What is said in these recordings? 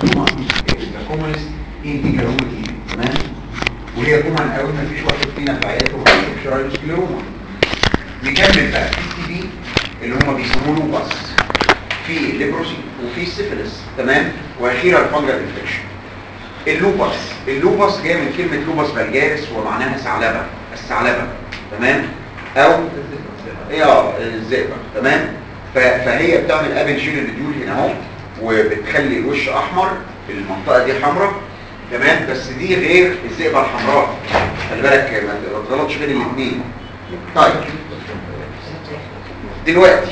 الجلوكوما الكومونست انتيكالومتي تمام وهي كومن قوي ما فيش واحد فينا في عيادته ما بيشوفش راينوسكليروما نكمل بقى في التي بي اللي هم بيسموه لوباس في ليبروسي وفي سيفيلس تمام واخيرا الفنجر انفكشن اللوباس اللوباس جاي من كلمه لوباس فالجارس ومعناها ثعلبه الثعلبه تمام او هي اه الذئبه تمام ف- فهي بتعمل ابل جين الريديول هنا اهو وبتخلي الوش احمر المنطقه دي حمراء تمام بس دي غير الذئبه الحمراء خلي بالك ما تغلطش بين الاثنين طيب دلوقتي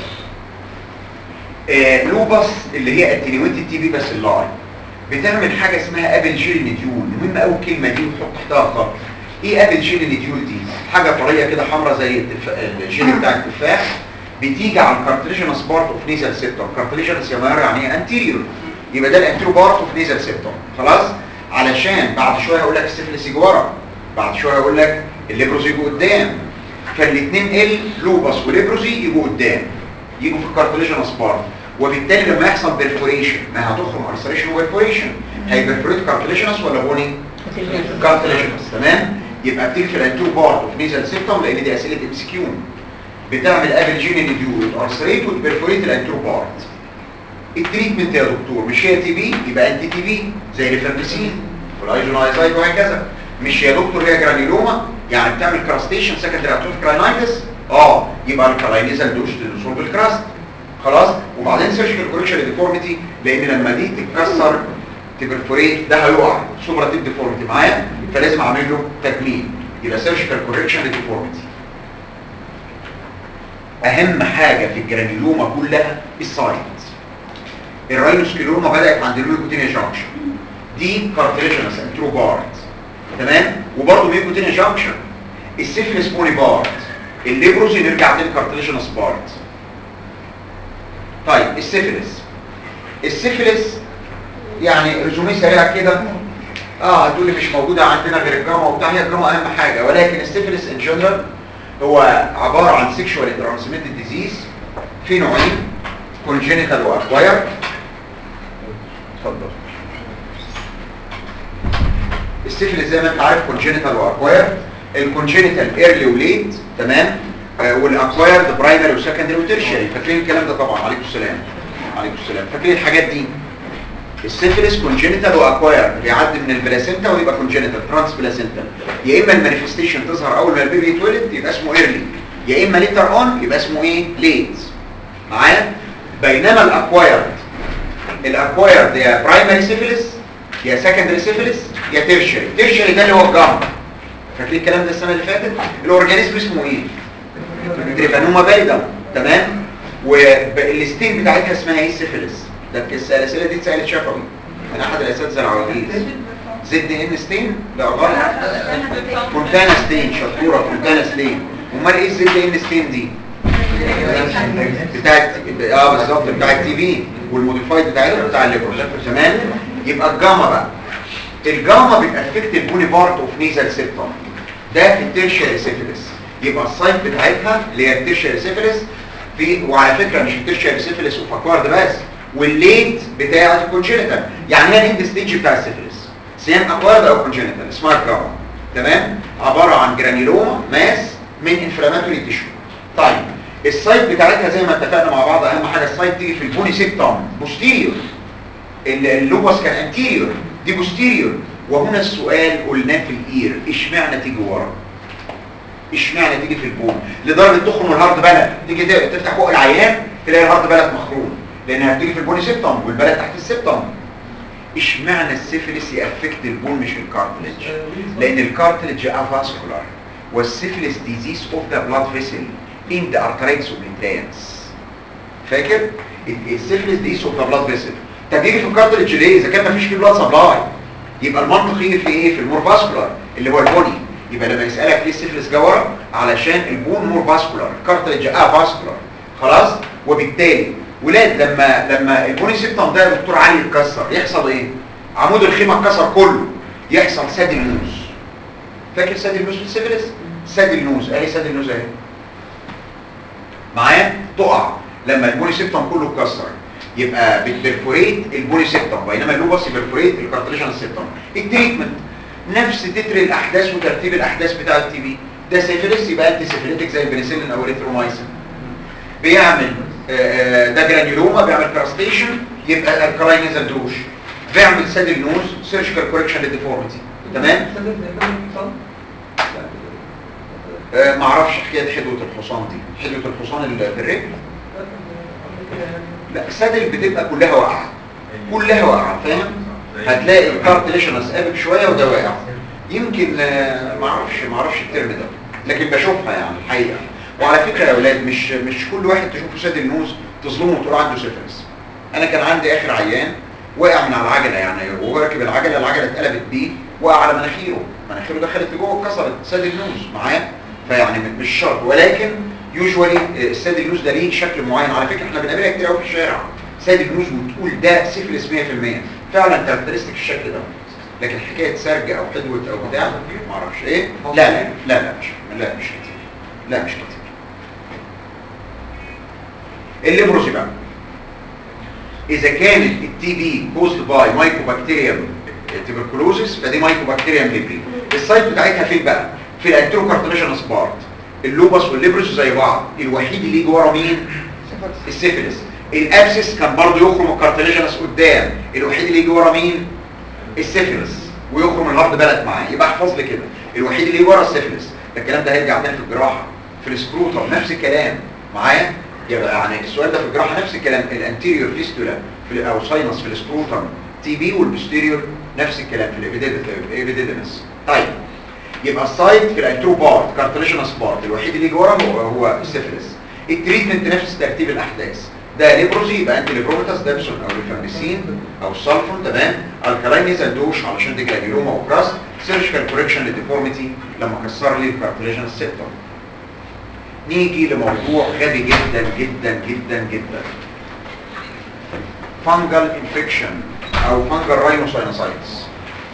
آه لوباس اللي هي اتنيويتد تي بي بس اللاي بتعمل حاجه اسمها ابل جيل نديول مهم قوي الكلمه دي وتحط تحتها خط ايه ابل جيل نديول دي حاجه طريه كده حمراء زي التف... الجيل بتاع التفاح بتيجي على الكارتليجنس بارت اوف نيزل سيبتوم كارتليجنس يا ماير يعني ايه انتيريور يبقى ده الانتيريور بارت اوف نيزل سيبتوم خلاص علشان بعد شويه اقول لك السيفلس يجي ورا بعد شويه اقول لك الليبروز يجوا قدام فالاثنين ال لوباس وليبروزي يجوا قدام يجوا في الكارتليجنس بارت وبالتالي لما يحصل بيرفوريشن ما هتخرج ارسريشن وبيرفوريشن هيبرفوريت كارتليجنس ولا بوني كارتليجنس تمام يبقى بتيجي في الانتيريور بارت اوف نيزل سيبتوم لان دي اسئله ام سي كيو بتعمل ابل جين نديول ارسريت وتبرفوريت الانتيريور بارت التريتمنت يا دكتور مش هي تي بي يبقى انتي تي بي زي الريفامبيسين والايزونايزايد وهكذا مش يا دكتور هي جرانيلوما يعني بتعمل كراستيشن سكندري اتروفيك راينايتس اه يبقى الكراينيزال دوش للوصول بالكراست خلاص وبعدين سيرجيكال كوركشن ديفورميتي لان لما دي تتكسر تبرفوريت ده هيقع سوبرا تيب ديفورميتي معايا فلازم اعمل له تكميل يبقى سيرجيكال كوركشن ديفورميتي اهم حاجه في الجرانيلوما كلها السايت الراينوسكليروما بدات عند الميوكوتينيا جانكشن دي كارتليجنس انتروبارت تمام وبرضه ميوكوتينيا جانكشن السيفلس بوني بارت الليبروزي نرجع تاني كارتليجنس بارت طيب السيفلس السيفلس يعني ريزوميه سريع كده اه هتقول لي مش موجوده عندنا غير الجاما وبتاع هي الجاما اهم حاجه ولكن السيفلس ان جنرال هو عباره عن سيكشوال ترانسميتد ديزيز في نوعين كونجينيتال واكواير اتفضل السيفلس زي ما انت عارف كونجينيتال واكواير الكونجينيتال ايرلي وليت تمام آه والاكوايرد برايمري وسكندري وتيرشري فاكرين الكلام ده طبعا عليكم السلام عليكم السلام فاكرين الحاجات دي السيفلس كونجينيتال واكواير بيعدي من البلاسينتا ويبقى كونجينيتال ترانس بلاسينتا يا اما المانيفستيشن تظهر اول ما البيبي يتولد يبقى اسمه ايرلي يا اما ليتر اون يبقى اسمه ايه ليت معايا بينما الاكوايرد الاكوايرد يا برايمري سيفلس يا سكندري سيفلس يا تيرشري تيرشري ده اللي هو الجامب فاكرين الكلام ده السنه اللي فاتت الاورجانيزم اسمه ايه تريبانوما بايدا تمام والستين بتاعتها اسمها ايه السيفلس ده الاسئله دي اتسالت شفوي من احد الاساتذه العواجيز زد ان ستين لا غلط فونتانا ستين شطوره فونتانا ستين امال ايه الزد ان ستين دي بتاعت اه بالظبط بتاع التي في والموديفايد بتاعتها بتاع الليبر تمام يبقى الجاما بقى الجاما بتافكت البوني بارت اوف نيزل سيبتوم ده في التيرشري سيفيلس يبقى السايت بتاعتها اللي هي التيرشري سيفيلس في وعلى فكره مش التيرشري سيفيلس اوف اكوارد بس والليت بتاع الكونجينيتال يعني هي الاند ستيج بتاع السيفيلس سواء اكوارد او كونجينيتال اسمها الجاما تمام عباره عن جرانيلوما ماس من انفلاماتوري تيشو طيب السايت بتاعتها زي ما اتفقنا مع بعض اهم حاجه السايت تيجي في البوني سيبتوم بوستيريور اللوبس كان انتيريور دي بوستيريور وهنا السؤال قلناه في الاير اشمعنى تيجي ورا اشمعنى تيجي في البون لدرجه تخرم الهارد بلد تيجي تفتح بق العيان تلاقي الهارد بلد مخروم لانها بتيجي في البوني سيبتوم والبلد تحت السيبتوم اشمعنى السيفلس يافكت البون مش الكارتلج لان الكارتلج افاسكولار والسيفلس ديزيز اوف ذا بلاد فيسل in the arteritis obliterans فاكر السيفلس ديزيز اوف ذا بلاد فيسل طب يجي في الكارتلج ليه اذا كان مفيش فيه بلاد سبلاي يبقى المنطق يجي في ايه في المور فاسكولار اللي هو البوني يبقى لما يسالك ليه السيفلس جه ورا علشان البون مور فاسكولار الكارتلج اه فاسكولار خلاص وبالتالي ولاد لما لما البوني سيبتم ده يا دكتور علي يتكسر يحصل ايه عمود الخيمه اتكسر كله يحصل سد النوز فاكر سد النوز في السيفلس سد النوز اهي سد النوز اهي معايا تقع لما البوني سيبتم كله اتكسر يبقى بتبرفوريت البولي سيبتم بينما اللوبس يبرفوريت الكارتليجن سيبتم التريتمنت نفس تتر الاحداث وترتيب الاحداث بتاع التي بي ده سيفيلس يبقى انتي سيفيليتك زي البنسلين او الريثرومايسين بيعمل آه، آه، ده جرانيولوما بيعمل كراستيشن يبقى الكلاينيزال دوش بيعمل سادل نوز سيرجيكال كوركشن للديفورميتي تمام آه، معرفش حكايه حدوه الحصان دي حدوه الحصان اللي في الرجل لا السادل بتبقى كلها واقعه كلها واقعه فاهم هتلاقي الكارتليشنس قابل شويه وده واقع يمكن آه، معرفش معرفش الترم ده لكن بشوفها يعني الحقيقه وعلى فكره يا اولاد مش مش كل واحد تشوفه سادل نوز تظلمه وتقول عنده سيفلس انا كان عندي اخر عيان وقع من على العجله يعني وهو راكب العجله العجله اتقلبت بيه وقع على مناخيره مناخيره دخلت لجوه اتكسرت سادل نوز معاه فيعني مش شرط ولكن يوجوالي السادل نوز ده ليه شكل معين على فكره احنا بنقابلها كتير قوي في الشارع سادل نوز وتقول ده سيفلس 100% فعلا كاركترستيك الشكل ده لكن حكايه سرج او حدوه او بتاع ما اعرفش ايه لا لا لا لا مش لا مش كتير لا مش كتير الليبروسي بقى اذا كانت التي بي كوزد باي مايكوبكتيريوم تبركلوزس فدي مايكوبكتيريوم ليبري السايت بتاعتها فين بقى في الانتروكارتليجنس بارت اللوبس والليبروس زي بعض الوحيد اللي يجي ورا مين السيفيلس الابسس كان برضه يخرم الكارتليجنس قدام الوحيد اللي يجي ورا مين السيفيلس ويخرم الهارد بلد معاه يبقى احفظ لي كده الوحيد اللي يجي ورا السيفيلس ده الكلام ده هيرجع تاني في الجراحه في السكروتم نفس الكلام معايا يبقى يعني السؤال ده في الجراحه نفس الكلام الانتيريور فيستولا في ال- او ساينس في السكروتم تي بي والبوستيريور نفس الكلام في الابيديدمس طيب يبقى السايت في الانترو بارت كارتليجنس بارت الوحيد اللي يجي ورا هو هو السيفيلس التريتمنت نفس ترتيب الاحداث ده ليبروزي يبقى انتي ليبروميتاس دابسون او ريفامبيسين او السلفون تمام الكالاينيز الدوش علشان دي جلانيوما وكراست سيرجيكال كوركشن للديفورميتي لما كسر لي الكارتليجنس سيبتم نيجي لموضوع غبي جدا جدا جدا جدا فانجل انفكشن او فانجل راينوساينوسايتس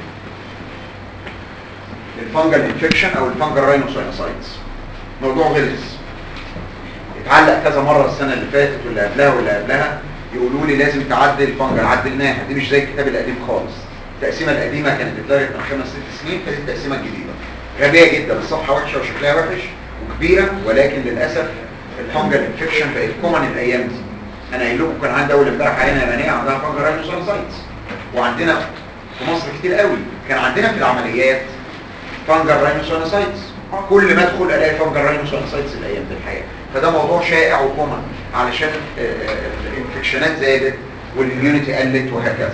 الفانجل انفكشن او الفانجل راينوساينوسايتس موضوع غلس اتعلق كذا مرة السنة اللي فاتت واللي قبلها واللي قبلها يقولوا لي لازم تعدل الفانجل عدلناها دي مش زي الكتاب القديم خالص التقسيمة القديمة كانت اتلغت من خمس ست سنين كانت التقسيمة الجديدة غبية جدا الصفحة وحشة وشكلها وحش وكبيرة ولكن للأسف الفانجل انفكشن بقت كومن الأيام دي أنا قايل لكم كان عندي أول امبارح عينة يابانية عندها فانجل راينوسايتس وعندنا في مصر كتير قوي كان عندنا في العمليات فانجل راينوسايتس كل ما ادخل الاقي فانجل راينوسايتس الايام دي الحقيقه فده موضوع شائع وكومن علشان آه، آه، الانفكشنات زادت والاميونيتي قلت وهكذا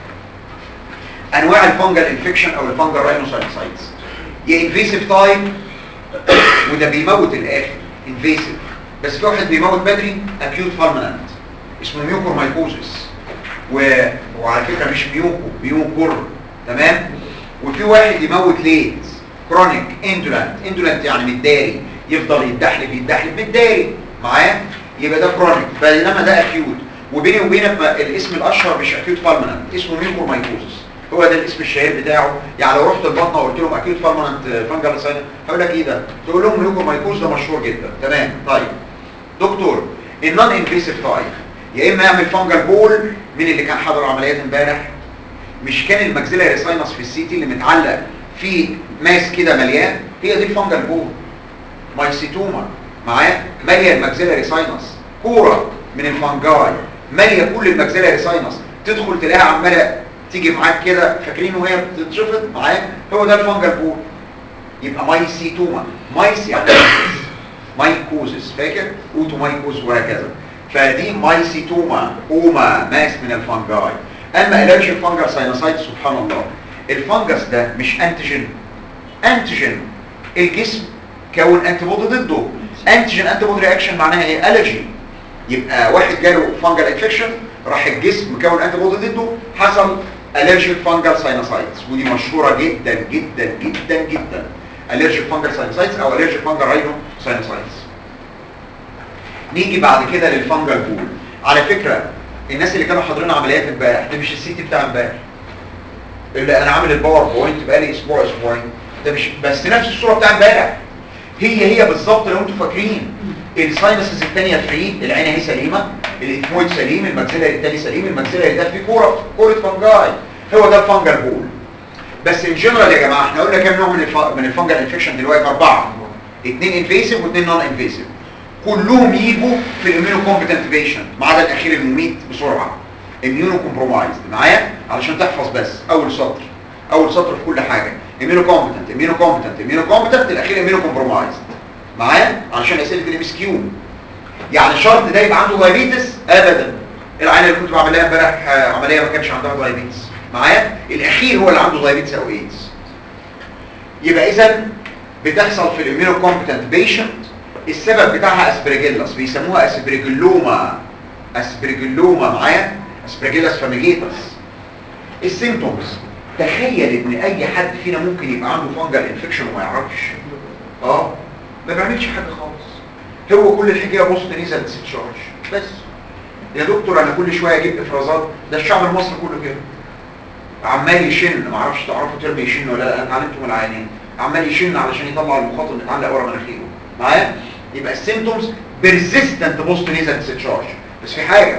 انواع الفانجل انفكشن او الفانجل راينوسايتس يا انفيسيف تايب وده بيموت الاخر انفيسيف بس في واحد بيموت بدري اكيوت فالمنانت اسمه ميوكورمايكوزس و... وعلى فكره مش ميوكو ميوكور تمام وفي واحد يموت ليت كرونيك اندولانت اندولانت يعني متداري يفضل يتدحلب يتدحلب متداري معاه يبقى ده كرونيك بينما ده اكيوت وبيني وبينك ما- الاسم الاشهر مش اكيوت فالمنانت اسمه ميوكورمايكوزس هو ده الاسم الشهير بتاعه يعني لو رحت البطنه وقلت لهم اكيوت فالمنانت فانجل ساين هقول لك ايه ده تقول لهم ميوكورمايكوز ده مشهور جدا تمام طيب دكتور النون انفيسيف تايب يا اما يعمل فانجل بول من اللي كان حاضر عمليات امبارح مش كان الماكسيلاري ساينس في السيتي اللي متعلق في ماس كده مليان هي دي الفانجل بول مايسيتوما معاه ماليه الماكسيلاري ساينس كوره من الفانجاي ماليه كل الماكسيلاري ساينس تدخل تلاقيها عماله تيجي معاك كده فاكرين وهي بتتشفط معاك هو ده الفانجل بول يبقى مايسيتوما مايس يعني مايكوزس فاكر اوتو مايكوز وهكذا فدي مايسيتوما اوما ماس من الفانجاي اما الرجي فانجل ساينوسايت سبحان الله الفانجس ده مش انتيجين انتيجين الجسم كون انتي بودي ضده انتيجين انتي بودي رياكشن معناها ايه الرجي يبقى واحد جاله فانجل انفكشن راح الجسم مكون انتي بودي ضده حصل الرجيك فانجل ساينوسايتس ودي مشهوره جدا جدا جدا جدا الرجيك فانجل ساينوسايتس او الرجيك فانجل راينو ساينوسايتس نيجي بعد كده للفانجل بول على فكره الناس اللي كانوا حاضرين عمليات امبارح ده مش السيتي بتاع امبارح اللي انا عامل الباور بوينت بقالي اسبوع اسبوعين ده مش بس نفس الصوره بتاع امبارح هي هي بالظبط لو انتوا فاكرين الساينسز الثانيه فري العين اهي سليمه الاثمويد سليم الماكسيلاري التاني سليم الماكسيلاري ده فيه كوره كوره فنجاي هو ده الفنجل بول بس ان جنرال يا جماعه احنا قلنا كام نوع من الف... من الفنجل انفكشن دلوقتي اربعه اثنين انفيسيف واثنين نون انفيسيف كلهم يجوا في الاميونو كومبتنت بيشنت ما عدا الاخير المميت بسرعه اميونو كومبرومايزد معايا علشان تحفظ بس اول سطر اول سطر في كل حاجه اميونو كومبتنت اميونو كومبتنت اميونو كومبتنت الاخير اميونو كومبرومايزد معايا علشان اسئله الام اس كيو يعني شرط ده يبقى عنده دايابيتس ابدا العينه اللي كنت بعمل لها امبارح آه، عمليه ما كانش عندها دايابيتس معايا الاخير هو اللي عنده دايابيتس او ايدز يبقى اذا بتحصل في الاميونو كومبتنت بيشنت السبب بتاعها اسبرجيلاس بيسموها اسبرجلوما اسبرجلوما معايا اسبرجيلاس فاميجيتاس السيمتومز تخيل ان اي حد فينا ممكن يبقى عنده فانجل انفكشن وما يعرفش اه ما بيعملش حاجه خالص هو كل الحكايه بص نيزل تشارج بس يا دكتور انا كل شويه اجيب افرازات ده الشعب المصري كله كده عمال يشن ما اعرفش تعرفوا ترم يشن ولا لا انا اتعلمته من العيانين عمال يشن علشان يطلع المخاط اللي متعلق ورا مناخيره معايا يبقى السيمتومز بيرسيستنت بوست نيزل تشارج بس في حاجه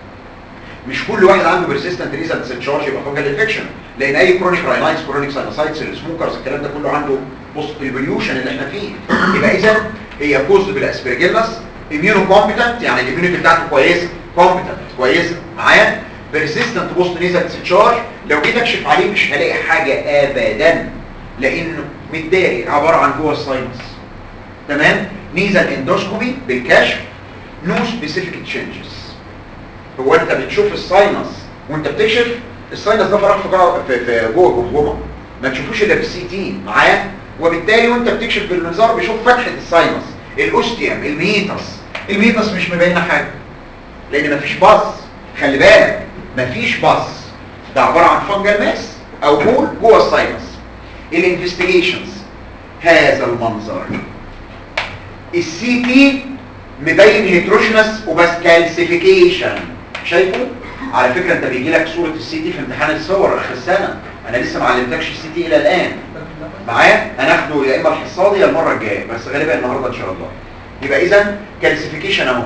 مش كل واحد عنده بيرسيستنت نيزل تشارج يبقى فانجل انفكشن لان اي كرونيك راينايتس كرونيك ساينوسايتس السموكرز الكلام ده كله عنده بوست البوليوشن اللي احنا فيه يبقى اذا هي كوزد بالاسبرجيلاس اميونو كومبتنت يعني الاميونيتي بتاعته كويسه كومبتنت كويسه معايا بيرسيستنت بوست نيزل تشارج لو جيت اكشف عليه مش هلاقي حاجه ابدا لانه متداري عباره عن جوه الساينس تمام نيزل اندوسكوبي بالكشف نو سبيسيفيك تشينجز هو انت بتشوف الساينس وانت بتكشف الساينس ده فراغ في جوه في, في جوه الجمجمه ما تشوفوش الا في السي تي معايا وبالتالي وانت بتكشف بالمنظار بيشوف فتحه الساينس الاوستيوم الميتس الميتس مش مبينه حاجه لان مفيش باص خلي بالك مفيش باص ده عباره عن فانجل ماس او بول جوه الساينس الانفستيجيشنز هذا المنظر السي تي مبين هيتروجينس وبس كالسيفيكيشن شايفه على فكره انت بيجي لك صوره السي تي في امتحان الصور اخر السنه انا لسه ما علمتكش السي تي الى الان معايا هناخده يا اما الحصه دي يا المره الجايه بس غالبا النهارده ان شاء الله يبقى اذا كالسيفيكيشن اهو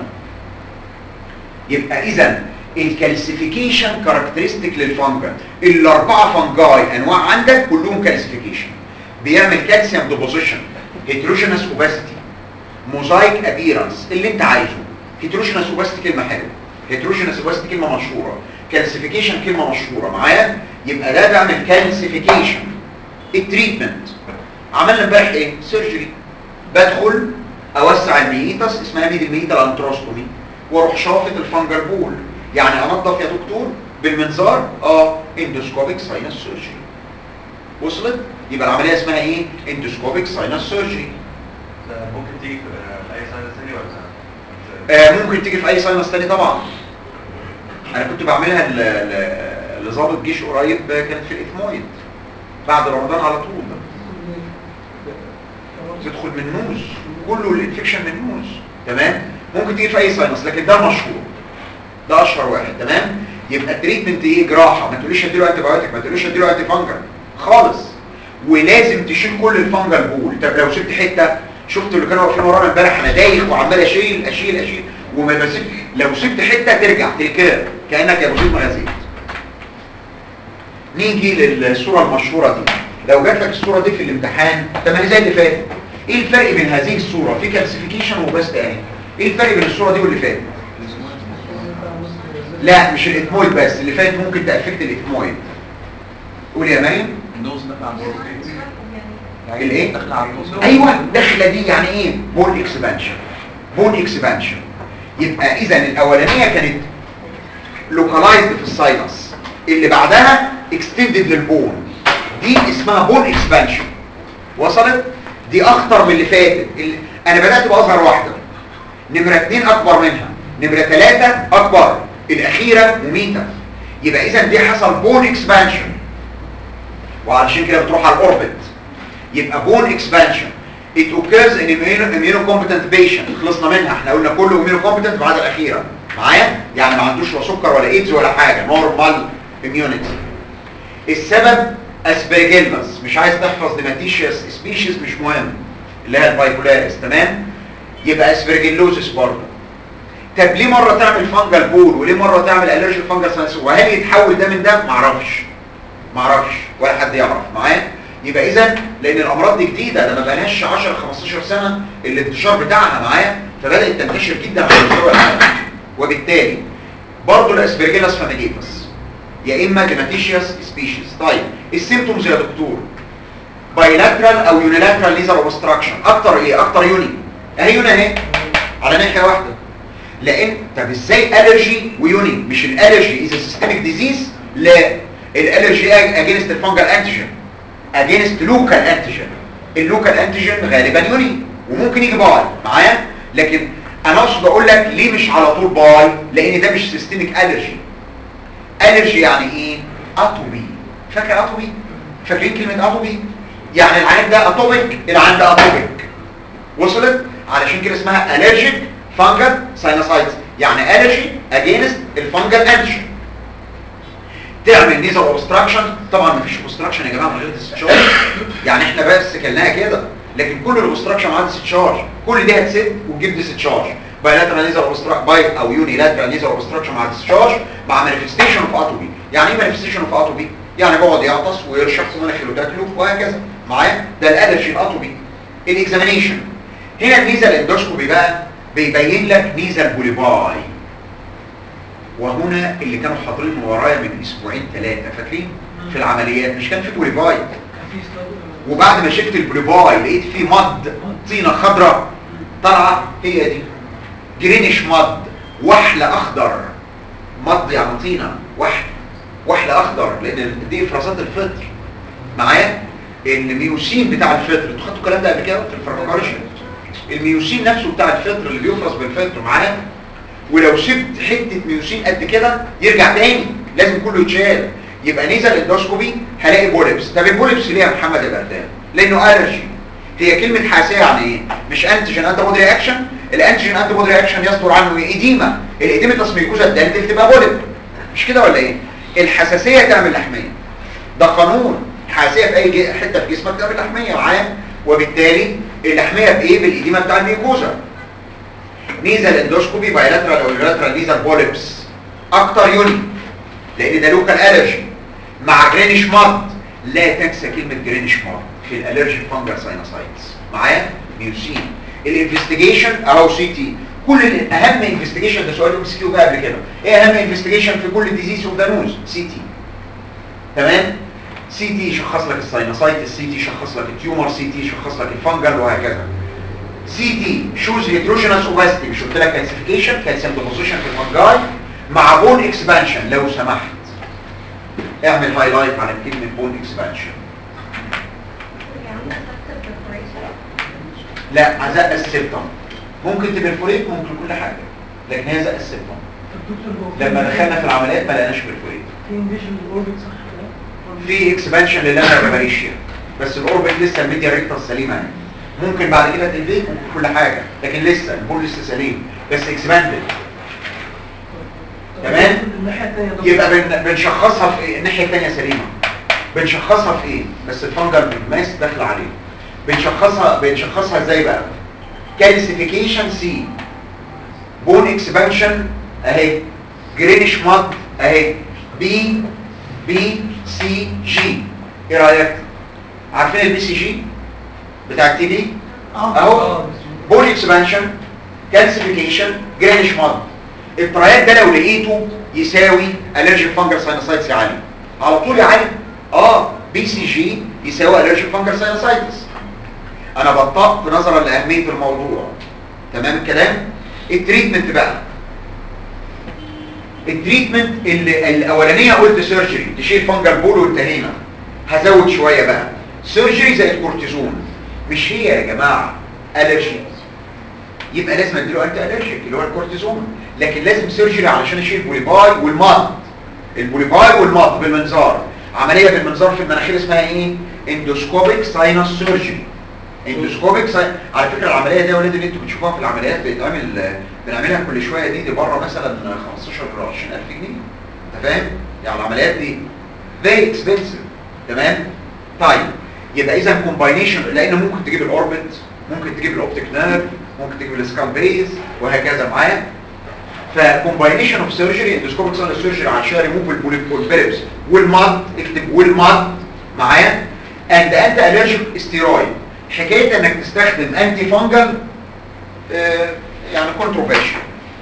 يبقى اذا الكالسيفيكيشن كاركترستيك للفانجا الاربعه فانجاي انواع عندك كلهم كالسيفيكيشن بيعمل كالسيوم ديبوزيشن هيتروجينس اوباسيتي موزايك ابيرنس اللي انت عايزه هيتروجينس اوباسيتي كلمه حلوه هيتروجينس اوباسيتي كلمه مشهوره كالسيفيكيشن كلمه مشهوره معايا يبقى ده بيعمل كالسيفيكيشن التريتمنت عملنا امبارح ايه سيرجري بدخل اوسع الميتس اسمها ميد الميتال انتروستومي واروح شافط الفانجر بول يعني انضف يا دكتور بالمنظار اه اندوسكوبيك ساينس سيرجري وصلت يبقى العمليه اسمها ايه اندوسكوبيك ساينس سيرجري ممكن تيجي في في اي سنه ثانيه ولا آه ممكن تيجي في اي ساينس تاني طبعا انا كنت بعملها ل- ل- لظابط جيش قريب آه، كانت في الاثمويد بعد رمضان على طول تدخل من نوز كله الانفكشن من نوز تمام ممكن تيجي في اي ساينس لكن ده مشهور ده اشهر واحد تمام يبقى التريتمنت ايه جراحه ما تقوليش اديله انتي بايوتيك ما تقوليش اديله انتي فانجل خالص ولازم تشيل كل الفانجل بول طب لو سبت حته شفت اللي كانوا واقفين ورانا امبارح انا دايخ وعمال اشيل اشيل اشيل وما بسيب لو سبت حته ترجع تلكها كانك يا بسيط مغازيل نيجي للصوره المشهوره دي لو جات لك الصوره دي في الامتحان طب ما هي زي اللي فاتت ايه الفرق بين هذه الصوره في كالسيفيكيشن وبس اهي ايه الفرق بين الصوره دي واللي فاتت لا مش الاثمويد بس اللي فات ممكن تأفكت الاثمويد قول يا مريم النوز داخل على النوز الايه داخل على النوز ايوه داخله دي يعني ايه بون اكسبانشن بون اكسبانشن يبقى اذا الاولانيه كانت لوكالايزد في الساينس اللي بعدها اكستندد للبون دي اسمها بون اكسبانشن وصلت دي اخطر من اللي فاتت اللي انا بدات باصغر واحده نمره اتنين اكبر منها نمره ثلاثة اكبر الاخيره مميته يبقى اذا دي حصل بون اكسبانشن وعلشان كده بتروح على الاوربت يبقى بون اكسبانشن it occurs in immuno- immunocompetent patient خلصنا منها احنا قلنا كله immunocompetent ما عدا الاخيره معايا يعني ما عندوش لا سكر ولا ايدز ولا حاجه نورمال immunity السبب اسبرجيلس مش عايز تحفظ ديماتيشيوس سبيشيز مش مهم اللي هي البايبولاريس تمام يبقى اسبرجيلوزس برضه طب ليه مره تعمل فانجل بول وليه مره تعمل الرجيك فانجل ساينس وهل يتحول ده من ده معرفش معرفش ولا حد يعرف معايا يبقى اذا لان الامراض دي جديده ده ما بقالهاش 10 15 سنه الانتشار بتاعها معايا فبدات تنتشر جدا على مستوى العالم وبالتالي برضه الاسبرجيلاس فاميليتس يا اما ديماتيشيوس سبيشيز طيب السيمتومز يا دكتور بايلاترال او يونيلاترال ليزر اوبستراكشن اكتر ايه اكتر يوني اهي يوني اهي على ناحيه واحده لان طب ازاي الرجي ويوني مش الالرجي از سيستميك ديزيز لا الالرجي اجينست الفانجل انتيجين اجينست لوكال انتيجين اللوكال انتيجين غالبا يوني وممكن يجي باي معايا لكن انا اقصد اقول لك ليه مش على طول باي لان ده مش سيستميك الرجي الرجي يعني ايه اتوبي فاكر اتوبي فاكرين كلمه اتوبي يعني العين ده اتوبيك العين ده اتوبيك وصلت علشان كده اسمها الرجيك فانجل ساينوسايتس يعني الرجي اجينست الفانجل انتيجين تعمل نيزل اوبستراكشن طبعا مفيش اوبستراكشن يا جماعه من غير ديسشارج يعني احنا بس كلناها كده لكن كل الاوبستراكشن معاه ديسشارج كل دي هتسد وتجيب ديسشارج بايلاترال نيزل اوبستراكشن باي او يوني لاترال نيزل اوبستراكشن مع ديسشارج مع مانيفستيشن اوف اتوبي يعني ايه مانيفستيشن اوف اتوبي يعني بيقعد يعطس ويرشح ومناخيره تاكله وهكذا معايا ده الالرجي الاتوبي الاكزامينيشن هنا النيزل اندوسكوبي بقى بيبين لك نيزل بوليباي وهنا اللي كانوا حاضرين من ورايا من اسبوعين ثلاثه فاكرين في العمليات مش كان في بوليباي وبعد ما شفت البوليباي لقيت فيه مض طينه خضراء طالعه هي دي جرينش مض وحل اخضر مض يعني طينه وحل وحل اخضر لان دي افرازات الفطر معايا الميوسين بتاع الفطر انتوا خدتوا الكلام ده قبل كده في الفارماكولوجي الميوسين نفسه بتاع الفطر اللي بيفرز بالفطر معايا ولو سبت حته ميوسين قد كده يرجع تاني لازم كله يتشال يبقى نزل الاندوسكوبي هلاقي بوليبس طب البوليبس ليه يا محمد يا بردان لانه الرجي هي كلمه حاسيه يعني ايه مش انتيجين انتي بودي رياكشن الانتيجين انتي بودي رياكشن يصدر عنه ايديما الايديما تصميكوزا الدنتل تبقى بوليب مش كده ولا ايه الحساسيه تعمل لحميه ده قانون حاسيه في اي جي- حته في جسمك تعمل لحميه معايا وبالتالي اللحميه بايه بالايديما بتاع الميكوزا نيزل اندوسكوبي بايلاترال او يولاترال نيزل بوليبس اكتر يوني لان ده لوكال الرجي مع جرينش مارد لا تنسى كلمه جرينش مارد في الالرجيك فانجل ساينوسايتس معايا ميوسين الانفستيجيشن اهو سي تي كل ال- اهم انفستيجيشن ده سؤال ام سي كيو بقى قبل كده ايه اهم انفستيجيشن في كل ديزيز اوف ذا نوز سي تي تمام سي تي يشخص لك الساينوسايتس سي تي يشخص لك التيومر سي تي يشخص لك الفنجل وهكذا سي تي شوز هيتروجينس اوباستي مش قلت لك كالسيفيكيشن كالسيوم ديبوزيشن في الفنجاي مع بون اكسبانشن لو سمحت اعمل هايلايت على كلمه بون اكسبانشن لا زق السيبتم ممكن تبرفوريت ممكن كل حاجه لكن هي زق السيبتم لما دخلنا في العمليات ما لقيناش برفوريت في اكسبانشن للامبر ريفاليشيا بس الاوربت لسه الميديا ريكتر سليمه يعني ممكن بعد كده تنفيك ممكن كل حاجه لكن لسه البول لسه سليم بس اكسباندد تمام الناحية الثانية يبقى بن- بنشخصها في ايه الناحيه الثانيه سليمه بنشخصها في ايه بس الفنجل ماس داخل عليه بنشخصها بنشخصها ازاي بقى كالسيفيكيشن سي بون اكسبانشن اهي جرينش ماد اهي بي بي سي جي ايه رايك عارفين البي سي جي بتاع التي بي اهو بون اكسبانشن كالسيفيكيشن جرينش ماد الترايات ده لو لقيته يساوي الرجيك فانجر ساينوسايتس يا علي على طول يا علي اه بي سي جي يساوي الرجيك فانجر ساينوسايتس انا بطقت نظرا لاهميه الموضوع تمام الكلام التريتمنت بقى التريتمنت اللي الاولانيه قلت سيرجري تشيل فانجر بول وانتهينا هزود شويه بقى سيرجري زي الكورتيزون مش هي يا جماعه الرجي يبقى لازم اديله انتي الرجيك اللي هو الكورتيزون لكن لازم سيرجري علشان اشيل البوليباي والمط البوليباي والمط بالمنظار عمليه بالمنظار في المناخير اسمها ايه اندوسكوبيك ساينس سيرجري اندوسكوبيك ساين... على فكره العمليه دي يا ولاد اللي انتوا بتشوفوها في العمليات بتتعمل بنعملها كل شويه دي دي بره مثلا 15 ل 20000 جنيه انت فاهم يعني العمليات دي very expensive تمام طيب يبقى اذا كومباينيشن لان ممكن تجيب الاوربت ممكن تجيب الاوبتيك نيرف ممكن تجيب السكال بيز وهكذا معايا فكومباينيشن اوف سيرجري اندوسكوبيك سان سيرجري عشان ريموف البوليبس والمض اكتب والمض معايا اند انت الرجيك ستيرويد حكايه انك تستخدم انتي فانجل آه يعني كونتروفيرشن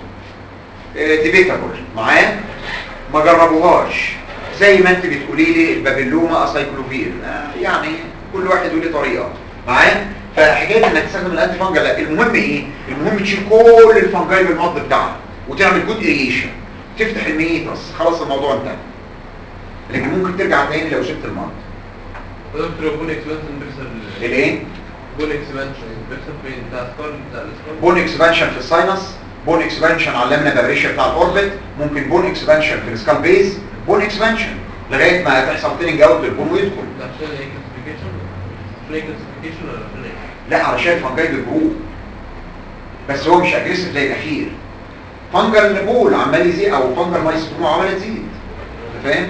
ديبيتابل معايا ما جربوهاش زي ما انت بتقولي لي البابلوما اسايكلوفير آه يعني كل واحد يقول لي طريقه معايا فحكايه انك تستخدم الانتي فانجل لا المهم ايه المهم تشيل كل الفنجاي بالمض بتاعها وتعمل جود اريشن تفتح الميتس خلاص الموضوع انتهى لكن ممكن ترجع تاني لو سبت المض دكتور بون اكسبانشن بيحصل الايه بون اكسبانشن بيحصل فين بتاع سكار بتاع السكار بون اكسبانشن في الساينس بون اكسبانشن على اللامنا بابريشيا بتاع الاوربت ممكن بون اكسبانشن في السكال بيز بون اكسبانشن لغايه ما تحصل تيننج اوت للبون ويدخل ده عشان ايه كلاسيفيكيشن عشان ايه كلاسيفيكيشن ولا عشان ايه لا علشان فانجاي بالجروب بس هو مش اجريسيف زي الاخير فانجل بول عمال يزيد او فانجل مايستوما عمال يزيد انت فاهم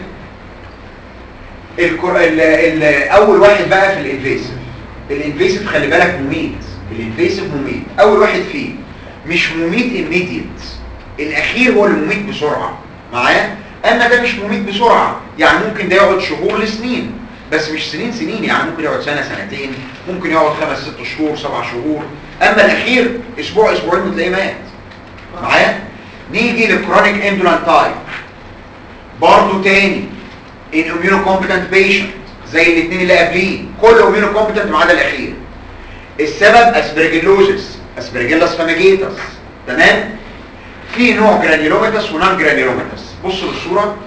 الكر... ال... ال... اول واحد بقى في الانفيسيف الانفيسيف خلي بالك مميت الانفيسيف مميت اول واحد فيه مش مميت immediate الاخير هو اللي مميت بسرعه معايا اما ده مش مميت بسرعه يعني ممكن ده يقعد شهور لسنين بس مش سنين سنين يعني ممكن يقعد سنه سنتين ممكن يقعد خمس ست شهور سبع شهور اما الاخير اسبوع اسبوعين وتلاقيه مات معايا نيجي للكرونيك اندولان تايب برضه تاني ان اميونو كومبتنت بيشنت زي الاثنين اللي قبليه كل اميونو كومبتنت ما عدا الاخير السبب اسبرجيلوزس اسبرجيلاس فاميجيتاس تمام في نوع جرانيولوميتاس ونون جرانيولوميتاس بص للصوره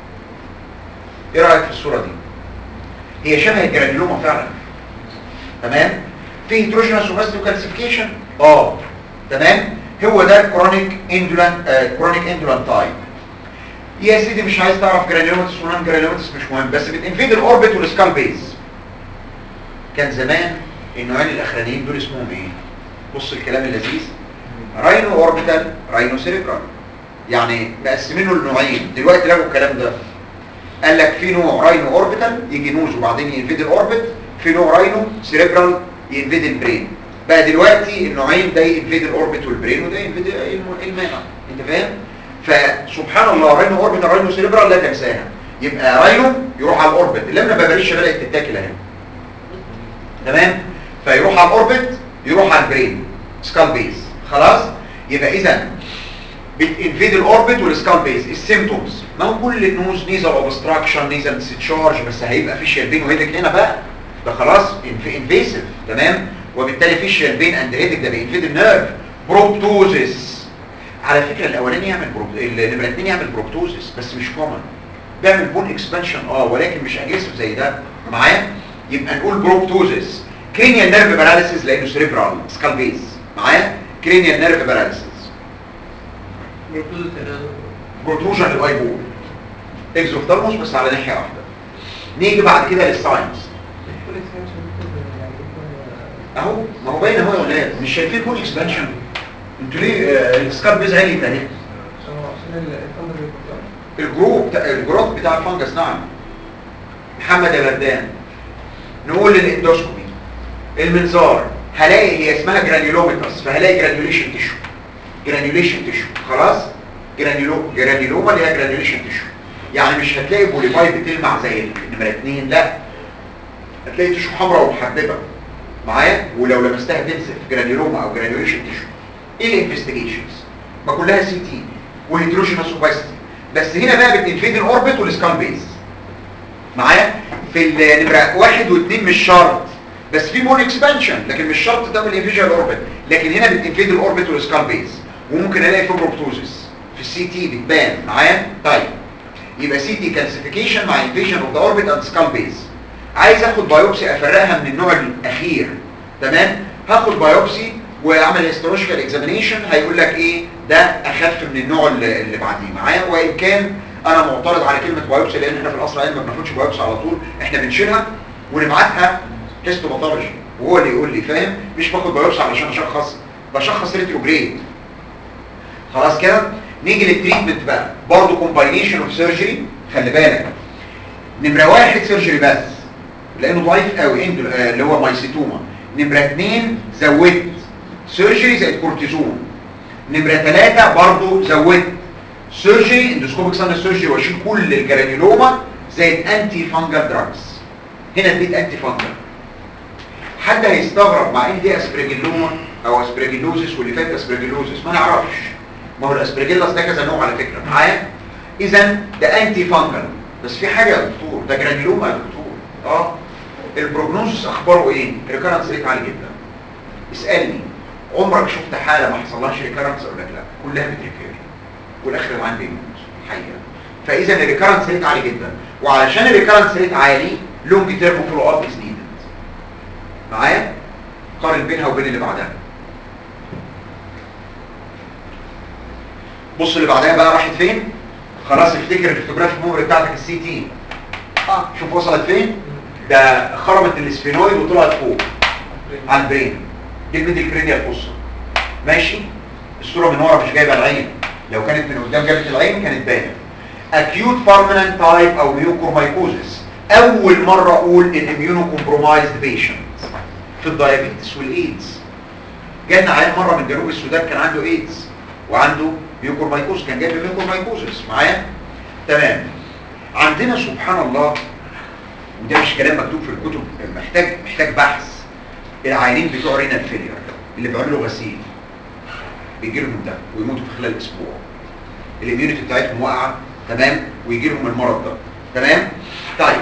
ايه رايك في الصوره دي هي شبه الجرانيولوما فعلا تمام في هيتروجينوس وفاستو كالسيفيكيشن اه تمام هو ده الكرونيك اندولان آه كرونيك اندولان تايب يا سيدي مش عايز تعرف جرانيولوميتاس ونون جرانيولوميتاس مش مهم بس بتنفيد الاوربت والسكال بيز كان زمان النوعين الاخرانيين دول اسمهم ايه بص الكلام اللذيذ راينو اوربيتال راينو سيريبرال يعني مقسمينه لنوعين دلوقتي لغوا الكلام ده قال لك في نوع راينو اوربيتال يجي نوز وبعدين ينفيد الاوربت في نوع راينو سيريبرال ينفيد البرين بقى دلوقتي النوعين ده ينفيد الاوربت والبرين وده ينفيد المانع انت فاهم فسبحان الله راينو اوربيتال راينو سيريبرال لا تنساها يبقى راينو يروح على الاوربت اللي ما ببريش بدات تتاكل اهي تمام فيروح على الاوربت يروح على البرين سكال بيز خلاص يبقى اذا بتنفيد الاوربت والسكال بيز السيمتومز ما هو كل النوز نيزل اوبستراكشن نيزل ديسشارج بس هيبقى في شيربين وهيدك هنا بقى ده خلاص انفيسيف تمام وبالتالي في شيربين اند هيدك ده بينفيد النيرف بروبتوزيس على فكره الاولاني يعمل بروب النمره 2 يعمل بروبتوزيس بس مش كومن بيعمل بون اكسبانشن اه ولكن مش اجريسيف زي ده معايا يبقى نقول بروبتوزيس كرينيال نيرف باراليسيس لانه سيريبرال سكال بيز معايا كرينيال نيرف باراليسيس بروتوز هنا بروتروجن للايبول اكزوفتالموس بس على ناحيه واحده نيجي بعد كده للساينس اهو ما هو باين اهو يا ولاد مش شايفين كل اكسبانشن انتوا ليه آه، السكال بيز عالي كده ليه الجروب بتاع الجروث بتاع الفنجس نعم محمد يا بردان نقول للاندوسكوبي المنظار هلاقي هي اسمها جرانيولوميتاس فهلاقي جرانيوليشن تيشو جرانيوليشن تيشو خلاص جرانيولو جرانيولوما اللي هي جرانيوليشن تيشو يعني مش هتلاقي بوليفاي بتلمع زي النمره اتنين لا هتلاقي تيشو حمراء ومحدبه معايا ولو لمستها تنزف جرانيولوما او جرانيوليشن تيشو ايه الانفستيجيشنز ما كلها سي تي وهيدروجينوس اوباستي بس هنا بقى بتنفيد الاوربت والسكال بيز معايا في النمره واحد واثنين مش شرط بس في مون اكسبانشن لكن مش شرط تعمل انفيجن الاوربت لكن هنا بتنفيد الاوربت والسكال بيز وممكن الاقي فيبروبتوزيس في السي تي بتبان معايا طيب يبقى سي تي كالسيفيكيشن مع انفيجن اوف ذا اوربت اند سكال بيز عايز اخد بايوبسي افرقها من النوع الاخير تمام هاخد بايوبسي واعمل هيستولوجيكال اكزامينيشن هيقول لك ايه ده اخف من النوع اللي, اللي بعديه معايا وان كان انا معترض على كلمه بايوبسي لان احنا في الاصل العلمي ما بناخدش بايوبسي على طول احنا بنشيلها ونبعتها هيستوباثولوجي وهو اللي يقول لي فاهم مش باخد بايوبسي علشان اشخص بشخص ريتروجريد خلاص كده نيجي للتريتمنت بقى برضه كومباينيشن اوف سيرجري خلي بالك نمره واحد سيرجري بس لانه ضعيف قوي اندو آه، اللي هو مايسيتوما نمره اثنين زودت سيرجري زائد كورتيزون نمرة ثلاثة برضو زودت سيرجري اندوسكوبيك سان سيرجري واشيل كل الجرانيولوما زائد انتي فانجل دراجز هنا اديت انتي فانجل حد هيستغرب مع ان دي اسبرجيلوما او اسبرجيلوزس واللي فات اسبرجيلوزس ما نعرفش ما هو الاسبرجيلوس ده كذا نوع على فكره معايا اذا ده انتي فانجل بس في حاجه يا دكتور ده جرانيولوما يا دكتور اه البروجنوزس اخباره ايه ريكارنس ريت عالي جدا اسالني عمرك شفت حاله ما حصلهاش ريكارنس اقول لك لا كلها بتريكير والاخر العام بيموت حقيقه فاذا الريكارنس ريت عالي جدا وعلشان الريكارنس ريت عالي لونج تيرم فولو اب از نيدد معايا قارن بينها وبين اللي بعدها بص اللي بعدها بقى راحت فين خلاص افتكر الفوتوغراف الممر بتاعتك السي تي اه شوف وصلت فين ده خرمت الاسفينويد وطلعت فوق على البرين دي الميدل كرينيال فوسا ماشي الصوره من ورا مش جايبه العين لو كانت من قدام جابت العين كانت باينه acute permanent type او ميوكورمايكوزس اول مره اقول ان immuno compromised patient في الدايابيتس والايدز جالنا عيان مره من جنوب السودان كان عنده ايدز وعنده ميوكورمايكوز كان جايب ميوكورمايكوزس معايا تمام عندنا سبحان الله وده مش كلام مكتوب في الكتب محتاج محتاج بحث العيانين بتوع رينال فيلير اللي بيعملوا غسيل بيجي لهم ده ويموتوا في خلال اسبوع الاميونيتي بتاعتهم واقعه تمام ويجي لهم المرض ده تمام طيب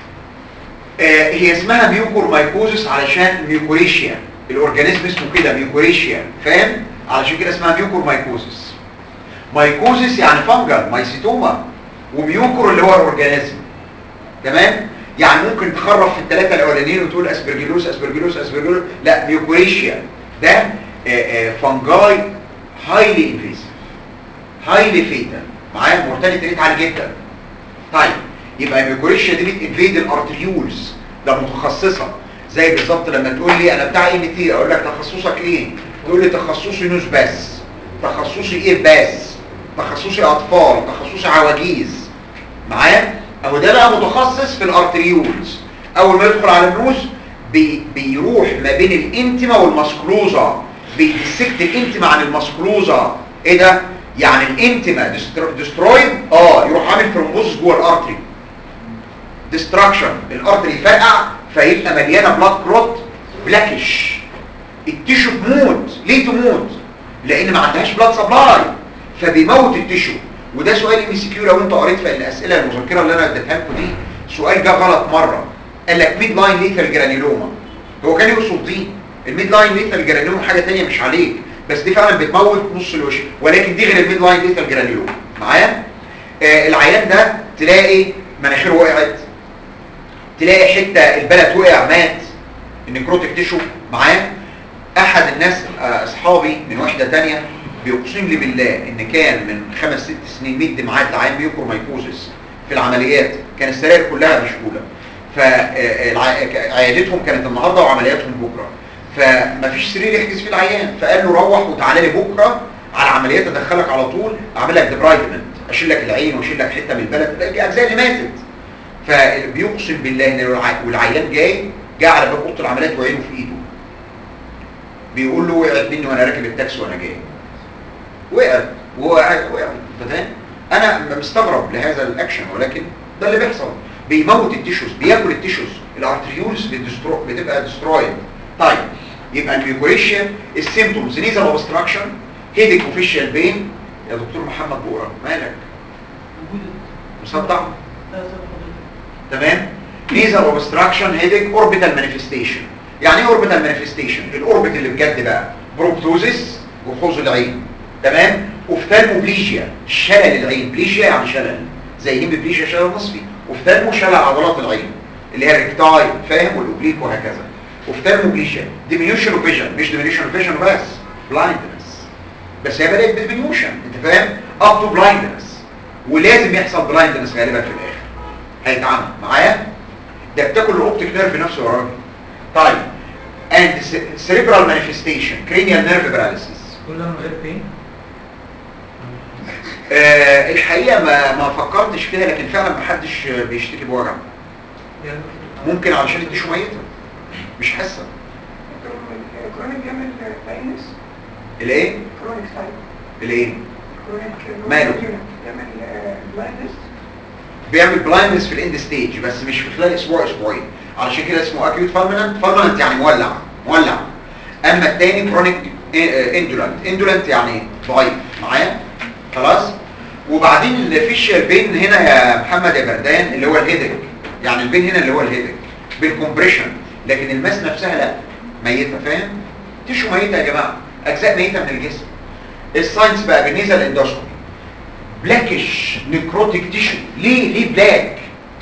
آه هي اسمها ميوكورمايكوزس علشان ميوكوريشيا الاورجانيزم اسمه كده ميوكوريشيا فاهم علشان كده اسمها ميوكورمايكوزس مايكوزس يعني فانجل مايسيتوما وميوكور اللي هو الاورجانيزم تمام يعني ممكن تخرف في الثلاثه الاولانيين وتقول اسبرجيلوس اسبرجيلوس اسبرجيلوس لا ميوكوريشيا ده فانجاي هايلي انفيسيف هايلي فيتال معايا مورتاليتي ريت عالي جدا طيب يبقى ميوكوريشيا دي بتنفيد الارتريولز ده متخصصه زي بالظبط لما تقول لي انا بتاع ايه متي اقول لك تخصصك ايه تقول لي تخصصي نوز بس تخصصي ايه بس تخصصي اطفال تخصصي عواجيز معايا اهو ده بقى متخصص في الارتريولز اول ما يدخل على النوز بي بيروح ما بين الانتما والمسكلوزا بيدسكت الانتما عن المسكلوزا ايه ده يعني الانتما ديسترويد اه يروح عامل ترومبوزس جوه الارتري ديستراكشن الارتري فرقع فيبقى مليانه بلاد كروت بلاكش التيشو تموت ليه تموت لان ما عندهاش بلاد سبلاي فبيموت التيشو وده سؤال ام سي كيو لو انت قريت في الاسئله المذكره اللي انا اديتها لكم دي سؤال جه غلط مره قال لك ميد لاين ليثال جرانيلوما هو كان يقصد دي الميد لاين ليثال جرانيلوما حاجه ثانيه مش عليك بس دي فعلا بتموت نص الوش ولكن دي غير الميد لاين ليثال جرانيلوما معايا آه العيان ده تلاقي مناخيره وقعت تلاقي حته البلد وقع مات النكروتيك تيشو معايا احد الناس آه اصحابي من وحده ثانيه بيقسم لي بالله ان كان من خمس ست سنين مد معاد لعيان ميوكرومايكوزس في العمليات كان السراير كلها مشغوله فعيادتهم كانت النهارده وعملياتهم بكره فمفيش سرير يحجز فيه العيان فقال له روح وتعالى لي بكره على عمليات ادخلك على طول اعمل لك ديبرايفمنت اشيل لك العين واشيل لك حته من البلد الاجزاء اللي ماتت فبيقسم بالله ان والعيان جاي جه على باب اوضه العمليات وعينه في ايده بيقول له وقعت مني وانا راكب التاكسي وانا جاي وقعت وهو قاعد وقع انت فاهم انا مستغرب لهذا الاكشن ولكن ده اللي بيحصل بيموت التيشوز بياكل التيشوز الارتريولز بتدسترو... بتبقى دسترويد طيب يبقى الميوكوريشيا السيمتومز نيزل اوبستراكشن هيدك وفيشيال بين يا دكتور محمد بورا مالك مصدع تمام نيزل اوبستراكشن هيدك اوربيتال مانيفستيشن يعني ايه اوربيتال مانيفستيشن الاوربت اللي بجد بقى بروبتوزيس وحوض العين تمام وفتالموبليجيا شلل العين بليجيا يعني شلل زي هيمبليجيا شلل نصفي وفتالمو شلل عضلات العين اللي هي الريكتاي فاهم والاوبليك وهكذا وفتالموبليجيا ديمينيوشن اوف فيجن مش ديمينيوشن اوف فيجن بس بلايندنس بس هي بدات بديمينيوشن انت فاهم اب تو بلايندنس ولازم يحصل بلايندنس غالبا في الاخر هيتعمل معايا ده بتاكل الاوبتيك نيرف نفسه يا راجل طيب and cerebral manifestation cranial nerve paralysis كل ده من غير فين آه الحقيقة ما ما فكرتش فيها لكن فعلا ما حدش بيشتكي بوجع ممكن علشان التيشو ميتة مش حاسة كرونيك بيعمل باينس الايه كرونيك سايد الايه ماله؟ بيعمل بلايندنس في الاند ستيج بس مش في خلال اسبوع اسبوعين علشان كده اسمه اكيوت فالمنت فالمنت يعني مولع مولع اما التاني كرونيك اندولنت اندولنت يعني ضعيف معايا خلاص وبعدين الفيشيال بين هنا يا محمد يا بردان اللي هو الهيدك يعني البين هنا اللي هو الهيدك بالكمبريشن لكن الماس نفسها لا ميته فاهم تشو ميته يا جماعه اجزاء ميته من الجسم الساينس بقى بالنسبه للاندوسكوبي بلاكش نيكروتيك تيشو ليه ليه بلاك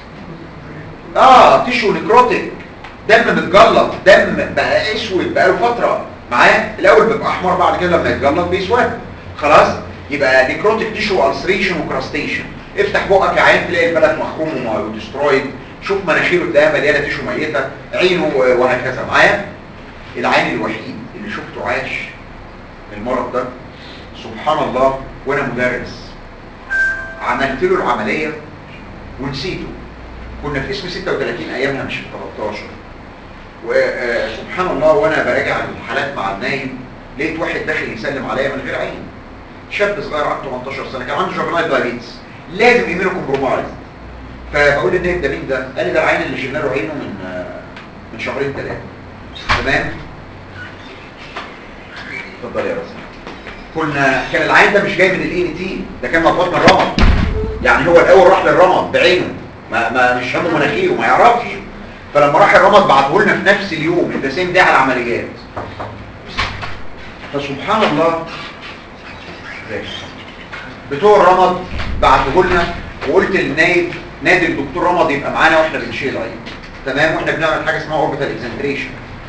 اه تيشو نيكروتيك دم متجلط دم بقى اسود بقى له فتره معاه الاول بيبقى احمر بعد كده لما يتجلط بيسود خلاص يبقى نيكروتيك تيشو السريشن وكراستيشن افتح بقك يا عيان تلاقي البلد مخروم ودسترويد شوف مناخيره ده مليانه تيشو ميته عينه وهكذا معايا العين الوحيد اللي شفته عاش المرض ده سبحان الله وانا مدرس عملت له العمليه ونسيته كنا في اسم 36 ايامها مش في 13 وسبحان الله وانا براجع الحالات مع النايم لقيت واحد داخل يسلم عليا من غير عين شاب صغير عنده 18 سنه كان عنده جوفنايل دايابيتس لازم يعمله كومبرومايز فبقول للنايب ده مين ده؟ قال لي ده العين اللي شلنا له عينه من من شهرين ثلاثه تمام اتفضل يا رسول كنا كان العين ده مش جاي من الاي تي ده كان مطلوب من الرمد يعني هو الاول راح للرمد بعينه ما, ما مش همه مناخيره ما يعرفش فلما راح الرمد بعته لنا في نفس اليوم البسيم ده على العمليات فسبحان الله بتوع الرمد بعته لنا وقلت للنايب نادي الدكتور رمض يبقى معانا واحنا بنشيل العين تمام واحنا بنعمل حاجه اسمها اوربيتال اكسنتريشن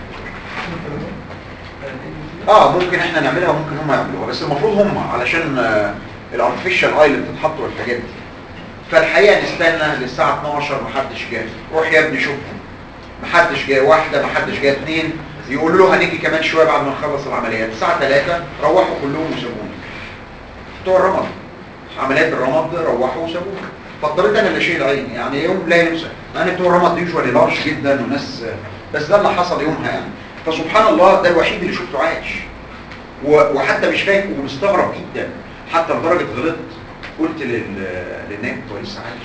اه ممكن احنا نعملها وممكن هم يعملوها بس المفروض هم علشان الارتفيشال اي اللي بتتحط والحاجات دي فالحقيقه نستنى للساعه 12 محدش جاي روح يا ابني شوفهم محدش جاي واحده محدش جاي اثنين يقولوا له هنيجي كمان شويه بعد ما نخلص العمليات الساعه 3 روحوا كلهم وسابوني بتوع الرمض عمليات الرمض روحوا وسابوني فاضطريت انا اللي اشيل عيني يعني يوم لا ينسى انا بتوع الرمض يوجوالي لارج جدا وناس بس ده اللي حصل يومها يعني فسبحان الله ده الوحيد اللي شفته عايش وحتى مش فاكر ومستغرب جدا حتى لدرجه غلطت قلت لل... للنائب هو لسه عايش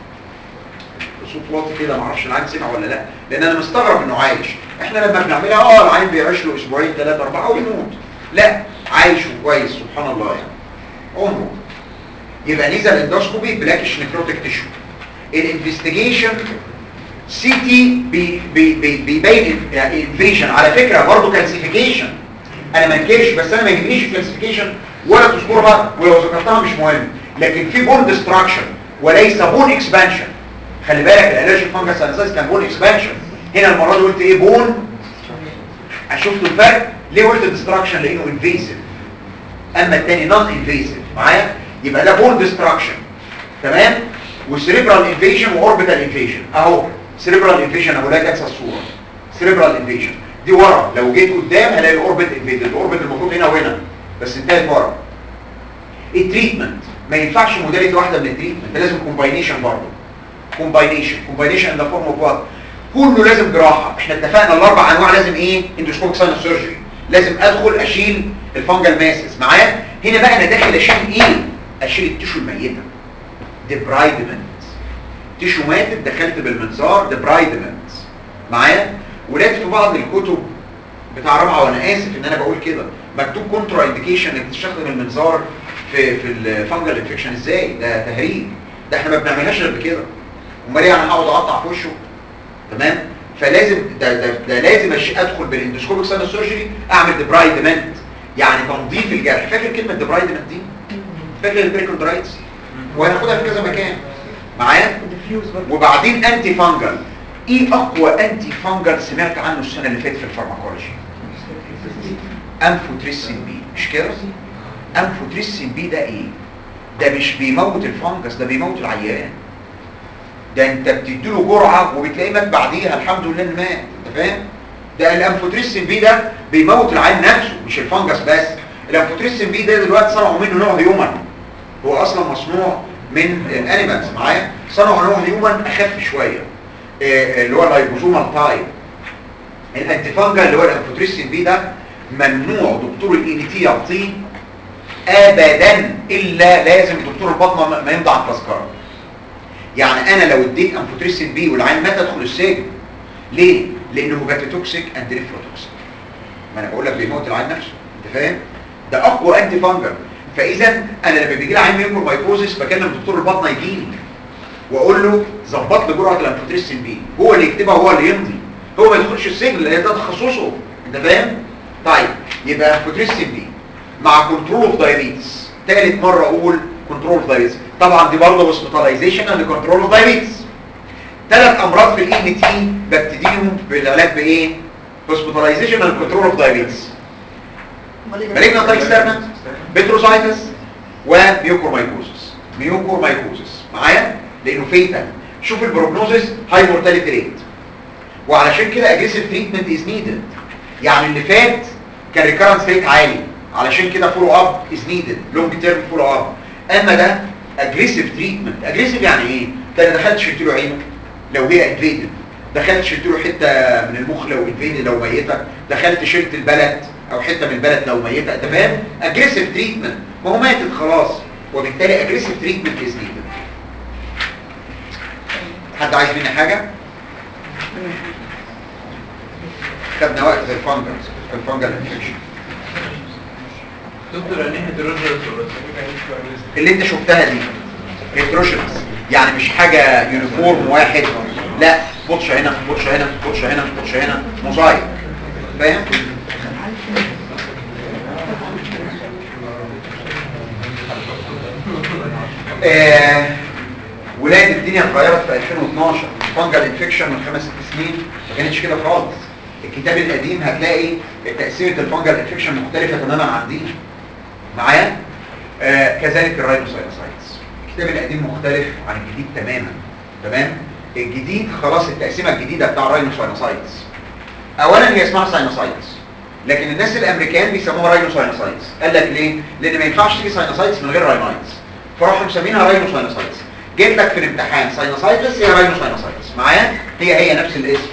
بصوت واطي كده معرفش العين سمع ولا لا لان انا مستغرب انه عايش احنا لما بنعملها اه العين بيعيش له اسبوعين ثلاثه اربعه ويموت لا عايش وكويس سبحان الله يعني عمره يبقى نزل اندوسكوبي بلاكش نكروتيك تيشو الانفستيجيشن سي تي بيبين انفيجن على فكره برضه كالسيفيكيشن انا ما انكرش بس انا ما يهمنيش الكالسيفيكيشن ولا تذكرها ولو ذكرتها مش مهم لكن في بون ديستراكشن وليس بون اكسبانشن خلي بالك الالرجي فانجس انسايز كان بون اكسبانشن هنا المره دي قلت ايه بون شفتوا الفرق ليه قلت ديستراكشن لانه انفيزيف اما الثاني نون انفيزيف معايا يبقى ده بون ديستراكشن تمام وسيريبرال انفيجن واوربيتال انفيجن اهو سيريبرال انفيجن اهو لا تنسى الصوره سيريبرال انفيجن دي ورا لو جيت قدام هلاقي الاوربت انفيدد الاوربت المفروض هنا وهنا بس انتهت ورا التريتمنت ما ينفعش موداليتي واحده من التريتمنت لازم كومباينيشن برضه كومباينيشن كومباينيشن ان ذا فورم اوف وات كله لازم جراحه احنا اتفقنا الاربع انواع لازم ايه اندوسكوبيك ساينس سيرجري لازم ادخل اشيل الفانجل ماسس معايا هنا بقى انا داخل اشيل ايه اشيل التشو الميته ديبرايدمنت تشو ماتت دخلت بالمنظار ديبرايدمنت معايا ولقيت في بعض الكتب بتاع رابعه وانا اسف ان انا بقول كده مكتوب كونترا انديكيشن انك تستخدم المنظار في في الفانجل انفكشن ازاي ده تهريج ده احنا ما بنعملهاش غير بكده امال ايه انا هقعد اقطع في وشه تمام فلازم ده ده, ده لازم ادخل بالاندوسكوبيك ساينس سيرجري اعمل ديبرايدمنت يعني تنظيف الجرح فاكر كلمه ديبرايدمنت دي فاكر البريكوندرايتس وهناخدها في كذا مكان معايا وبعدين انتي فانجل ايه اقوى انتي فانجل سمعت عنه السنه اللي فاتت في الفارماكولوجي انفوتريسين بي مش كده انفوتريسين بي ده ايه ده مش بيموت الفانجس ده بيموت العيان ده انت بتديله جرعه وبتلاقيه مات بعديها الحمد لله انه مات انت فاهم ده الانفوتريسين بي ده بيموت العيان نفسه مش الفانجس بس الانفوتريسين بي ده دلوقتي صنعوا منه نوع هيومن هو اصلا مصنوع من الانيمالز معايا صنعوا نوع هيومن اخف شويه إيه اللي هو اللايبوزومال تايب الانتيفانجا اللي هو الانفوتريسين بي ده ممنوع دكتور الاي تي يعطيه ابدا الا لازم دكتور البطنه ما- ما يمضي على التذكره يعني انا لو اديت امفوتريسين بي والعين مات ادخل السجن ليه لانه هيباتوتوكسيك اند نيفروتوكسيك ما انا بقول لك بيموت العين نفسه انت فاهم ده اقوى انتي فانجر فاذا انا لما بيجي لي عين ميوكور مايكوزيس بكلم دكتور البطنه يجيني واقول له ظبط لي جرعه الامفوتريسين بي هو اللي يكتبها هو اللي يمضي هو ما يدخلش السجن لان ده تخصصه انت فاهم طيب يبقى امفوتريسين بي مع كنترول اوف دايابيتس ثالث مره اقول كنترول اوف دايابيتس طبعا دي برضه هوسبيتاليزيشن اند كنترول اوف دايابيتس ثلاث امراض في الاي ان تي ببتديهم بالعلاج بايه هوسبيتاليزيشن اند كنترول اوف دايابيتس مالجنا اكسترنال بتروسايتس وميوكورمايكوزس ميوكورمايكوزس معايا لانه فيتال شوف البروجنوزس هاي مورتاليتي ريت وعلشان كده اجريسيف تريتمنت از نيدد يعني اللي فات كان ريكارنس ريت عالي علشان كده فولو اب از نيدد لونج تيرم فولو اب اما ده اجريسيف تريتمنت اجريسيف يعني ايه ده انا دخلت شلت له عينه لو هي انفيدد دخلت شلت له حته من المخ لو انفيدد لو ميته دخلت شلت البلد او حته من البلد لو ميته انت فاهم اجريسيف تريتمنت ما هو ماتت خلاص وبالتالي اجريسيف تريتمنت از نيدد حد عايز مني حاجه خدنا وقت في الفانجل في الفانجل انفكشن دكتور يعني هيدروجينس اللي انت شفتها دي هيتروجينس يعني مش حاجه يونيفورم واحد لا بطشه هنا بطشه هنا بطشه هنا بطشه هنا موزايك فاهم آه ولاد الدنيا اتغيرت في 2012 فانجل انفكشن من خمس ست سنين ما كانتش كده خالص الكتاب القديم هتلاقي تقسيمه الفانجل انفكشن مختلفه تماما عن دي معايا آه كذلك الراينوساينوسايتس الكتاب القديم مختلف عن الجديد تماما تمام الجديد خلاص التقسيمه الجديده بتاع الراينوساينوسايتس اولا هي اسمها ساينوسايتس لكن الناس الامريكان بيسموها راينوساينوسايتس قال لك ليه لان ما ينفعش تيجي ساينوسايتس من غير راينايتس فراحوا مسمينها راينوساينوسايتس جيت لك في الامتحان ساينوسايتس هي راينوساينوسايتس معايا هي هي نفس الاسم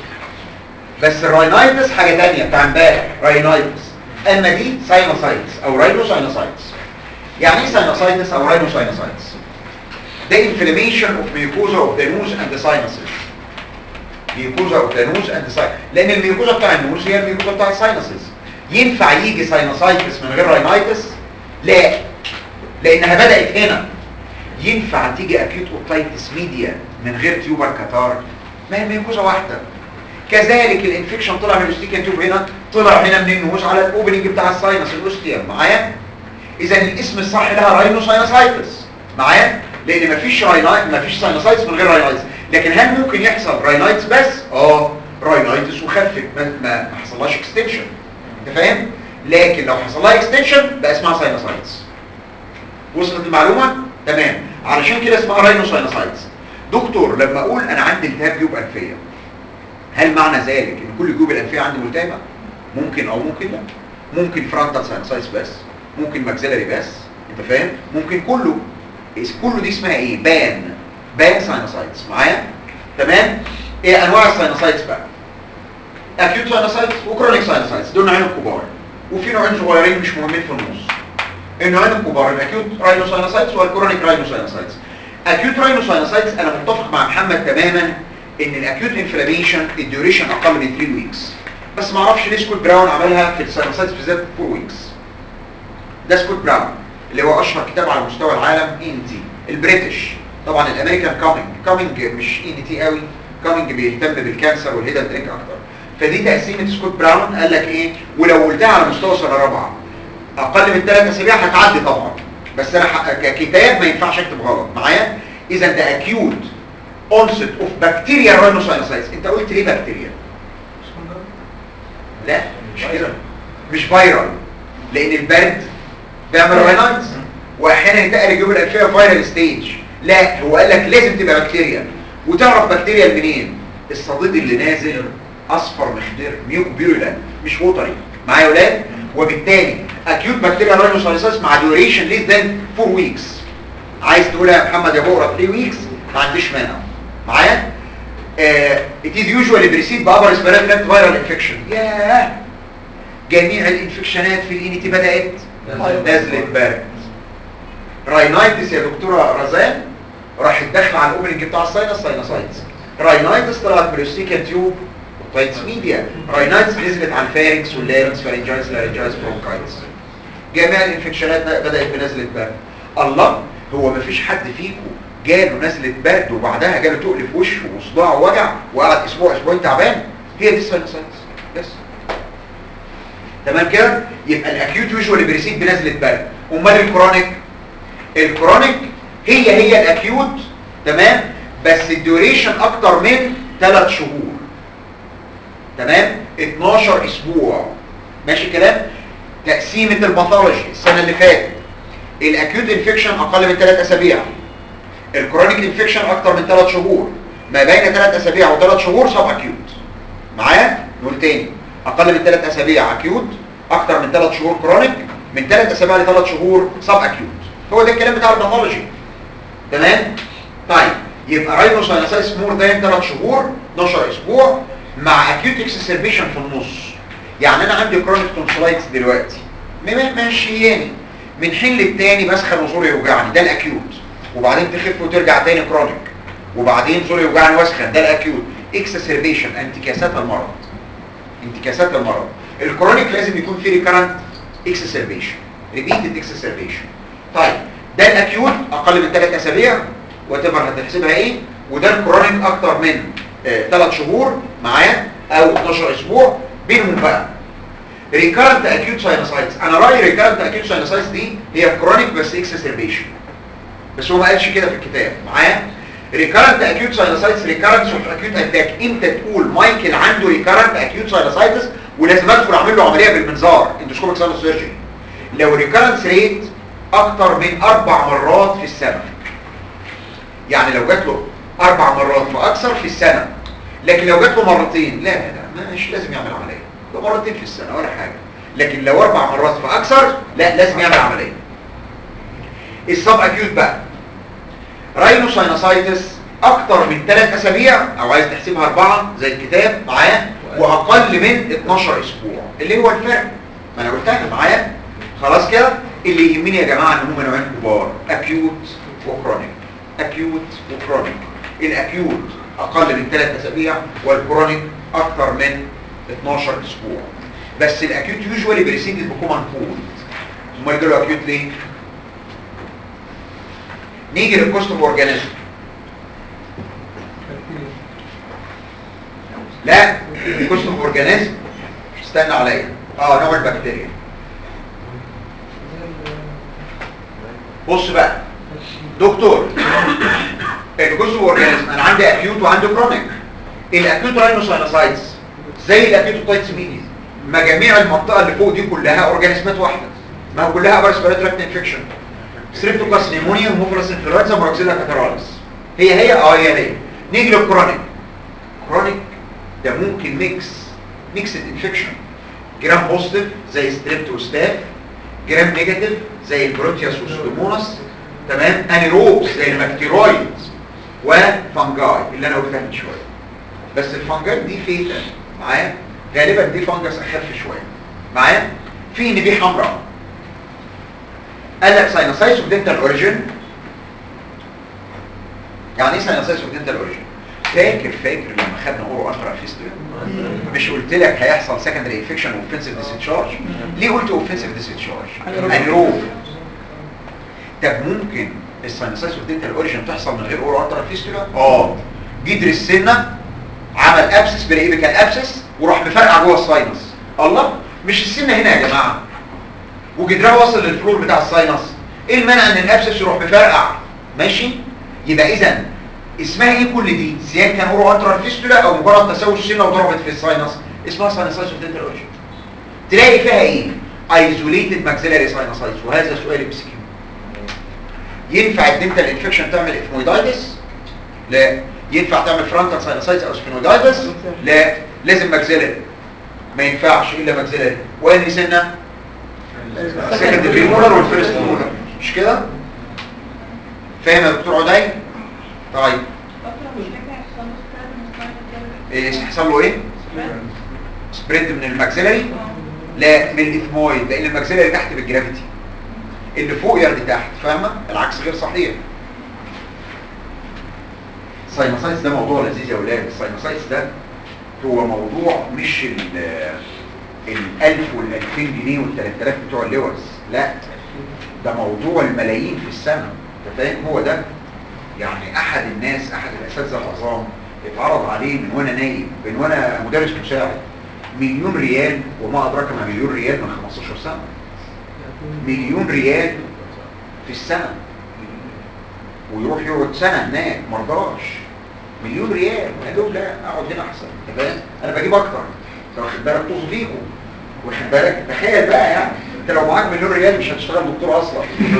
بس الراينايتس حاجه ثانيه بتاع امبارح راينايتس اما دي ساينوسايتس او راينوساينوسايتس يعني ايه ساينوسايتس او راينوساينوسايتس ده inflammation of mucosa of the nose and the sinuses mucosa of the nose and the sinuses لان الميوكوزا بتاع النوز هي الميوكوزا بتاع الساينسز ينفع يجي ساينوسايتس من غير راينايتس لا لانها بدأت هنا ينفع تيجي اكيوت اوتايتس ميديا من غير تيوبر كاتار ما هي ميوكوزا واحده كذلك الانفكشن طلع من الاستيكان تيوب هنا طلع هنا من النوز على الاوبننج بتاع الساينس الاوستيوم معايا اذا الاسم الصح لها راينوساينوسايتس معايا لان مفيش راينايت مفيش ساينوسايتس من غير راينايتس لكن هل ممكن يحصل راينايتس بس اه راينايتس وخفت ما ما, ما حصلهاش اكستنشن انت فاهم لكن لو حصل لها اكستنشن بقى اسمها ساينوسايتس وصلت المعلومه تمام علشان كده اسمها راينوساينوسايتس دكتور لما اقول انا عندي التهاب جيوب انفيه هل معنى ذلك ان كل الجيوب الانفيه عندي ملتهبه ممكن او ممكن لا ممكن فرونتال ساينوسايتس بس ممكن ماكسيلاري بس انت فاهم ممكن كله إس- كله دي اسمها ايه بان بان ساينوسايتس معايا تمام ايه انواع الساينوسايتس بقى اكيوت ساينوسايتس وكرونيك ساينوسايتس دول نوعين الكبار وفي نوعين صغيرين مش مهمين في النص النوعين الكبار الاكيوت راينوساينوسايتس والكرونيك راينوساينوسايتس اكيوت راينوساينوسايتس انا متفق مع محمد تماما ان الاكيوت انفلاميشن الديوريشن اقل من 3 ويكس بس ما اعرفش ليه سكوت براون عملها في الساينوسايتس بالذات 4 ويكس ده سكوت براون اللي هو اشهر كتاب على مستوى العالم ان تي البريتش طبعا الامريكان كامينج كامينج مش ان تي قوي كامينج بيهتم بالكانسر والهيدن درينك اكتر فدي تقسيمه سكوت براون قال لك ايه ولو قلتها على مستوى سنه رابعه اقل من ثلاث اسابيع هتعدي طبعا بس انا ح- ككتاب ما ينفعش اكتب غلط معايا اذا ده اكيوت اونست اوف بكتيريا راينوساينوسايتس انت قلت ليه بكتيريا لا مش كده مش فايرال لان البرد بيعمل راينايتس واحيانا ينتقل الجيوب الانفيه فايرال ستيج لا هو قال لك لازم تبقى بكتيريا وتعرف بكتيريا منين الصديد اللي نازل اصفر مخضر ميوكوبيولان مش وطري معايا يا ولاد وبالتالي اكيوت بكتيريا راينوساينوسايتس مع ديوريشن ليس ذان 4 ويكس عايز تقولها يا محمد يا بقرة 3 ويكس ما عنديش مانع معايا it is usually preceded by upper respiratory tract viral infection ياه جميع الانفكشنات في الانتي بدأت نزلة برد راينايتس يا دكتوره رزان راحت داخله على الاوبننج بتاع الساينس ساينسايتس راينايتس طلعت بلوستيكال تيوب اوتايتس ميديا راينايتس نزلت على الفارنكس واللارنكس فارنجايتس لارنجايتس برونكايتس جميع الانفكشنات بدات بنزله برد الله هو مفيش حد فيكم جاله نزله برد وبعدها جاله تقل في وشه وصداع ووجع وقعد اسبوع اسبوعين تعبان هي دي الساينسايتس بس تمام كده يبقى الاكيوت يوجوالي بيريسيد بنزله برد امال الكرونيك الكرونيك هي هي الاكيوت تمام بس الديوريشن اكتر من 3 شهور تمام 12 اسبوع ماشي الكلام تقسيمه الباثولوجي السنه اللي فاتت الاكيوت انفكشن اقل من 3 اسابيع الكرونيك انفكشن اكتر من 3 شهور ما بين 3 اسابيع و3 شهور سب اكيوت معايا نقول تاني اقل من 3 اسابيع اكيوت اكتر من 3 شهور كرونيك من 3 اسابيع ل 3 شهور سب اكيوت هو ده الكلام بتاع الباثولوجي تمام طيب يبقى راينوساينسايتس مور ذان 3 شهور 12 اسبوع مع اكيوت اكسسربيشن في النص يعني انا عندي كرونيك تونسلايتس دلوقتي م- ماشياني من حين للتاني بسخن وزوري يوجعني ده الاكيوت وبعدين تخف وترجع تاني كرونيك وبعدين زوري يوجعني واسخن ده الاكيوت اكسسربيشن انتكاسات المرض انتكاسات المرض الكرونيك لازم يكون فيه ريكارنت اكسسربيشن ريبيتد اكسسربيشن طيب ده الاكيوت اقل من 3 اسابيع وتبقى هتحسبها ايه وده الكرونيك اكتر من 3 شهور معايا او 12 اسبوع بينهم بقى ريكارنت اكيوت ساينوسايتس انا رايي ريكارنت اكيوت ساينوسايتس دي هي كرونيك بس اكسسربيشن بس هو ما قالش كده في الكتاب معايا ريكارنت اكيوت ساينوسايتس ريكارنس اوف اكيوت اتاك امتى تقول مايكل عنده ريكارنت اكيوت ساينوسايتس ولازم ادخل اعمل له عمليه بالمنظار اندوسكوبيك ساينوس سيرجري لو ريكارنس ريت اكتر من اربع مرات في السنه يعني لو جات له اربع مرات واكثر في السنه لكن لو جات له مرتين لا لا لا مش لازم يعمل عمليه ده مرتين في السنه ولا حاجه لكن لو اربع مرات فاكثر لا لازم يعمل عمليه السب اكيوت بقى راينوساينوسايتس اكتر من 3 اسابيع او عايز تحسبها اربعه زي الكتاب معايا واقل من 12 اسبوع اللي هو الفرق ما انا قلتها معايا خلاص كده اللي يهمني يا جماعه ان هم نوعين كبار اكيوت وكرونيك اكيوت وكرونيك الاكيوت اقل من 3 اسابيع والكرونيك اكتر من 12 اسبوع بس الاكيوت يوجوالي بريسيدد بكومن كولد امال جاله اكيوت ليه نيجي للكوست اوف اورجانيزم لا الكوست اوف اورجانيزم استنى عليا اه نوع البكتيريا بص بقى دكتور الكوست اوف اورجانيزم انا عندي اكيوت وعندي كرونيك الاكيوت راينوساينوسايتس زي الاكيوت اوتايتس ميديا مجاميع المنطقه اللي فوق دي كلها اورجانيزمات واحده ما هو كلها بارسبيراتوري انفكشن ستريبتوكاس نيمونيا وموفرس انفلونزا وماروكسيلا كاتراليس هي هي اه هي هي نيجي للكرونيك كرونيك ده ممكن ميكس ميكسد انفكشن جرام بوزيتيف زي ستريبتوستاف جرام نيجاتيف زي البروتياس والسودوموناس تمام انيروبس زي البكتيرويد وفانجاي اللي انا قلتها من شويه بس الفانجاي دي فيتا معايا غالبا دي فانجس اخف شويه معايا في ان دي حمراء قال لك ساينوسايتس اوف دنتال اوريجين يعني ايه ساينوسايتس اوف دنتال اوريجين فاكر فاكر لما خدنا اورو انترا فيستول مش قلت لك هيحصل سكندري انفكشن اوفنسيف ديسشارج ليه قلت اوفنسيف ديسشارج انيروب طب ممكن الساينوسايتس اوف دنتال اوريجين تحصل من غير اورو انترا فيستولا اه جدر السنه عمل ابسس بريبيكال ابسس وراح مفرقع جوه الساينس الله مش السنه هنا يا جماعه وجدرها وصل للفلور بتاع الساينس ايه المانع ان الابسس يروح مفرقع ماشي يبقى اذا اسمها ايه كل دي سيان كان اورو انترال فيستولا او مجرد تساوي السنه وضربت في الساينس اسمها ساينسايتس اوف دنتال اوريجين تلاقي فيها ايه ايزوليتد ماكسيلاري ساينسايتس وهذا سؤال بسكيو ينفع الدنتال انفكشن تعمل افمويدايتس لا ينفع تعمل فرانتال ساينسايتس او سفينويدايتس لا لازم ماكسيلاري ما ينفعش الا ماكسيلاري وانهي سنه سكند دري مولر والفيرست مولر مش كده فاهم يا دكتور عدي طيب ايه حصل له ايه سبريد من الماكسيلاري لا من الاثمويد لان الماكسيلاري تحت بالجرافيتي اللي فوق يرد تحت فاهمه العكس غير صحيح الساينوسايتس ده موضوع لذيذ يا ولاد الساينوسايتس ده هو موضوع مش ال ال 1000 وال 2000 جنيه وال 3000 بتوع اللوز لا ده موضوع الملايين في السنه انت فاهم هو ده يعني احد الناس احد الاساتذه العظام اتعرض عليه من وانا نايم من وانا مدرس مساعد مليون ريال وما ادراك ما مليون ريال من 15 سنه مليون ريال في السنه ويروح يقعد سنه هناك مرضاش مليون ريال قال لهم لا اقعد هنا احسن انت فاهم انا بجيب اكتر انت واخد بالك طز فيكم واخد بالك تخيل بقى يعني انت لو معاك مليون ريال مش هتشتغل دكتور اصلا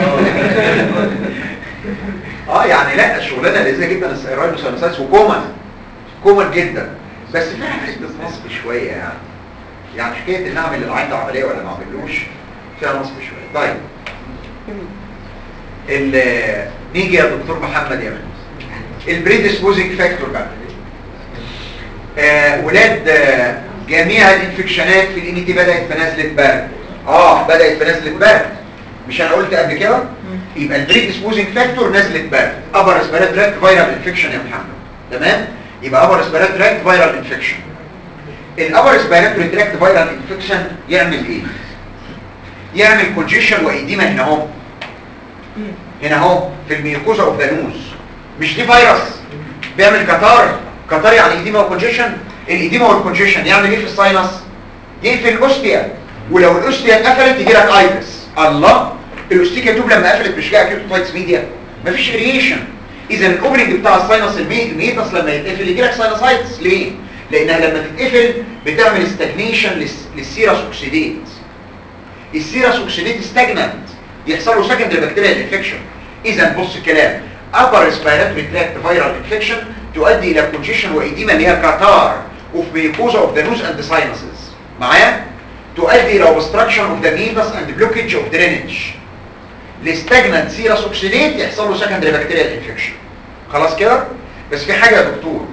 اه يعني لا الشغلانه لذيذه جدا الراينوساينوسايتس وكومن كومن جدا بس فيها حته نصب شويه يعني يعني حكايه ان اعمل للعين ده عمليه ولا ما اعملوش فيها نصب شويه طيب ال- نيجي يا دكتور محمد يا من البريدسبوزنج فاكتور بقى آه ولاد آه جميع الانفكشنات في الانيتي بدات في نزله برد اه بدات في نزله برد مش انا قلت قبل كده يبقى البريدسبوزنج فاكتور نزله برد ابر ريسبيراتوري تراكت فيرال انفكشن يا محمد تمام يبقى ابر ريسبيراتوري تراكت فيرال انفكشن الابر ريسبيراتوري تراكت فيرال انفكشن يعمل ايه يعمل كونجيشن وايديما هنا اهو هنا اهو في الميوكوزا اوف ذا نوز مش دي فيروس بيعمل كتار كتار يعني ايديما وكونجيشن الايديما والكونجيشن يعمل ايه في الساينس يقفل الاوستيا ولو الاوستيا اتقفلت يجي لك ايتس الله الاوستيكا توب لما قفلت مش جايه كيوتوفايتس ميديا مفيش اريشن اذا الاوبننج بتاع الساينس المي- الميتس لما يتقفل يجي لك ساينسايتس ليه لانها لما تتقفل بتعمل ستاجنيشن للسيرس اوكسيديت السيرس اوكسيديت ستاجننت يحصل له سكندري بكتيريال انفكشن اذا بص الكلام upper respiratory tract viral infection تؤدي الى congestion وايديما اللي هي كاتار of mucosa of the nose and the sinuses معايا تؤدي الى obstruction of the mucus and blockage of drainage لستاجننت سيرس اوكسيديت يحصل له سكندري بكتيريال انفكشن خلاص كده بس في حاجه يا دكتور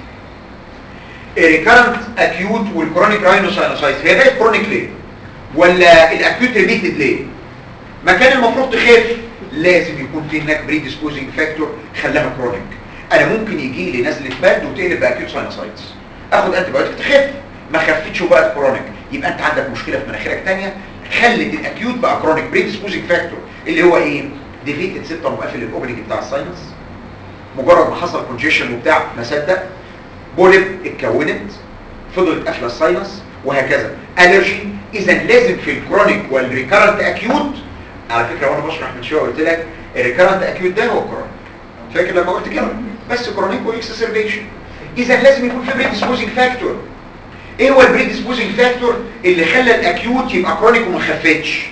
الريكارنت اكيوت والكرونيك راينوساينوسايتس هي بقت كرونيك ليه ولا الاكيوت ريبيتد ليه ما كان المفروض تخف لازم يكون في هناك بريديسبوزنج فاكتور خلاها كرونيك انا ممكن يجي لي نزله برد وتقلب باكيوت ساينوسايتس اخد انتي بايوتيك تخف ما خفتش وبقت كرونيك يبقى انت عندك مشكله في مناخيرك ثانيه خلت الاكيوت بقى كرونيك بريديسبوزنج فاكتور اللي هو ايه ديفيتد سيبتم مقفل الاوبننج بتاع الساينس مجرد ما حصل كونجيشن وبتاع ما صدق بولب اتكونت فضلت قافله الساينس وهكذا الرجي اذا لازم في الكرونيك والريكارنت اكيوت على فكره وانا بشرح من شويه قلت لك الريكارنت اكيوت ده هو كرونيك فاكر لما قلت كده بس كرونيك واكسسربيشن اذا لازم يكون في بريديسبوزنج فاكتور ايه هو البريديسبوزنج فاكتور اللي خلى الاكيوت يبقى كرونيك وما خفتش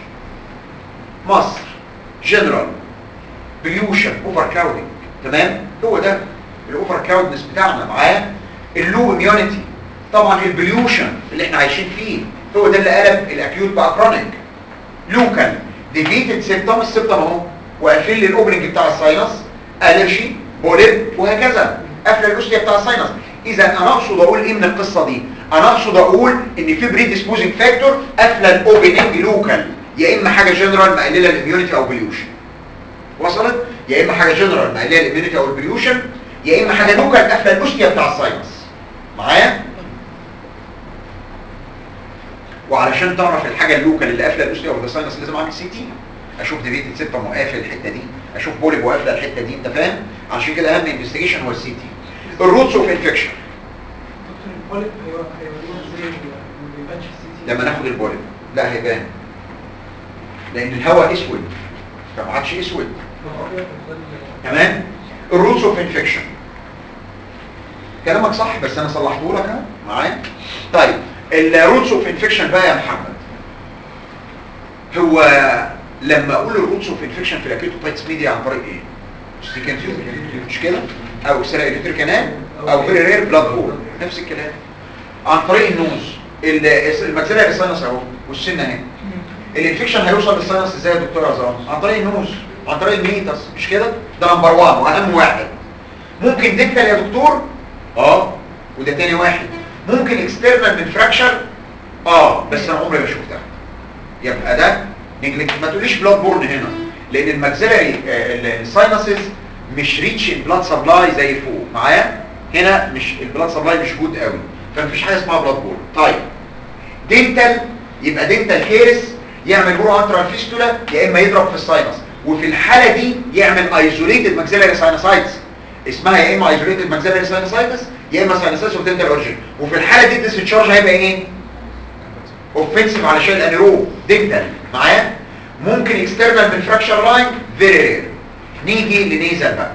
مصر جنرال بليوشن اوفر كراودنج تمام هو ده الاوفر كراودنس بتاعنا معاه اللو اميونيتي طبعا البليوشن اللي احنا عايشين فيه هو ده اللي قلب الاكيوت بقى كرونيك لوكال ديفيتد سيبتوم السيبتوم اهو وقافل لي الاوبننج بتاع الساينس الرجي بوليب وهكذا قافله الاوستيا بتاع الساينس اذا انا اقصد اقول ايه من القصه دي انا اقصد اقول ان في بريديسبوزنج فاكتور قافله الاوبننج لوكال يا اما حاجه جنرال مقلله الاميونيتي او بليوشن وصلت يا اما حاجه جنرال مقلله الاميونيتي او البليوشن يا اما حاجه لوكال قافله الاوستيا بتاع الساينس معايا وعلشان تعرف الحاجه اللوكال اللي قافله الاوستيا او الساينس لازم اعمل سي تي اشوف ديفيتد سيبتم وقافل الحته دي اشوف بوليب وقافله الحته دي انت فاهم عشان كده اهم انفستيجيشن هو السي تي الروتس اوف انفكشن دكتور البوليب هيورينا ازاي ما بيبانش في السي تي لما ناخد البوليب لا هيبان لان الهواء اسود فما عادش اسود هو أبيض وده ال- تمام الروتس اوف انفكشن كلامك صح بس انا صلحته لك اهو معايا طيب الروتس اوف انفكشن بقى يا محمد هو لما اقول الروتس اوف انفكشن في الاكيوتوبايتس ميديا عن طريق ايه ستيكن تيوب مش كده او سيرا كانال او فيري رير بلاد هول نفس الكلام عن طريق النوز ال- الماكسيلاري ساينس اهو والسن اهي الانفكشن هيوصل للساينس ازاي يا دكتور عزام عن طريق النوز عن طريق الميتس مش كده ده نمبر 1 واهم واحد ممكن ديكتال يا دكتور اه وده تاني واحد ممكن اكسترنال من فراكشر اه بس انا عمري ما شفتها يبقى ده نجلكت ما تقوليش بلاد بورن هنا لان الماكسيلاري الساينسز مش ريتش البلاد سبلاي زي فوق معايا هنا مش البلاد سبلاي مش جود قوي فمفيش حاجه اسمها بلاد بول طيب دينتال يبقى دينتال كيرس يعمل هو انترال فيستولا يا اما يضرب في الساينس وفي الحاله دي يعمل ايزوليتد ماكسيلاري ساينسايتس اسمها يا اما ايزوليتد ماكسيلاري ساينسايتس يا اما ساينسايتس اوف دينتال اوريجين وفي الحاله دي الديسشارج هيبقى ايه اوفنسيف علشان الانيرو دينتال معايا ممكن اكسترنال من فراكشر لاين فيري رير نيجي لنيزل بقى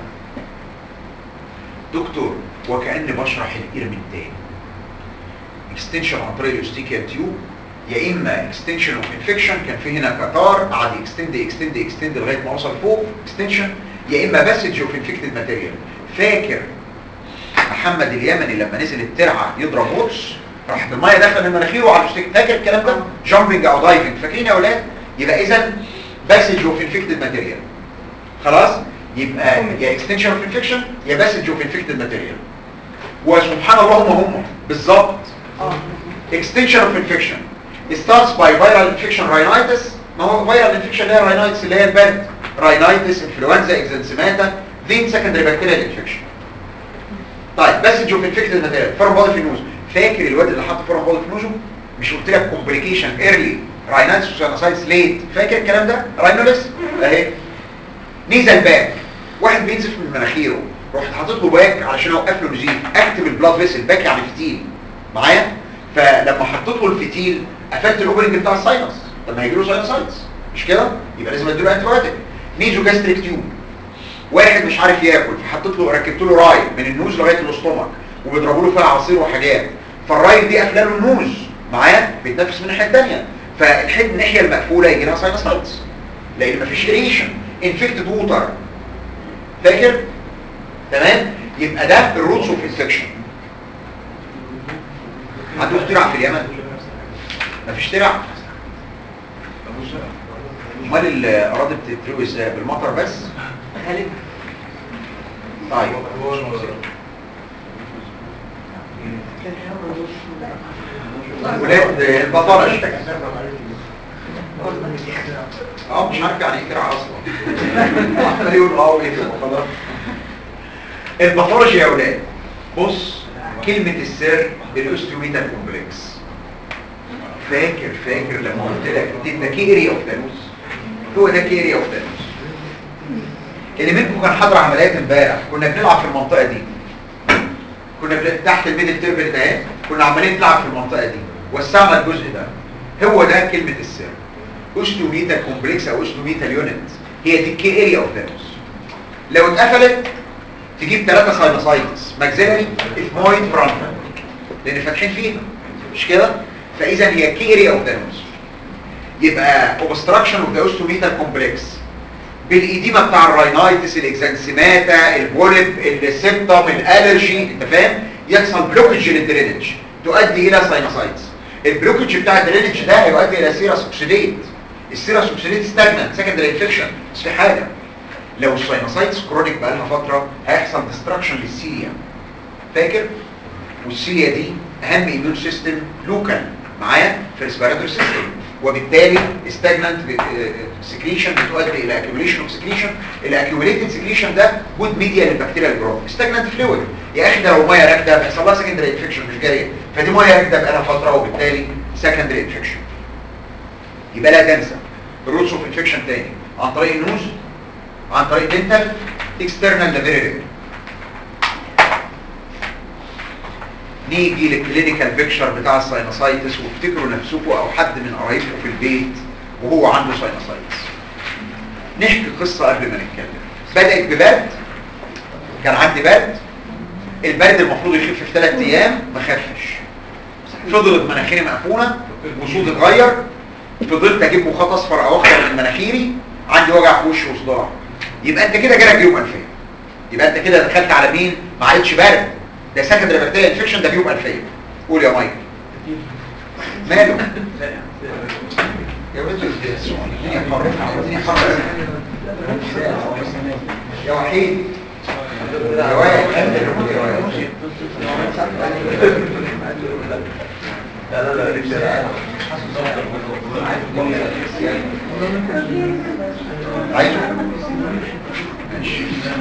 دكتور وكأني بشرح الإيرمن تاني اكستنشن عن طريق الاستيكيال تيوب يا اما اكستنشن اوف انفكشن كان في هنا قطار قعد اكستند اكستند اكستند لغايه ما وصل فوق اكستنشن يا اما باسج اوف انفكتد ماتيريال فاكر محمد اليمني لما نزل الترعه يضرب ووتس راحت الميه داخله من مناخيره على الاستيك فاكر الكلام ده جامبنج او دايفنج فاكرين يا اولاد يبقى اذا باسج اوف انفكتد ماتيريال خلاص يبقى يا اكستنشن اوف انفكشن يا باسج اوف انفكتد ماتيريال وسبحان الله هم هم بالظبط extension of infection It starts by viral infection rhinitis ما هو viral infection اللي هي rhinitis اللي هي البرد rhinitis influenza exanthemata then secondary bacterial infection طيب passage of infected material foreign body في النوز فاكر الواد اللي حط foreign body في نوزه مش قلت لك complication early rhinitis وسينوسايتس late فاكر الكلام ده rhinolis اهي نيزل باك واحد بينزف من مناخيره رحت حاطط له باك علشان اوقف له نزيف اكتب البلاد فيسل باك يعني فتيل معايا فلما حطيت له الفتيل قفلت الاوبننج بتاع الساينس لما هيجي له ساينسايتس مش كده يبقى لازم اديله انتي بايوتيك نيزو جاستريك تيوب واحد مش عارف ياكل فحطيت له ركبت له راي من النوز لغايه الاستومك وبيضربوا له فيها عصير وحاجات فالراي دي قافله له النوز معايا بيتنفس من الناحيه الثانيه فالحته الناحيه المقفوله يجي لها ساينسايتس لان مفيش اريشن انفكتد ووتر فاكر تمام يبقى ده الروتس اوف انفكشن عندكم ترع في اليمن مفيش ترع امال الاراضي بتتروي ازاي بالمطر بس طيب ولاد البطارش اه مش عارف يعني ايه ترع اصلا عمال يقول اه ويفهم وخلاص الباثولوجي يا اولاد بص كلمة السر الاوستيوميتال كومبلكس فاكر فاكر لما قلت لك دي ده كيري اوف دانوس هو ده كيري اوف دانوس اللي منكم كان حاضر عمليات امبارح كنا بنلعب في المنطقة دي كنا بن- تحت الميدل تيربل ده اهي، كنا عمالين نلعب في المنطقة دي وسعنا الجزء ده هو ده كلمة السر اوستيوميتال كومبلكس او اوستيوميتال يونت هي دي الكي اريا اوف دانوس لو اتقفلت تجيب ثلاثة ساينوسايتس ماكسيلاري اثمويد فرونتال لان فاتحين فيها مش كده فاذا هي كي اريا اوف دانوس يبقى اوبستراكشن اوف ذا اوستوميتال كومبلكس بالايديما بتاع الراينايتس الاكزانسيماتا البوليب السيبتوم الالرجي انت فاهم يحصل بلوكج للدرينج تؤدي الى ساينوسايتس البلوكج بتاع الدرينج ده هيؤدي الى سيراس اوكسيديت السيراس اوكسيديت ستاجنانت سكندري انفكشن بس في حاجه لو الساينوسايتس كرونيك بقالها فتره هيحصل ديستراكشن للسيليا فاكر والسيليا دي اهم ايميون سيستم لوكال معايا في الريسبيراتوري سيستم وبالتالي استاجنانت سكريشن بتؤدي الى اكيوميليشن اوف سكريشن الاكيوميليتد سكريشن ده جود ميديا للبكتيريال جروث استاجنانت فلويد يا اخي ده لو ميه راكده بيحصل لها سكندري انفكشن مش جايه فدي ميه راكده بقالها فتره وبالتالي سكندري انفكشن يبقى لا تنسى الروتس اوف انفكشن تاني عن طريق النوز عن طريق دنتال اكسترنال لافيريري نيجي للكلينيكال بيكشر بتاع الساينوسايتس وافتكروا نفسكم او حد من قرايبكم في البيت وهو عنده ساينوسايتس نحكي قصة قبل ما نتكلم بدأت ببرد كان عندي برد البرد المفروض يخف في ثلاث ايام ما خفش فضلت مناخيري مقفولة وصوتي اتغير فضلت اجيب مخاط اصفر او اخضر من مناخيري عندي وجع في وشي وصداع يبقى انت كده جالك يوم 2000 يبقى انت كده دخلت على مين ما عادتش برد ده سكندري بكتيريا انفكشن ده بيوم 2000 قول يا مايكل ماله يا ولد الدنيا حر الدنيا حر يا وحيد يا وائل يا وائل لا لا لا ليش لا عايزه ماشي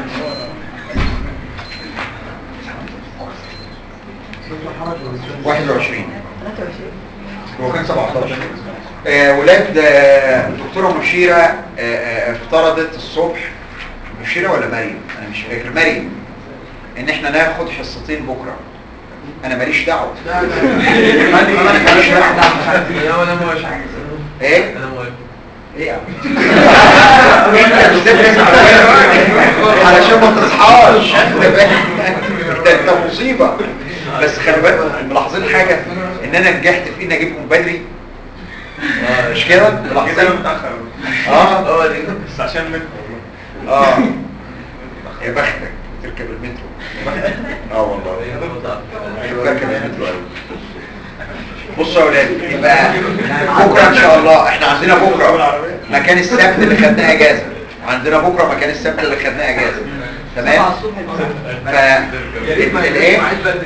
واحد وعشرين هو كان 17 آه ولاد آه الدكتوره مشيره آه آه افترضت الصبح مشيره ولا مريم انا مش فاكر مريم ان احنا ناخد حصتين بكره انا ماليش دعوه انا ماليش دعوه انا موافق ايه انا موافق ايه يا عم انت بالذات لازم تنام علشان ما تصحاش ده انت مصيبه بس خلي بالك ملاحظين حاجه ان انا نجحت في اني اجيبكم بدري مش كده كده ملاحظين انا متاخر اه اه دي بس عشان منكم اه يا بختك تركب المترو اه والله تركب المترو قوي بصوا يا ولاد يبقى بكره ان شاء الله احنا عندنا بكره مكان السبت اللي خدناه اجازه عندنا بكره مكان السبت اللي خدناه اجازه تمام ف الايه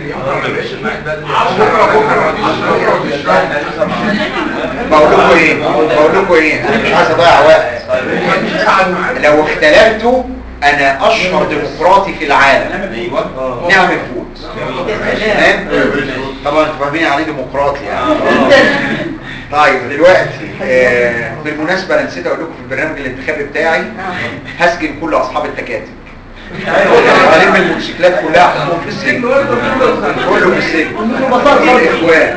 بقول لكم ايه بقول لكم ايه انا مش عايز اضيع وقت لو اختلفتوا انا اشهر ديمقراطي في العالم نعمل فوت تمام طبعا انتوا فاهمين عليه ديمقراطي يعني طيب دلوقتي آه بالمناسبه انا نسيت اقول لكم في البرنامج الانتخابي بتاعي هسجن كل اصحاب التكاتك هلم الموتوسيكلات كلها احطهم في السجن كله في السجن الاخوان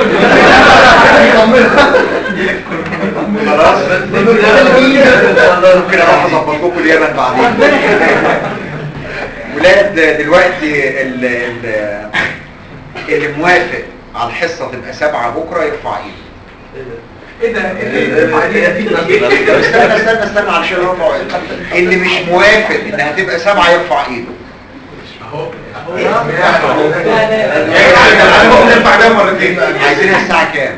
خلاص ممكن اروح اظبط لكم اليمن بعدين ولاد دلوقتي ال- ال- اللي موافق على الحصه تبقى سبعه بكره يرفع ايده ايه ده ايه ده استنى استنى استنى علشان ارفع اللي مش موافق انها تبقى سبعه يرفع ايده نرفع ده مرتين عايزينها الساعه كام؟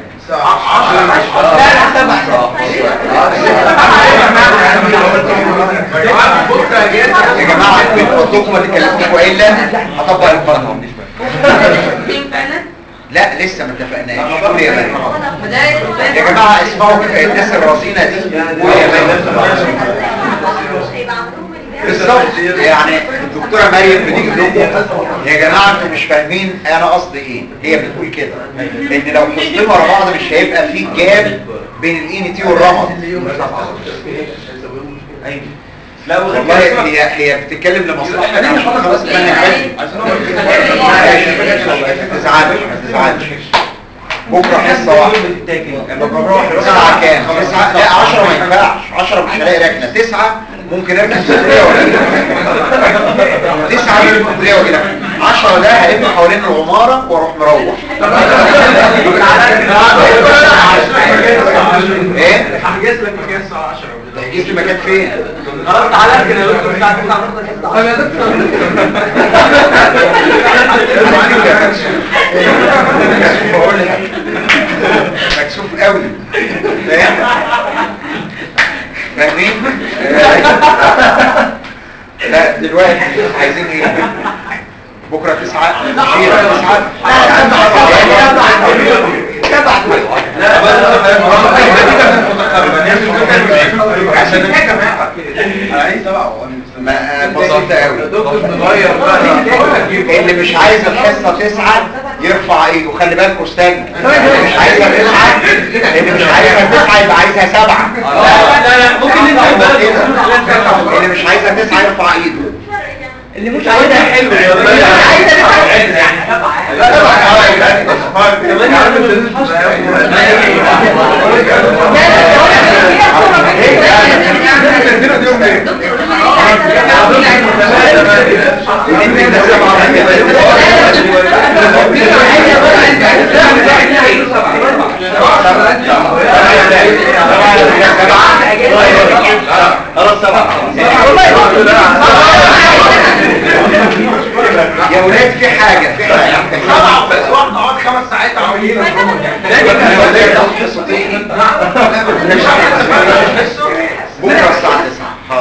يا جماعه انتوا قلتكم اللي كلمتكم الا هطبق القانون لا لسه ما اتفقناش قول يا مريم يا جماعه اسمعوا الناس الرصينه دي قول يا مريم بالظبط يعني الدكتوره مريم بتيجي لكم يا جماعه انتوا مش فاهمين انا قصدي ايه هي بتقول كده ان لو حطينا ورا بعض مش هيبقى في جاب بين الاي تي والرمد لا والله هي هي بتتكلم لمصلحتك عشان خلاص تبنى البلد ما تزعلش ما تزعلش بكره حصه واحده الساعه كام؟ تسعة لا 10 ما ينفعش 10 مش هلاقي ركنه 9 ممكن اركن في الكليه واجي لك 9 في الكليه واجي لك 10 ده هلف حوالين العماره واروح مروح ايه؟ هحجز لك مكان الساعه 10 تحجز لي مكان فين؟ خلاص تعالى اركن يا دكتور الساعه 9 ناخد الحصه طب يا دكتور مكسوف بقول لك مكسوف قوي فاهم فاهمين لا دلوقتي عايزين ايه بكره تسعة مشيرة تسعة عشان ايه يا جماعه انا عايز سبعه ما بسيطة قوي دكتور نغير بقى اللي مش عايز الحصة تسعة يرفع ايده خلي بالكوا استنى اللي مش عايزها تسعة اللي مش عايزها تسعة يبقى عايزها سبعة لا لا ممكن ننزل اللي مش عايزها تسعة يرفع ايده اللي مش عايزها حلو خلاص سبعه يا ولاد في حاجة في حاجة سبعه بس واحده اقعد خمس ساعات عمالين بكرة الساعة 9 حاضر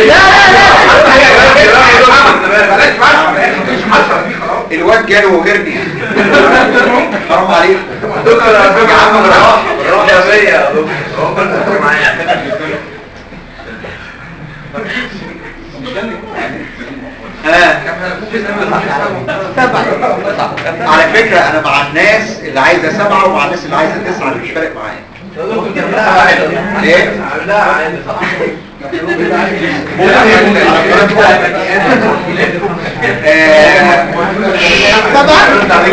الواد جاله هرنيا حرام عليكم يا عم بالراحه بالراحه يا بيا على فكرة انا مع الناس اللي عايزة سبعة ومع الناس اللي عايزة تسعة مش فارق معايا ايه؟ آه، سبعة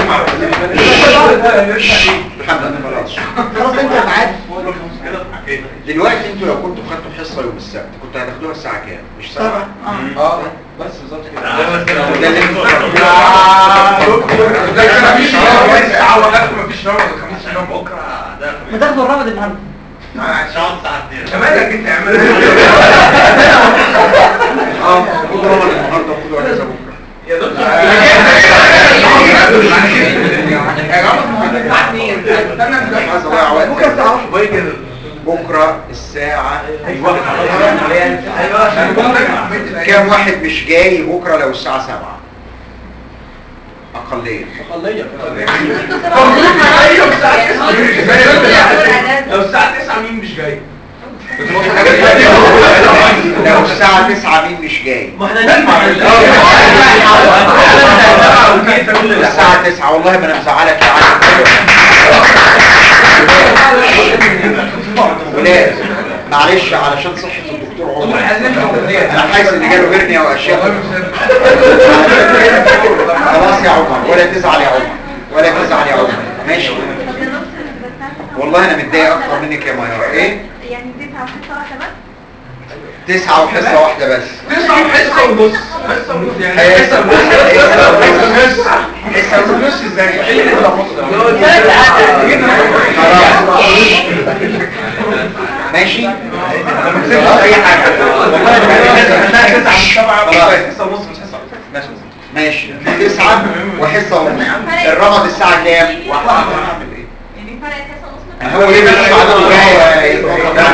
محمد خلاص خلاص انت معاك دلوقتي انتوا لو كنتوا خدتوا حصة يوم السبت كنتوا هتاخدوها الساعة كام؟ مش سبعة؟ اه بس بالظبط كده ده اللي انتوا ما تاخدوا الرابط النهارده اه خدوا رمضان النهارده وخدوا اجازة بكرة عايز اضيع وقت بكرة الساعة كام واحد مش جاي بكرة لو الساعة سبعة أقلية لو الساعة 9 مين مش جاي؟ لو الساعة تسعة مين مش جاي ما احنا نجمع الساعة تسعة والله ما انا مزعلك يا عم ولاد معلش علشان صحة الدكتور عمر انا حاسس ان جاله هرنيا واشياء خلاص يا عمر ولا تزعل يا عمر ولا تزعل يا عمر ماشي والله انا متضايق اكتر منك يا ميار ايه يعني تسعة وحصة واحدة بس تسعة وحصة واحدة بس تسعة حصة ونص حصة ونص يعني حصة ونص. حصة ونص ازاي؟ ماشي خلاص اي حاجة والله خلاص. تسعة من سبعة خلاص. حصة ونص مش حصة ماشي ماشي تسعة وحصة ونص الرمض الساعة كام؟ يعني فرق حصة ونص هو ليه مش عدد جاي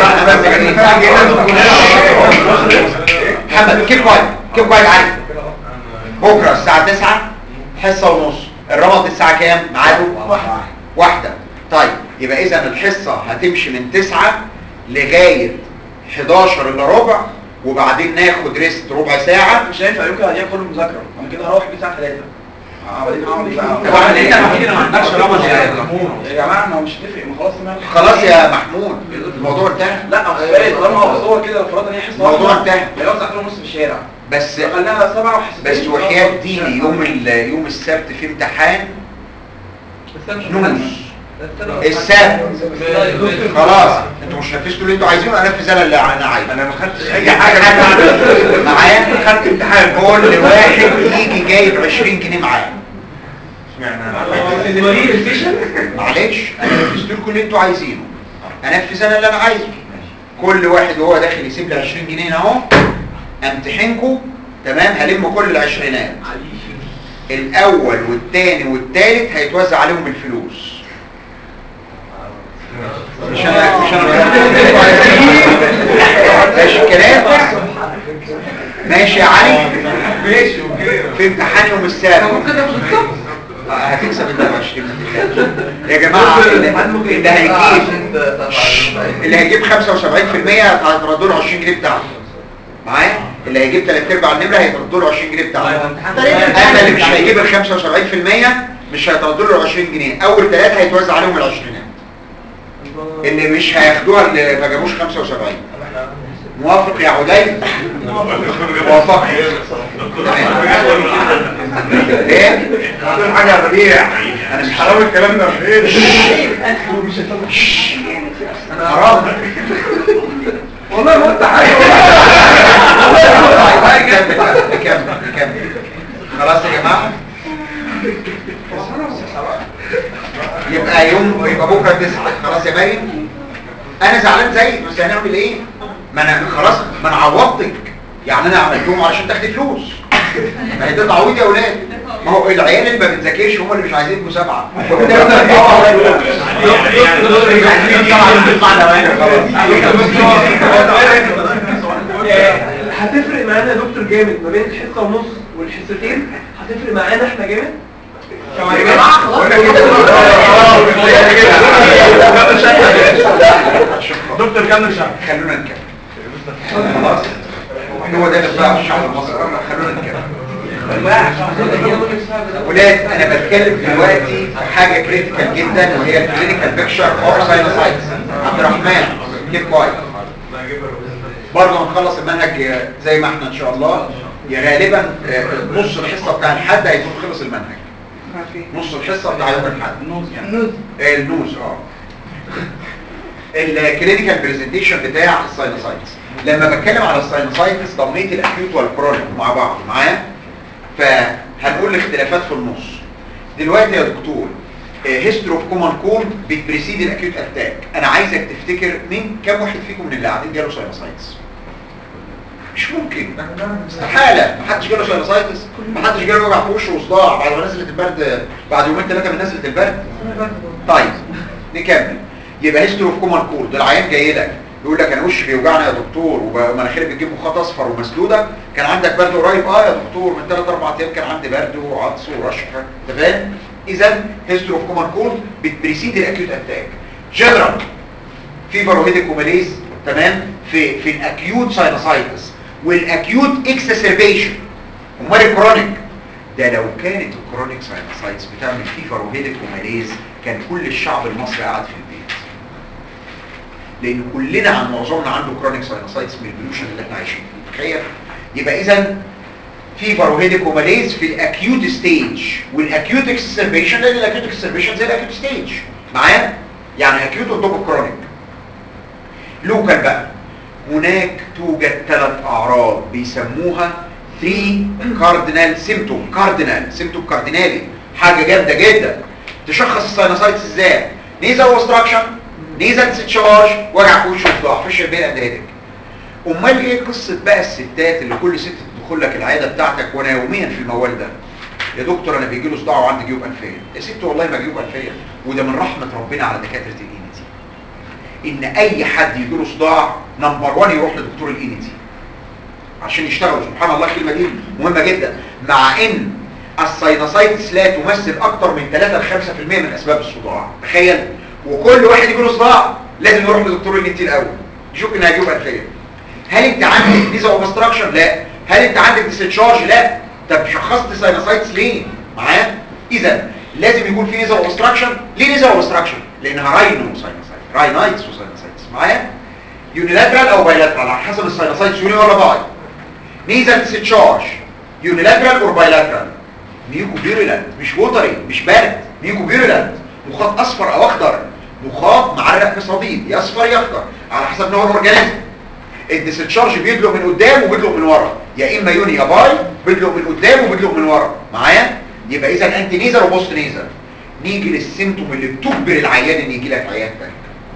محمد كيف وايد كيف وايد عارف بكرة الساعة تسعة حصة ونص الرمض الساعة كام؟ ميعاده واحدة طيب يبقى إذا الحصة هتمشي من تسعة لغاية 11 الا ربع وبعدين ناخد ريست ربع ساعة مش هينفع يمكن هديها كله مذاكره انا كده هروح البيت الساعه 3 بعدين هقعد بقى طبعا انت الوحيد اللي ما عندكش رمض يا جماعه ما هو مش هتفرق ما خلاص تمام خلاص يا محمود الموضوع انتهى لا اصل إيه، طالما هو صور كده الفراد ان هي حصه الموضوع واحدة، انتهى. هيقعد ساعتين ونص في الشارع بس خلينا سبعه وحصتين بس وحياة ديني يوم ال- يوم السبت في امتحان نوس السبت خلاص انتوا مش نفذتوا اللي انتوا عايزينه انفذ انا اللي انا عايزه انا ما خدتش اي حاجه معايا خدت امتحان كل واحد يجي جايب 20 جنيه معاه معلش انا نفذت لكم اللي انتوا عايزينه انفذ انا اللي انا عايزه كل واحد وهو داخل يسيب لي 20 جنيه هنا اهو امتحنكم تمام هلم كل العشرينات الاول والثاني والثالث هيتوزع عليهم الفلوس مش انا مش انا ماشي الكلام ماشي يا علي ماشي اوكي في امتحان يوم السبت آه، هتكسب انت 20 ما تقلقش. يا جماعه اللي اللي هيجيب اللي هيجيب 75% هيتردوا له 20 جنيه بتاعته معايا اللي هيجيب 3 ارباع النمره هيتردوا له 20 جنيه بتاعته اما اللي مش هيجيب ال 75% مش هيتردوا له 20 جنيه اول ثلاثه هيتوزع عليهم العشرينات اللي مش هياخدوها اللي ما جابوش 75 موافق يا عدي موافق ايه كل حاجة يا ربيع انا مش حرام الكلام ده فين حرام والله ما انت حاجه نكمل نكمل نكمل خلاص يا جماعه يبقى يوم يبقى بكره تسعة خلاص يا مريم انا زعلان زيك بس هنعمل ايه ما انا خلاص ما انا عوضتك يعني انا عملتهم علشان تاخدي فلوس ما هي ده تعويض يا اولاد ما هو العيال اللي ما بتذاكرش هم اللي مش عايزين مسابقه هتفرق معانا يا دكتور جامد ما بين الحصه ونص والحصتين هتفرق معانا احنا جامد يا جماعه خلاص دكتور كمل شهر خلونا نكمل خلاص هو ده اللي بقى في الشعب المصري خلونا نكمل ولاد انا بتكلم دلوقتي في حاجه كريتيكال جدا وهي الكلينيكال بيكتشر اوف ساينوسايتس عبد الرحمن كيب كويس برضه هنخلص المنهج زي ما احنا ان شاء الله يا غالبا آه، نص الحصه بتاع الحد هيكون خلص المنهج نص الحصه بتاع يوم الحد نوز آه، النوز اه الكلينيكال برزنتيشن بتاع الساينوسايتس لما بتكلم على الساينوسايتس ضميت الاكيوت والكرونيك مع بعض معايا فهنقول الاختلافات في النص دلوقتي يا دكتور هيستوري اوف كومن كول بتبريسيد الاكيوت اتاك انا عايزك تفتكر مين كم واحد فيكم من اللي قاعدين جاله ساينوسايتس مش ممكن استحاله محدش جاله ساينوسايتس محدش جاله وجع في وشه وصداع بعد ما نزلت البرد بعد يومين ثلاثه من نزلت البرد طيب نكمل يبقى هيستوري اوف كومن كول ده العيان جاي لك يقول لك انا وشي بيوجعني يا دكتور ومناخيري بتجيب مخاط اصفر ومسدوده كان عندك برد قريب اه يا دكتور من 3 4 ايام كان عندي برد وعطس ورشح انت فاهم اذا هيستوري اوف كومن كول بتبريسيد الاكيوت اتاك جنرال فيفر وهيدك وماليز تمام في في الاكيوت ساينوسايتس والاكيوت اكسسربيشن امال الكرونيك ده لو كانت الكرونيك ساينوسايتس بتعمل فيفر وهيدك وماليز كان كل الشعب المصري قاعد في البيت لان كلنا عن معظمنا عنده كرونيك ساينوسايتس من البلوشن اللي احنا عايشين فيه تخيل يبقى اذا فيفر وهيدك وماليز في الاكيوت ستيج والاكيوت اكسسربيشن لان الاكيوت اكسسربيشن زي الاكيوت ستيج معايا يعني اكيوت قدام الكرونيك لوكال بقى هناك توجد ثلاث اعراض بيسموها 3 كاردينال سيمتوم كاردينال سيمتوم كاردينالي حاجه جامده جدا تشخص الساينوسايتس ازاي نيزل اوبستراكشن نيزل ستشارج وجع في وش وصداع فيش البين قد ايدك امال ايه قصه بقى الستات اللي كل ست تدخل لك العياده بتاعتك وانا يوميا في الموال ده يا دكتور انا بيجي له صداع وعندي جيوب انفيه يا ست والله ما جيوب انفيه وده من رحمه ربنا على دكاتره الاينتي ان اي حد يجي له صداع نمبر 1 يروح لدكتور الاينتي عشان يشتغلوا سبحان الله الكلمه دي مهمه جدا مع ان الساينوسايتس لا تمثل اكتر من 3 ل 5% من اسباب الصداع تخيل وكل واحد يجي له صداع لازم يروح لدكتور الاينتي الاول يشوف ان هجيوب انفيه هل انت عندك فيزا اوبستراكشن لا هل انت عندك ديستشارج لا طب شخصت ساينوسايتس ليه معايا اذا لازم يكون في نيزل اوبستراكشن ليه نيزل اوبستراكشن لانها راينو ساينوسايتس راينايتس وساينوسايتس معايا يونيلاترال او بايلاترال على حسب الساينوسايتس يوني ولا باي نيزل ديستشارج يونيلاترال اور بايلاترال ميوكو بيرولانت مش ووتري مش بارد ميوكو بيرولانت مخاط اصفر او اخضر مخاط معرق في صديد يا اصفر يا اخضر على حسب نوع الاورجانيزم الديستشارج بيدلق من قدام وبيدلق من ورا يا اما يوني يا باي بيدلق من قدام وبيدلق من ورا معايا يبقى اذا انت نيزر وبوست نيزر نيجي للسيمتوم اللي بتجبر العيان ان يجي لك عيادتك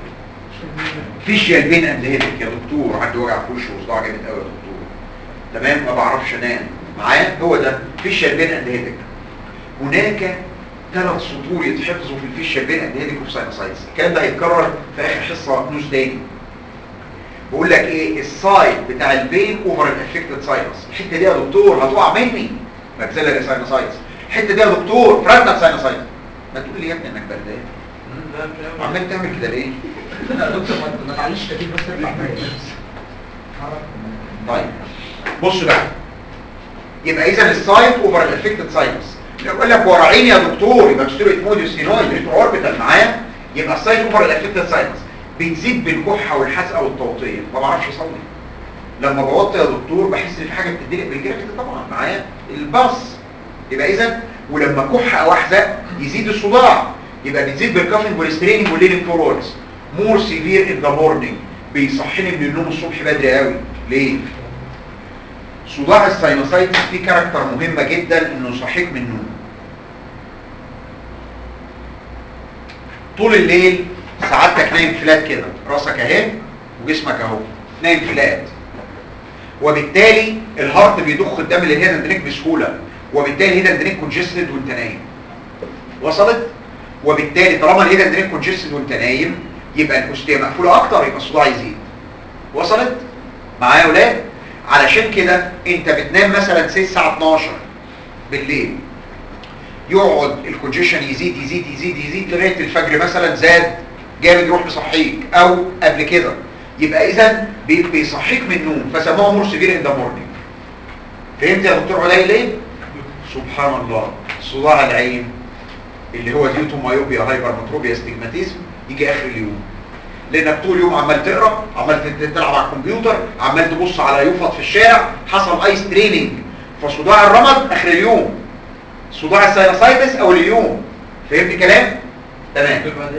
فيشيال بين اند هيدك يا دكتور عندي وجع في وشي وصداع جامد قوي يا دكتور تمام ما بعرفش انام معايا هو ده فيشيال بين اند هيدك هناك ثلاث سطور يتحفظوا في الفيشيال بين اند هيدك وفي ساينوسايتس الكلام ده هيتكرر في اخر حصه نوز تاني بقول لك ايه السايد بتاع البين اوفر الافكتد ساينس الحته دي يا دكتور هتقع مني ماكسيلاري ساينوسايتس الحته دي يا دكتور فرانتال ساينوسايتس ما تقول لي يا ابني انك بردان عمال تعمل كده ليه لا يا دكتور ما- ما تعليش تكييف بس ارفع طيب بص بقى يبقى اذا السايد اوفر الافكتد ساينس لو قال لك ورا عيني يا دكتور يبقى بستيرويد موديوس سينويد ريتو اوربيتال معايا يبقى السايد اوفر الافكتد ساينس بتزيد بالكحه والحسقه والتوطيه ما بعرفش اصلي لما بوطي يا دكتور بحس ان في حاجه بتدلق بالجرافيك طبعا معايا الباص يبقى اذا ولما كح او احزق يزيد الصداع يبقى بتزيد بالكافين والستريننج والليلينج فورورز مور سيفير ان ذا مورنينج بيصحيني من النوم الصبح بدري قوي ليه صداع الساينوسايتس فيه كاركتر مهمه جدا انه يصحيك من النوم طول الليل سعادتك نايم فلات كده راسك اهي وجسمك اهو نايم فلات وبالتالي الهارت بيضخ الدم للهيد اند نيك بسهوله وبالتالي الهيد اند نيك كونجستد وانت نايم وصلت وبالتالي طالما الهيد اند نيك كونجستد وانت نايم يبقى الاوستيه مقفوله اكتر يبقى الصداع يزيد وصلت معايا يا ولاد علشان كده انت بتنام مثلا 6 الساعه 12 بالليل يقعد الكونجيشن يزيد يزيد يزيد يزيد لغايه الفجر مثلا زاد جامد يروح مصحيك او قبل كده يبقى اذا بي- بيصحيك من النوم فسموها مور سيفير ان ذا مورنينج فهمت يا دكتور علاء ليه سبحان الله صداع العين اللي هو ديوتو مايوبيا هايبرمتروبيا استجماتيزم يجي اخر اليوم لانك طول اليوم عمال تقرا عمال تت- تلعب على الكمبيوتر عمال تبص على يفط في الشارع حصل ايس تريننج فصداع الرمد اخر اليوم صداع الساينوسايتس اول اليوم فهمت كلام تمام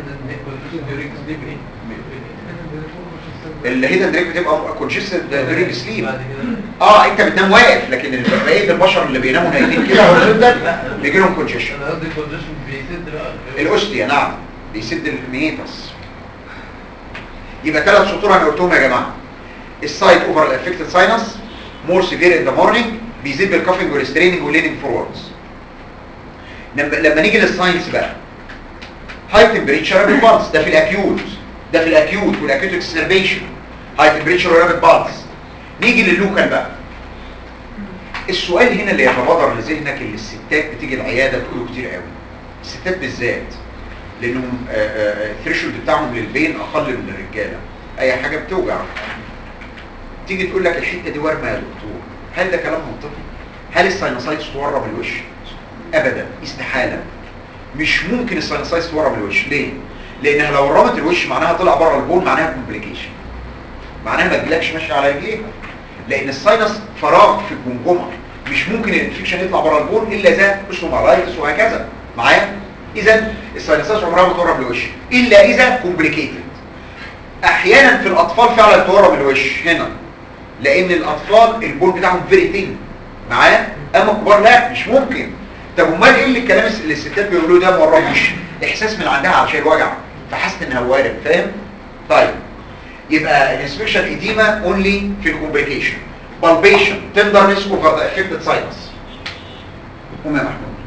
الهيدن دريك بتبقى كونجستد دريك سليب اه انت بتنام واقف لكن بقيه البشر اللي بيناموا نايمين كده هو جدا بيجي لهم كونجيشن انا قصدي الكونجيشن بيسد بقى الاوستيا نعم بيسد الميتس يبقى ثلاث سطور انا قلتهم يا جماعه السايت اوفر الافكتد ساينس مور سيفير ان ذا مورنينج بيزيد بالكافنج والستريننج والليننج فوروردز لما لما نيجي للساينس بقى هاي تمبريتشر رابيد بالز ده في الاكيوت ده في الاكيوت والاكيوت اكسلربيشن هاي تمبريتشر رابيد بالز نيجي لللوكال بقى السؤال هنا اللي يتبادر لذهنك اللي الستات بتيجي العياده تقوله كتير قوي الستات بالذات لانهم الثريشولد بتاعهم للبين اقل من الرجاله اي حاجه بتوجع تيجي تقول لك الحته دي ورمه يا دكتور هل ده كلام منطقي هل الساينوسايتس تورم الوش ابدا استحاله مش ممكن الساينوسايتس تورم الوش ليه لانها لو رمت الوش معناها طلع بره البول معناها كومبليكيشن معناها ما تجيلكش ماشي على رجليك لان الساينس فراغ في الجمجمه مش ممكن الانفكشن يطلع بره البول الا اذا اسومالايتس وهكذا معايا اذا الساينسات عمرها ما تورم الوش الا اذا كومبليكيتد احيانا في الاطفال فعلا تورم الوش هنا لان الاطفال البول بتاعهم فيري ثين معايا اما الكبار لا مش ممكن طب امال ايه اللي الكلام اللي الستات بيقولوه ده مورم وش احساس من عندها عشان الوجع فحست انها وارد فاهم طيب يبقى الانسبكشن ايديما اونلي في الكومبليكيشن بالبيشن تندرنس اوفر ذا افكتد ساينس قوم يا محمود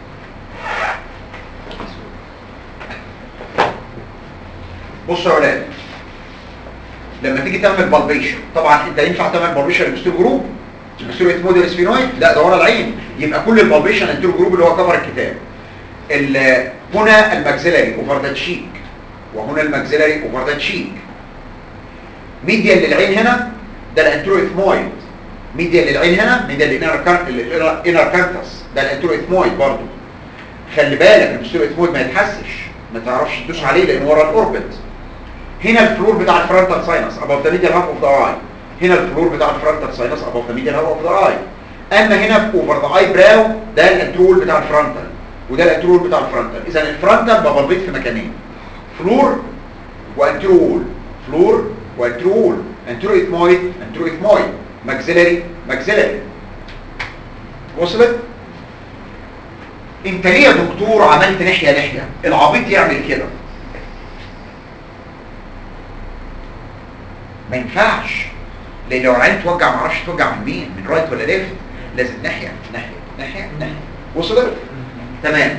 بصوا يا ولاد لما تيجي تعمل بالبيشن طبعا انت ينفع تعمل بالبيشن للمستور جروب المستور موديل سفينويد لا ده ورا العين يبقى كل البالبيشن انتور جروب اللي هو كفر الكتاب ال- هنا الماكسيلاري اوفر ذا تشيك وهنا الماكسيلاري اوفر ذا تشيك ميديا للعين هنا ده الانترو اثمويد ميديا للعين هنا ميديا للانر كانتس ده الانترو اثمويد برضه خلي بالك الانترو اثمويد ما يتحسش ما تعرفش تدوس عليه لان ورا الاوربت هنا الفلور بتاع الفرونتال ساينس اباف ذا ميديال هاف اوف ذا اي هنا الفلور بتاع الفرونتال ساينس اباف ذا ميديال هاف اوف ذا اي اما هنا في اوفر ذا اي براو ده الانترول بتاع الفرونتال وده الانترول بتاع الفرونتال اذا الفرونتال بقى في مكانين فلور وانترول فلور وانترول انترو اثمويد انترو اثمويد ماكسيلاري ماكسيلاري وصلت انت ليه يا دكتور عملت ناحيه ناحيه العبيط يعمل كده ما ينفعش لان لو العين توجع ما اعرفش توجع من مين من رايت ولا ليفت لازم ناحيه ناحيه ناحيه ناحيه وصلت تمام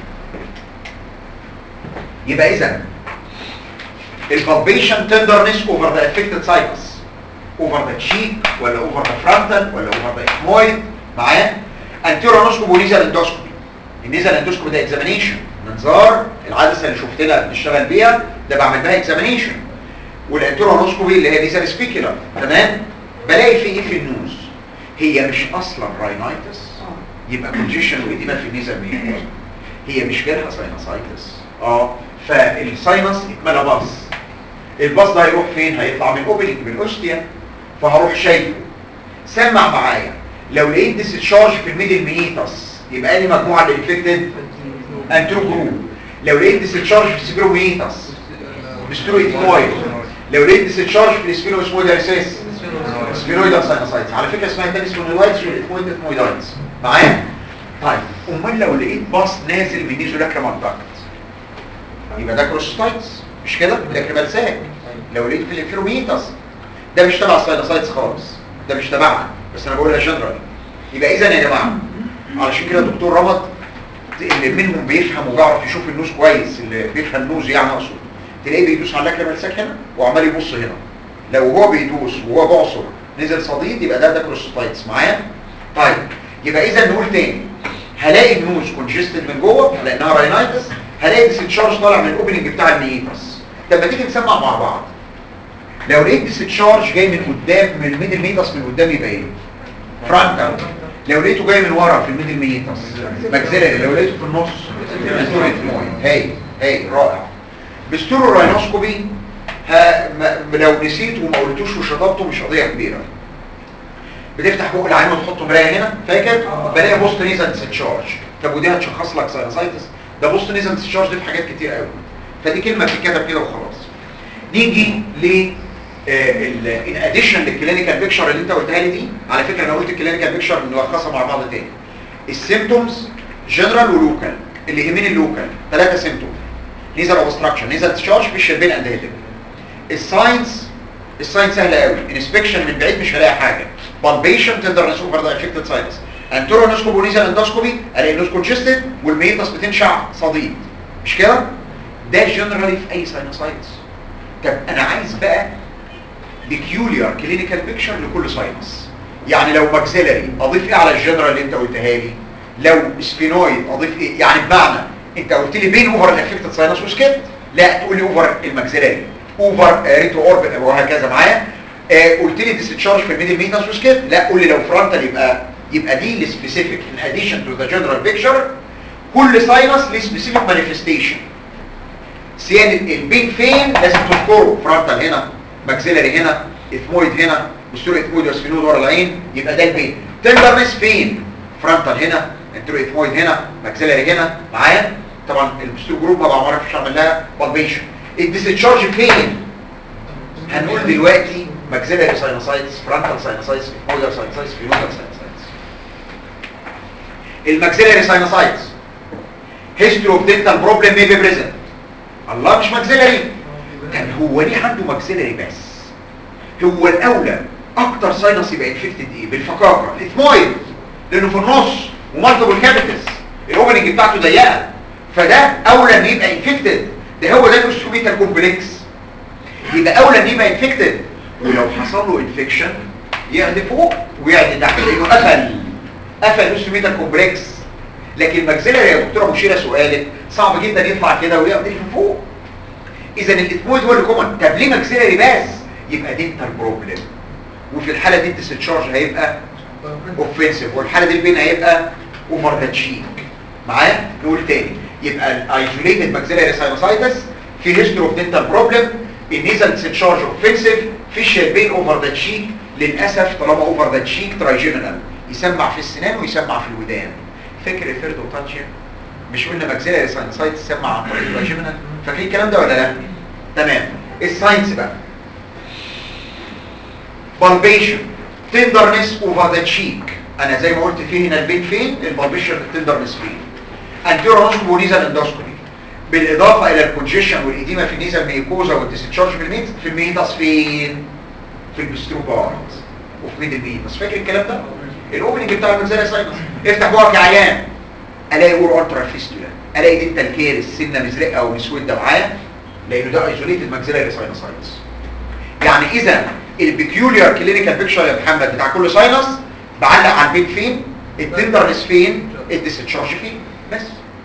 يبقى اذا البالبيشن تندرنس اوفر ذا افكتد سايتس اوفر ذا تشيك ولا اوفر ذا فرونتال ولا اوفر ذا اثمويد معايا انتيرونوسكوب ونيزال اندوسكوبي النيزال اندوسكوبي ده اكزامينيشن منظار العدسه اللي شفتنا بنشتغل بيها ده بعمل بها اكزامينيشن والانتيرونوسكوبي اللي هي نيزال سبيكيولار تمام بلاقي في ايه في النوز هي مش اصلا راينايتس يبقى كونجيشن وإديمة في النيزل ميوكوزا هي مش جالها ساينوسايتس اه فالساينس اتملى باص الباص ده هيروح فين هيطلع من اوبننج من الاوستيا فهروح شايفه سمع معايا لو لقيت ديسشارج في الميدل ميتاس يبقى لي مجموعه الانفكتد انترو جروب لو لقيت ديسشارج في السبيروميتاس بسترويد لو لقيت ديسشارج في السبيروسموداريسيس سبيرويدال ساينوسايتس على فكره اسمها تاني سبيرويدايتس والاثمويد اثمويدايتس معايا طيب امال لو لقيت باص نازل من نيزو لاكريمال داكت يبقى ده كروستايتس مش كده لاكريمال ساك لو لقيت في الانفيروميتاس ده مش تبع الساينوسايتس خالص ده مش تبعنا بس انا بقولها جنرال يبقى اذا يا جماعه علشان كده الدكتور رمض اللي منهم بيفهم وبيعرف يشوف النوز كويس اللي بيفهم النوز يعني اقصد تلاقيه بيدوس على اللاكريمال ساك هنا وعمال يبص هنا لو هو بيدوس وهو بعصر نزل صديد يبقى ده ده كروستايتس معايا طيب يبقى اذا نقول تاني هلاقي النوز كونجستد من جوه لانها راينايتس هلاقي ديستشارج طالع من الاوبننج بتاع الميتس طب ما تيجي نسمع مع بعض لو لقيت ديستشارج جاي من قدام من الميدل ميتس من قدام يبقى ايه فرونتال لو لقيته جاي من ورا في الميدل ميتس ماكسيلاري لو لقيته في النص انتورو اثمويد هاي هاي رائع بستورو راينوسكوبي ها ما لو نسيت وما قلتوش وشطبته مش قضيه كبيره بتفتح بق العين وتحط مرايه هنا فاكر بلاقي بوست نيزل ديسشارج طب ودي هتشخص لك ساينسايتس ده بوست نيزل ديسشارج دي في حاجات كتير قوي فدي كلمه بتتكتب كده وخلاص نيجي ل ان اديشن للكلينيكال بيكتشر اللي انت قلتها لي دي على فكره انا قلت الكلينيكال بيكتشر نلخصها مع بعض تاني السيمتومز جنرال ولوكال اللي يهمني اللوكال ثلاثه سيمتوم نيزل اوبستراكشن نيزل ديسشارج في الشربين اند هيدك الساينس الساينس سهله قوي انسبكشن من بعيد مش هلاقي حاجه بالبيشن تقدر نشوف برضه افكتد ساينس انترونوسكوب ونيزل اندوسكوبي الاقي النوز كونجستد والميتس بتنشع صديد مش كده ده جنرالي في اي ساينوسايتس طب انا عايز بقى بيكيوليار كلينيكال بيكتشر لكل ساينس يعني لو ماكسيلري اضيف ايه على الجنرال اللي انت قلتها لي لو سفينويد اضيف ايه يعني بمعنى انت قلت لي بين اوفر الافكتد ساينس وسكيت لا تقول لي اوفر الماكسيلري اوفر ريترو اوربت وهكذا معايا آه قلت لي ديسشارج في الميدل ميتنس وسكيت لا قول لي لو فرونتال يبقى يبقى دي السبيسيفيك ان اديشن تو ذا جنرال بيكتشر كل ساينس ليه سبيسيفيك مانيفستيشن سيادة البين فين لازم تذكره فرونتال هنا ماكسيلري هنا اثمويد هنا بستور اثمويد وسفينود ورا العين يبقى ده البين تندرنس فين فرونتال هنا انترو اثمويد هنا ماكسيلري هنا معايا طبعا البستور جروب ما بعرفش اعمل لها بالبيشن الديسشارج فين هنقول دلوقتي ماكسيلري ساينوسايتس فرونتال ساينوسايتس اثمويدال ساينوسايتس فينودال ساينوسايتس الماكسيلري ساينوسايتس history of dental problem may be present الله مش ماكسيلري طب هو ليه عنده ماكسيلري بس هو الاولى اكتر ساينس يبقى انفكتد ايه بالفقاقه الاثمويد لانه في النص ومالتيبل كابيتس الاوبننج بتاعته ضيقه فده اولى ان يبقى انفكتد ده هو ده الاوستوميتال كومبلكس يبقى اولى ان يبقى انفكتد ولو حصل له انفكشن يعدي فوق ويعدي تحت لانه قفل قفل الاوستوميتال كومبلكس لكن ماكسيلري يا دكتوره مشيره سؤالك صعب جدا يطلع كده ويقعد من فوق اذا الاثمويد هو اللي كومن طب ليه ماكسيلري بس يبقى دينتال بروبلم وفي الحاله دي الديسشارج هيبقى اوفنسيف والحاله دي البين هيبقى اوفر ذا تشيك معايا نقول تاني يبقى الايزوليتد ماكسيلري ساينوسايتس في هيستوري اوف دينتال بروبلم النيزل ديسشارج اوفنسيف فيشيال بين اوفر ذا تشيك للاسف طالما اوفر ذا تشيك ترايجينال يسمع في السنان ويسمع في الودان فاكر الفيردو تاتشيا مش قلنا ماكسيلاري ساينسايتس سمع عن طريق الترايجينال فاكرين الكلام ده ولا لا تمام الساينس بقى بالبيشن تندرنس اوفر ذا تشيك انا زي ما قلت فيه هنا البين فين البالبيشن التندرنس فين انتيرونوسكوبي ونيزل اندوسكوبي بالاضافه الى الكونجيشن والاديمه في النيزل ميكوزا والديسشارج في الميت في الميتاس فين في البستروبارت وفي ميدل ميتاس فاكر الكلام ده الاوبننج بتاع المنزله ساينس افتح بقك يا عيان الاقي اور الترا فيستولا الاقي دينتال كير السنه مزرقه ومسوده معايا لانه ده ايزوليتد ماكسيلاري ساينوسايتس يعني اذا البيكيوليار كلينيكال بيكتشر يا محمد بتاع كل ساينس بعلق على البيت فين التندرنس فين الديسشارج فين بس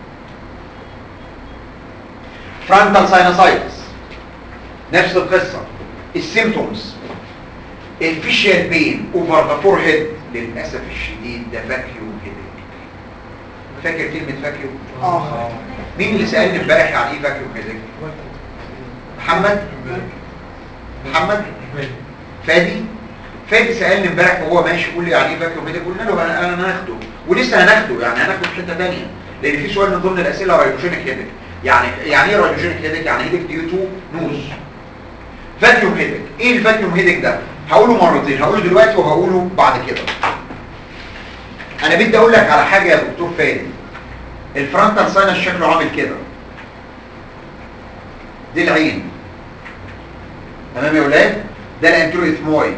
فرانتال ساينوسايتس نفس القصه السيمتومز الفيشيال بين اوفر ذا فور هيد للاسف الشديد ده فاكيوم هيدك فاكر كلمه فاكيوم اه مين اللي سالني امبارح يعني ايه فاكيوم هيدك محمد محمد فادي فادي سالني امبارح وهو ماشي يقول لي يعني ايه فاكيوم هيدك قلنا له انا انا هاخده ولسه هناخده يعني هناخده في حته ثانيه لان في سؤال من ضمن الاسئله رايوجينيك هيدك يعني يعني ايه رايوجينيك هيدك يعني هيدك ديو تو نوز فاكيوم هيدك ايه الفاكيوم هيدك ده هقوله مرتين هقوله دلوقتي وهقوله بعد كده انا بدي اقول لك على حاجه يا دكتور فادي الفرونتال ساينس شكله عامل كده دي العين تمام يا ولاد ده الانترو اثمويد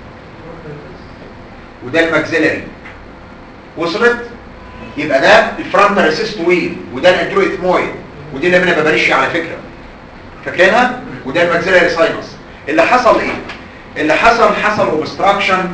وده الماكسيلري وصلت يبقى ده الفرونتال ريسيس طويل وده الانترو اثمويد ودي اللي انا ببرشي على فكره فاكرينها وده الماكسيلري ساينس اللي حصل ايه اللي حصل حصل اوبستراكشن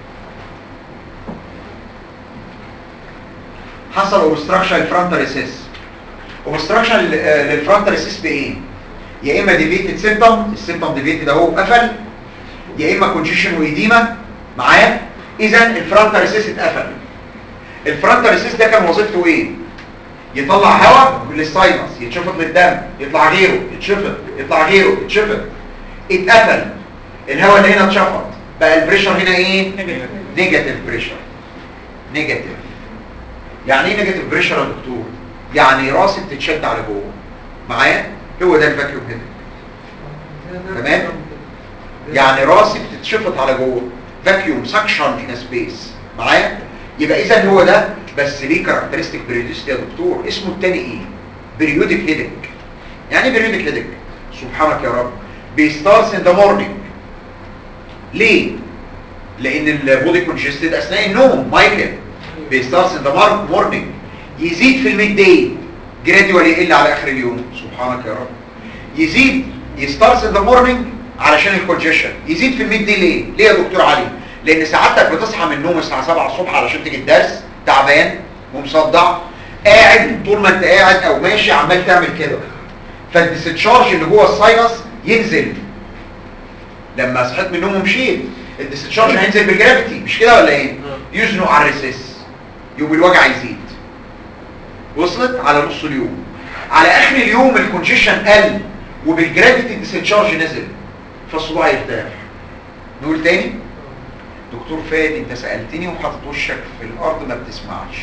حصل اوبستراكشن للفرونتال ريسيس اوبستراكشن للفرونتال ريسيس بايه يا اما ديفيتد سيمبتوم السيمبتوم ديفيتد اهو قفل يا اما كونجيشن وايديما معايا اذا الفرونتال ريسيس اتقفل الفرونتال ريسيس ده كان وظيفته ايه يطلع هواء للساينس يتشفط للدم يطلع غيره يتشفط يطلع غيره يتشفط اتقفل الهواء اللي هنا اتشفط بقى البريشر هنا ايه نيجاتيف بريشر نيجاتيف يعني ايه نيجاتيف بريشر يا دكتور يعني راسي بتتشد على جوه معايا هو ده الفاكيوم هيدك تمام يعني راسي بتتشفط على جوه فاكيوم سكشن ان سبيس معايا يبقى اذا هو ده بس ليه كاركترستيك بريودستي يا دكتور اسمه التاني ايه بريودك هيدك يعني ايه بريودك هيدك سبحانك يا رب بيستارس ان ذا مورنينج ليه لان البودي كونجستد اثناء النوم مايكل بيستارس ان ذا مورنينج يزيد في الميد داي جراديوالي يقل على اخر اليوم سبحانك يا رب يزيد يستارس ان ذا مورنينج علشان الكونجيشن يزيد في الميد داي ليه ليه يا دكتور علي لان سعادتك بتصحى من النوم الساعه 7 الصبح علشان تيجي الدرس تعبان ومصدع قاعد طول ما انت قاعد او ماشي عمال تعمل كده فالديستشارج اللي جوه الساينس ينزل لما صحيت من النوم ومشيت الديستشارج هينزل بالجرافيتي مش كده ولا ايه يزنق على الريسيس يوم الوجع يزيد وصلت على نص اليوم على اخر اليوم الكونجيشن قل وبالجرافيتي الديستشارج نزل فالصباع يرتاح نقول تاني دكتور فادي انت سألتني وحاطط وشك في الارض ما بتسمعش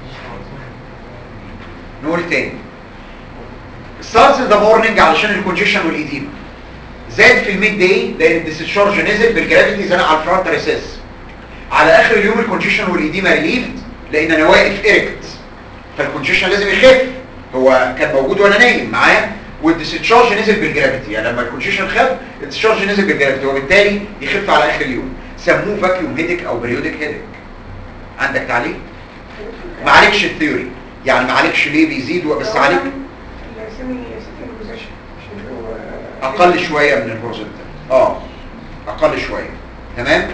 نقول تاني ستارتس ان ذا مورنينج علشان الكونجيشن والايديما زاد في الميد داي لان الديسشارج نزل بالجرافيتي زنق على الفرونت ريسيس على اخر اليوم الكونجيشن والايديما ريليفد لان انا واقف ايركت فالكونجيشن لازم يخف هو كان موجود وانا نايم معاه والديسشارج نزل بالجرافيتي يعني لما الكونجيشن خف الديسشارج نزل بالجرافيتي وبالتالي يخف على اخر اليوم سموه فاكيوم هيدك او بريودك هيدك عندك تعليق ما عليكش الثيوري يعني ما عليكش ليه بيزيد بس عليك اقل شوية من البروزنت اه اقل شوية تمام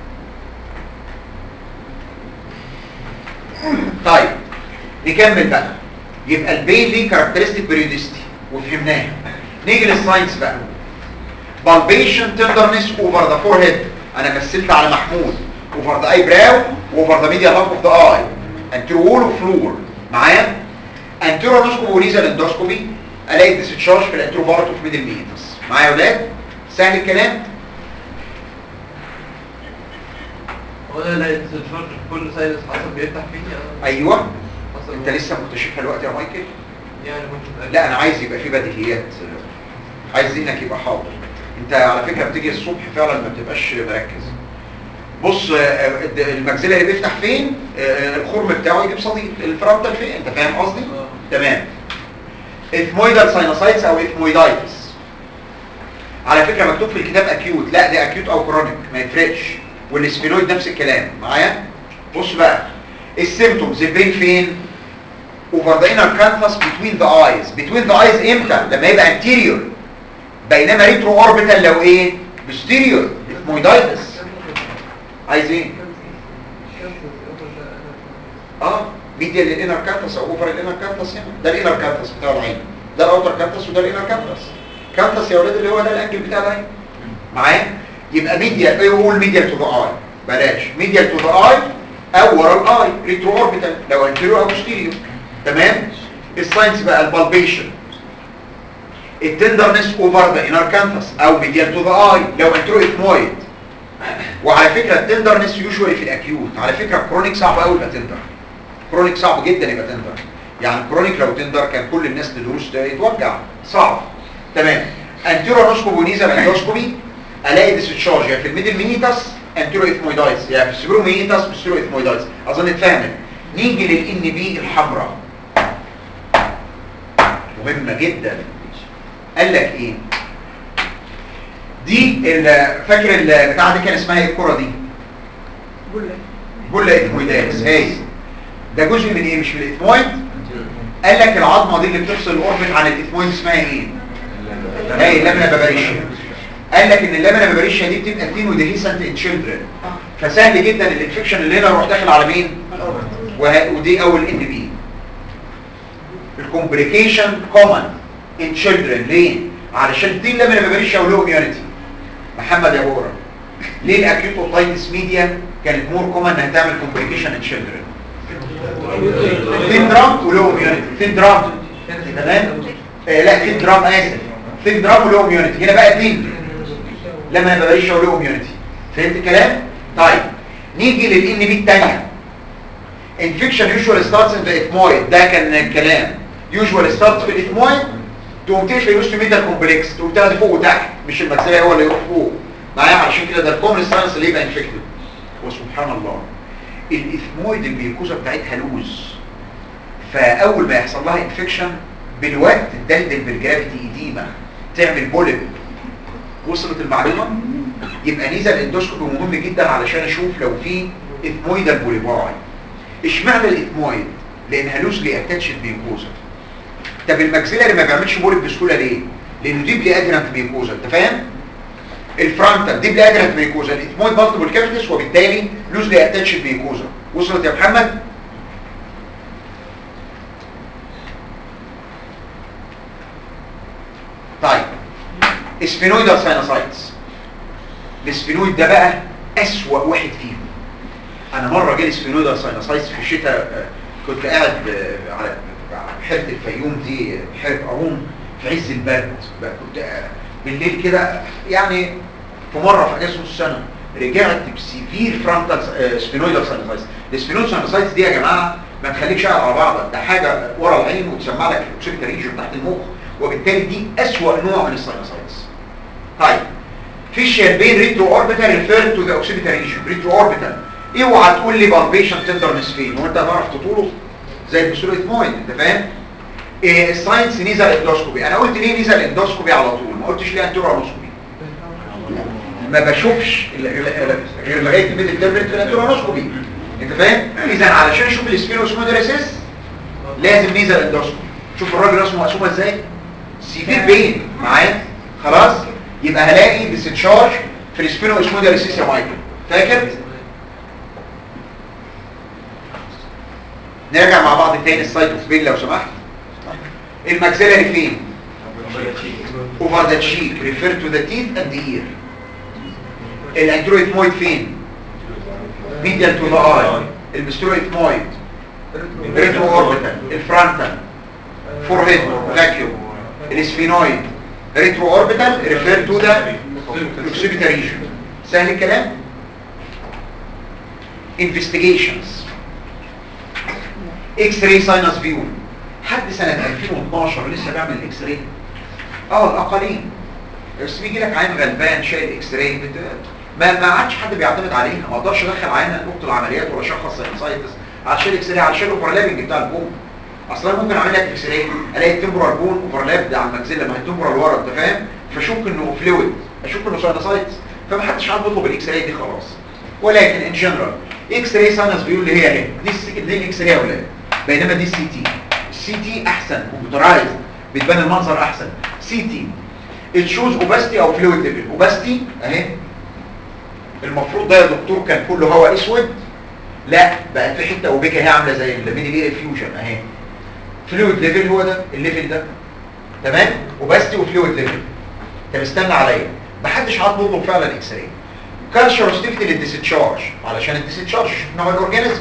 طيب نكمل بقى يبقى البين ليه كاركترستيك بريودستي وفهمناها نيجي للساينس بقى بالبيشن تندرنس اوفر ذا فور هيد انا مثلت على محمود اوفر ذا اي براو واوفر ذا ميديا لامب اوف ذا اي انترو وول وفلور معايا انترو نوسكوبي ونيزل اندوسكوبي الاقي ديسشارج في الانترو بارت اوف ميدل ميتس معايا يا اولاد سهل الكلام هو انا لقيت الشارج في كل ساينس حسب بيفتح فيه أنا ايوه حسب انت لسه مكتشفها دلوقتي يا مايكل يعني كنت لا انا عايز يبقى في بديهيات عايز ذهنك يبقى حاضر انت على فكره بتيجي الصبح فعلا ما بتبقاش مركز بص آه، الد- المجزله اللي بيفتح فين آه، الخرم بتاعه يجيب صديق الفرونتال فين انت فاهم قصدي آه. تمام اثمويدال ساينوسايتس او اثمويدايتس على فكره مكتوب في الكتاب اكيوت لا ده اكيوت او كرونيك ما يفرقش والسفينويد نفس الكلام معايا بص بقى السيمتومز البين فين over the inner canthus between the eyes between the eyes امتى لما يبقى anterior بينما ريترو اوربيتال لو ايه posterior ethmoiditis عايز ايه اه ميديا للانر كانثس او اوفر الانر كانثس هنا ده الانر كانثس بتاع العين ده الاوتر كانثس وده الانر كانثس كانثس يا اولاد اللي هو ده الانجل بتاع العين معايا يبقى ميديا ايه قول ميديا تو ذا اي بلاش ميديا تو ذا اي او ورا الاي ريترو اوربيتال لو انتيريور او بوستيريور تمام الساينس بقى البالبيشن التندرنس اوفر ذا انر كانثس او ميديال تو ذا اي لو انترو اثمويد وعلى فكره التندرنس يوجوالي في الاكيوت على فكره الكرونيك صعب قوي يبقى تندر كرونيك صعب جدا يبقى تندر يعني الكرونيك لو تندر كان كل الناس تدوس يتوجع صعب تمام انتيرو نوسكوبي ونيزل اندوسكوبي الاقي ديسشارج يا في الميدل مينيتاس انتيرو اثمويدايتس يا في السبرو مينيتاس بوستيرو اثمويدايتس اظن اتفهمت نيجي للان بي الحمراء مهمه جدا قال لك ايه دي ال- فاكر البتاعه دي كان اسمها ايه الكره دي بولا اثمويدالس هي ده جزء من ايه مش من الاثمويد قال لك العظمه دي اللي بتفصل الاوربت عن الاثمويد اسمها ايه هي اللامنا باباريشيا قال لك ان اللامنا باباريشيا دي بتبقى ثين وديهيسنت ان تشيلدرن فسهل جدا الانفكشن اللي هنا يروح داخل على مين وه- ودي اول ان بي الكومبليكيشن كومن ان تشيلدرن ليه علشان دي اللامنا باباريشيا ولو اميونيتي محمد يا بورا ليه الاكيوت اوتايتس ميديا كانت مور كومن انها تعمل كومبليكيشن ان تشيلدرن ثين درام ولو اميونيتي ثين درام تمام آه لا ثين درام اسف ثين درام ولو اميونيتي هنا بقى ثين لما انا ببقيش له اميونيتي فهمت الكلام طيب نيجي للان بي الثانيه انفكشن يوجوال ستارتس ان ذا ethmoid ده كان الكلام يوجوال ستارتس في الاثمويد تقوم تقفل الوست ميتال كومبلكس تقوم تاخد فوق وتحت مش المكسيه هو اللي يروح فوق معايا علشان كده ده الكومن ساينس اللي يبقى انفكتد وسبحان الله الاثمويد الميكوزا بتاعتها لوز فاول ما يحصل لها انفكشن بالوقت تدلدل بالجرافيتي ايديما تعمل بولب وصلت المعلومه يبقى نيزل الاندوسكوبي مهم جدا علشان اشوف لو في اثمويدال بوليباي اشمعنى الاثمويد لانها لوزلي اتاتشد ميكوزا طب الماكسيلاري ما بيعملش بولب بسهوله ليه لانه ديبلي ادرنت ميكوزا انت فاهم الفرونتال ديبلي ادرنت ميكوزا الاثمويد مالتيبل كافيتس وبالتالي لوزلي اتاتشد ميكوزا وصلت يا محمد طيب اسفينويدال ساينوسايتس الاسفينويد ده بقى اسوأ واحد فيهم انا مره جالي اسفينويدال ساينوسايتس في الشتاء آه، كنت قاعد آه، على بحيره الفيوم دي آه، بحيره قارون في عز البرد بقى كنت آه، بالليل كده يعني في مره في اجازه نص سنه رجعت بسيفير فرونتال سفينويدال ساينوسايتس السفينويدال ساينوسايتس دي يا جماعه ما تخليكش قاعد على بعضك ده حاجه ورا العين وتسمع لك الاوكسيبيتا ريجن تحت المخ وبالتالي دي اسوأ نوع من الساينوسايتس طيب فيشيال بين ريترو اوربيتال ريفير تو ذا اوكسيبيتا ريجن ريترو اوربيتال اوعى تقول لي بالبيشن تندرنس فين هو انت هتعرف تطوله زي البسوليت مويد انت فاهم إيه الساينس نيزل اندوسكوبي انا قلت ليه نيزل اندوسكوبي على طول ما قلتش ليه انتورو انوسكوبي ما بشوفش ال- ال- ال- غير لغايه الميدل تيرمينت في الانتورو انوسكوبي انت فاهم اذا علشان اشوف السبينوسمودريسيس لازم نيزل اندوسكوبي شوف الراجل راسه مقسومه ازاي سيفير بين معايا خلاص يبقى هلاقي ديستشارج في السبينو اسمودريسيس يا مايكل فاكر نرجع مع بعض تاني السايت اوف بين لو سمحت الماكسيلاري فين over the cheek refer to the teeth and the ear الانترويثمويد فين medial to the eye البسترويثمويد ريترو اوربيتال الفرونتال فورهيد فاكيوم الاسفينويد ريترو اوربيتال ريفير تو ذا اوكسيبيتا ريجن سهل الكلام انفستيجيشنز اكس راي ساينس فيو حد سنه 2012 لسه بيعمل اكس راي اه الاقاليم بس بيجي لك عين غلبان شايل اكس راي بت... ما ما عادش حد بيعتمد عليها ما اقدرش ادخل عينه اوضه العمليات ولا اشخص ساينسايتس علشان اكس راي علشان الاوفرلابنج بتاع البون اصلا ممكن اعمل لك اكس راي الاقي التمبرال بون اوفرلاب على المجزله ما هي التمبرال ورا انت فاهم فاشك انه فلويد اشك انه ساينسايتس فما حدش عاد بيطلب الاكس راي دي خلاص ولكن ان جنرال اكس راي ساينس فيو اللي هي اهي دي السي- دي الاكس راي يا ولاد بينما دي السي تي السي تي احسن كمبيوترايز بتبان المنظر احسن سي تي الشوز اوباستي او فلويد ليفل اوباستي اهي المفروض ده يا دكتور كان كله هواء اسود لا بقت في حته اوبيكا هي عامله زي الميدي اير فيوجن اهي فلويد ليفل هو ده الليفل ده تمام اوباستي وفلويد ليفل طب استنى عليا محدش عاد بيطلب فعلا اكس راي كالشر ستيفتي للديستشارج علشان الديستشارج شوف نوع الاورجانيزم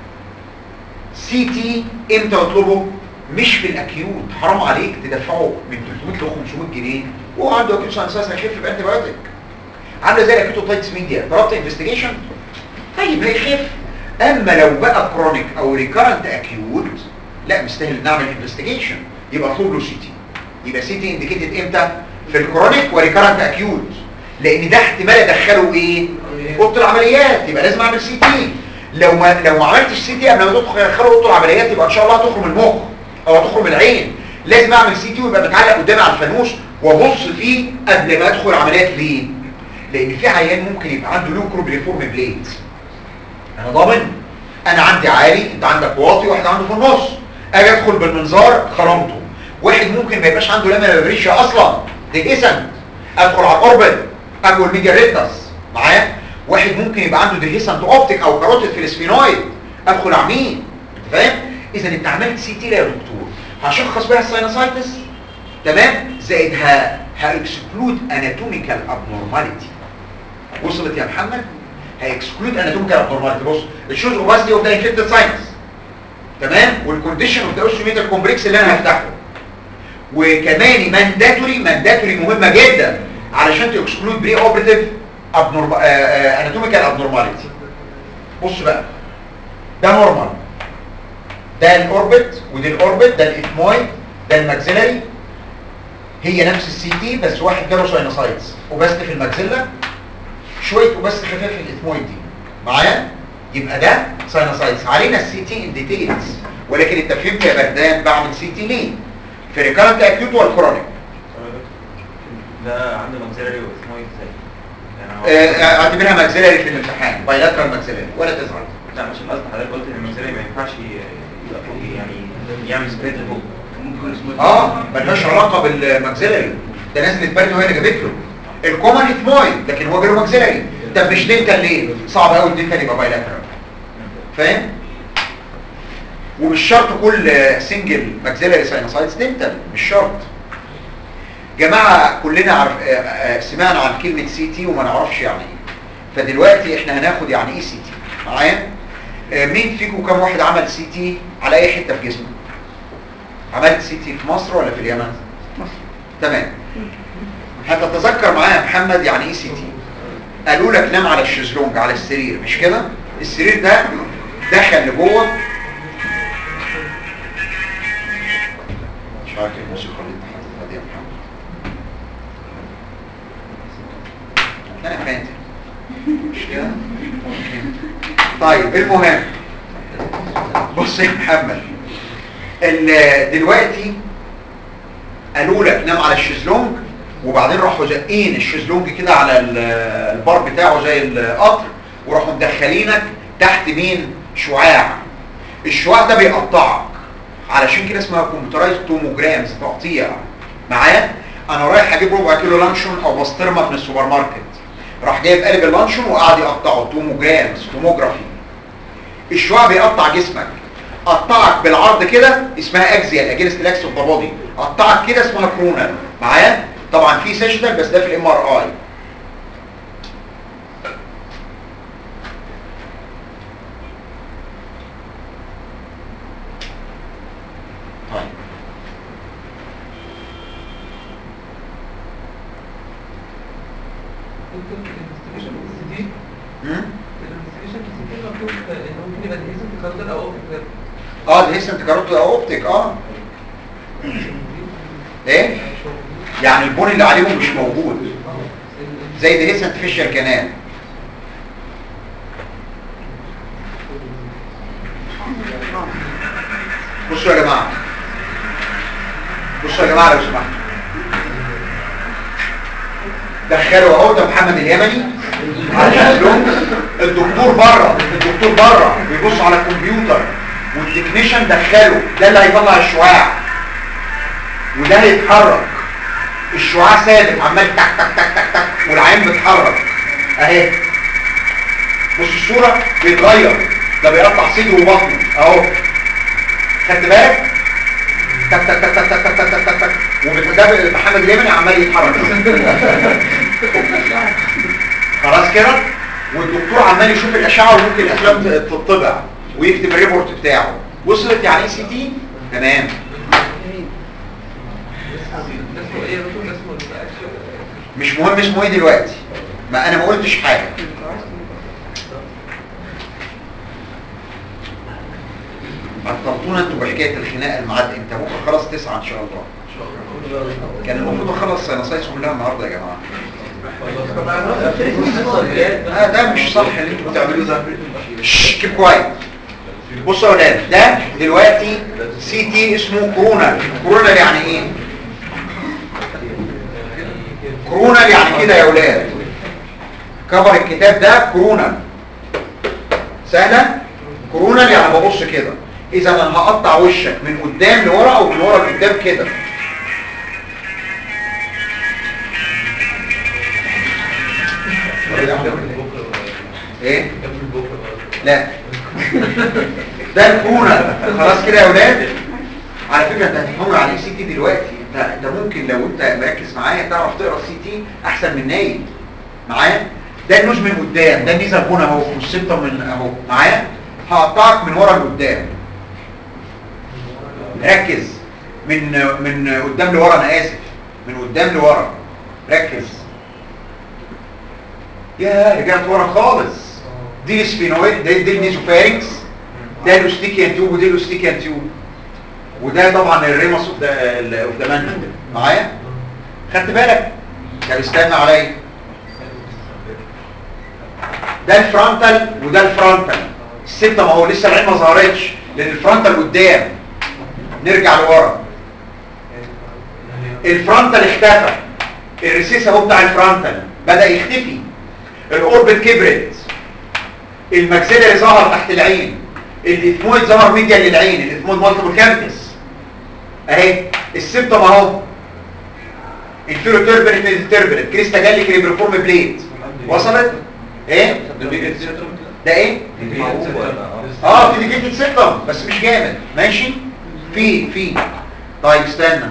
سي تي امتى اطلبه مش في الاكيوت حرام عليك تدفعه من 300 ل 500 جنيه وهو عنده اكيوت سانساس هيخف بانتي بايوتيك عامله زي الاكيوتوتايتس ميديا طلبت انفستيجيشن طيب هيخف اما لو بقى كرونيك او ريكارنت اكيوت لا مستاهل نعمل انفستيجيشن يبقى اطلب له سي تي يبقى سي تي انديكيتد امتى في الكرونيك وريكارنت اكيوت لان ده احتمال ادخله ايه اوضه العمليات يبقى لازم اعمل سي تي لو ما لو ما عملتش سي تي قبل ما تدخل ادخله اوضه العمليات يبقى ان شاء الله هتخرم المخ او هتخرم العين لازم اعمل سي تي ويبقى متعلق قدامي على الفانوس وابص فيه قبل ما ادخل عمليات ليه لان في عيان ممكن يبقى عنده لوكرو بريفورم بليد انا ضامن انا عندي عالي انت عندك واطي واحد عنده في النص اجي ادخل بالمنظار خرمته واحد ممكن ما يبقاش عنده لامينا بريشيا اصلا دي جسم ادخل على الاوربت اجول ميديا ريكتس معايا واحد ممكن يبقى عنده ديهيسنت اوبتيك او كاروتيد في الاسفينويد ادخل اعميه انت فاهم اذا انت عملت سي تي يا دكتور هشخص بيها الساينوسايتس تمام زائد ها هاكسكلود اناتوميكال ابنورماليتي وصلت يا محمد هيكسكلود اناتوميكال ابنورماليتي بص الشوز اوباستي اوف ذا انفكتد ساينس تمام والكونديشن اوف ذا اوستيوميتال كومبلكس اللي انا هفتحه وكمان مانداتوري مانداتوري مهمه جدا علشان تكسكلود بري اوبريتيف اناتوميكال ابنورماليتي بص بقى ده نورمال ده الاوربت ودي الاوربت ده الاثمويد ده الماكسيلاري هي نفس السي تي بس واحد جاله ساينوسايتس وبس في الماكسيلا شويه وبس خفيف في الاثمويد دي معايا يبقى ده ساينوسايتس علينا السي تي ان ديتيلز ولكن انت فهمت يا بردان بعمل سي تي ليه في ريكارنت اكيوت والكرونيك ده عنده ماكسيلاري واسمه ايه ازاي؟ يعني هو- آه، اعتبرها ماكسيلاري في الامتحان بايلاترال ماكسيلاري ولا تزعل لا مش القصد حضرتك قلت ان الماكسيلاري ما ينفعش ي- يبقى فوق يعني يعمل سبريد لفوق اه ملهاش علاقه بالماكسيلاري ده نزلت برد وهي اللي جابت له الكومن اثمويد لكن هو جاله ماكسيلاري طب مش دينتال ليه صعب قوي الدينتال يبقى بايلاترال فاهم ومش شرط كل سنجل ماكسيلاري ساينوسايتس دينتال مش شرط جماعه كلنا عارف آه، آه، سمعنا عن كلمه سي تي وما نعرفش يعني ايه فدلوقتي احنا هناخد يعني ايه سي تي معايا آه، مين فيكم كم واحد عمل سي تي على اي حته في جسمه عملت سي تي في مصر ولا في اليمن مصر تمام هتتذكر معايا يا محمد يعني ايه سي تي قالوا لك نام على الشезлونج على السرير مش كده السرير ده دخل لجوه مش عارف ايه الموسيقى اللي انت حاططها دي يا محمد انا فاهم مش كده طيب المهم بص يا محمد ال- دلوقتي قالوا لك نام على الشезлونج وبعدين راحوا زقين الشезлونج كده على ال- البار بتاعه زي القطر وراحوا مدخلينك تحت مين شعاع الشعاع ده بيقطعك علشان كده اسمها كمبيوترايز توموجرامز تقطيع معايا انا رايح اجيب ربع كيلو لانشون او بسطرمه من السوبر ماركت راح جايب قلب اللانشون وقعد يقطعه توموجرامز توموجرافي الشعاع بيقطع جسمك قطعك بالعرض كده اسمها اكزيال اجينست لاكس اوف ذا بودي قطعك كده اسمها كرونال معايا طبعا في سيشنال بس ده في الام ار اي طيب ممكن الانفستيجيشن في السي دي مم؟ الانفستيجيشن في السي دي مكتوب ان ممكن يبقى ديهيزن في كاردر او اوبتيك اه ده هيسنت كاروتو او اوبتيك اه ايه يعني البون اللي عليهم مش موجود زي ده هيسنت فيشر كانال بصوا يا جماعه بصوا يا جماعه لو سمحتوا دخلوا اهو ده محمد اليمني على الشازلونج الدكتور بره الدكتور بره بيبص على الكمبيوتر والتكنيشن دخله ده اللي هيطلع الشعاع وده هيتحرك الشعاع ثابت عمال تك تك تك تك تك والعين بتتحرك اهي بص الصوره بيتغير ده بيقطع صدره وبطنه اهو خدت بالك تك تك تك تك تك تك تك تك تك وبتدابق محمد اليمني عمال يتحرك خلاص كده والدكتور عمال يشوف الاشعه وممكن الافلام تطبع ويكتب الريبورت بتاعه وصلت يعني اي سي تي تمام اسمه ايه يا دكتور اسمه الاكشن مش مهم اسمه ايه دلوقتي ما انا ما قلتش حاجه عطلتونا انتوا بحكايه الخناقه الميعاد امتى بكره خلاص تسعة ان شاء الله كان المفروض اخلص ساينسايتس كلها النهارده يا جماعه آه ده مش صح اللي انتوا بتعملوه ده شش كيب كوايت بصوا يا ولاد ده دلوقتي سي تي اسمه كورونا كورونا يعني ايه كورونا يعني كده يا ولاد كفر الكتاب ده كورونا سهله كورونا يعني ببص كده اذا انا هقطع وشك من قدام لورا او من ورا لقدام كده ايه لا ده الكورونا خلاص كده يا ولاد على فكره انت هتفهموا يعني ايه سي تي دلوقتي انت انت ممكن لو انت مركز معايا تعرف تقرا السي تي احسن من نايم معايا ده النوز من قدام ده النيزل بون اهو والسبتم من اهو معايا هقطعك من ورا لقدام ركز من من قدام لورا انا اسف من قدام لورا ركز يا رجعت ورا خالص دي السفينويد ده دي النيزوفارينكس ده الاوستيكيان تيوب ودي الاوستيكيان تيوب وده طبعا الريموس اوف ذا اوف ذا مان معايا خدت بالك طب استنى عليا ده الفرونتال وده الفرونتال الستة ما هو لسه العين ما ظهرتش لان الفرونتال قدام نرجع لورا الفرونتال اختفى الريسيس اهو بتاع الفرونتال بدأ يختفي الاوربت كبرت الماكسيلاري ظهر تحت العين الاثمويد ظهر ميديا للعين الاثمويد مالتيبل كامبس اهي السبتم اهو الفيرو تيربنت تيربنت كريستا جالي كريبرفورم بليد وصلت ايه ده ايه اه في ديكيتد سيبتم بس مش جامد ماشي في في طيب استنى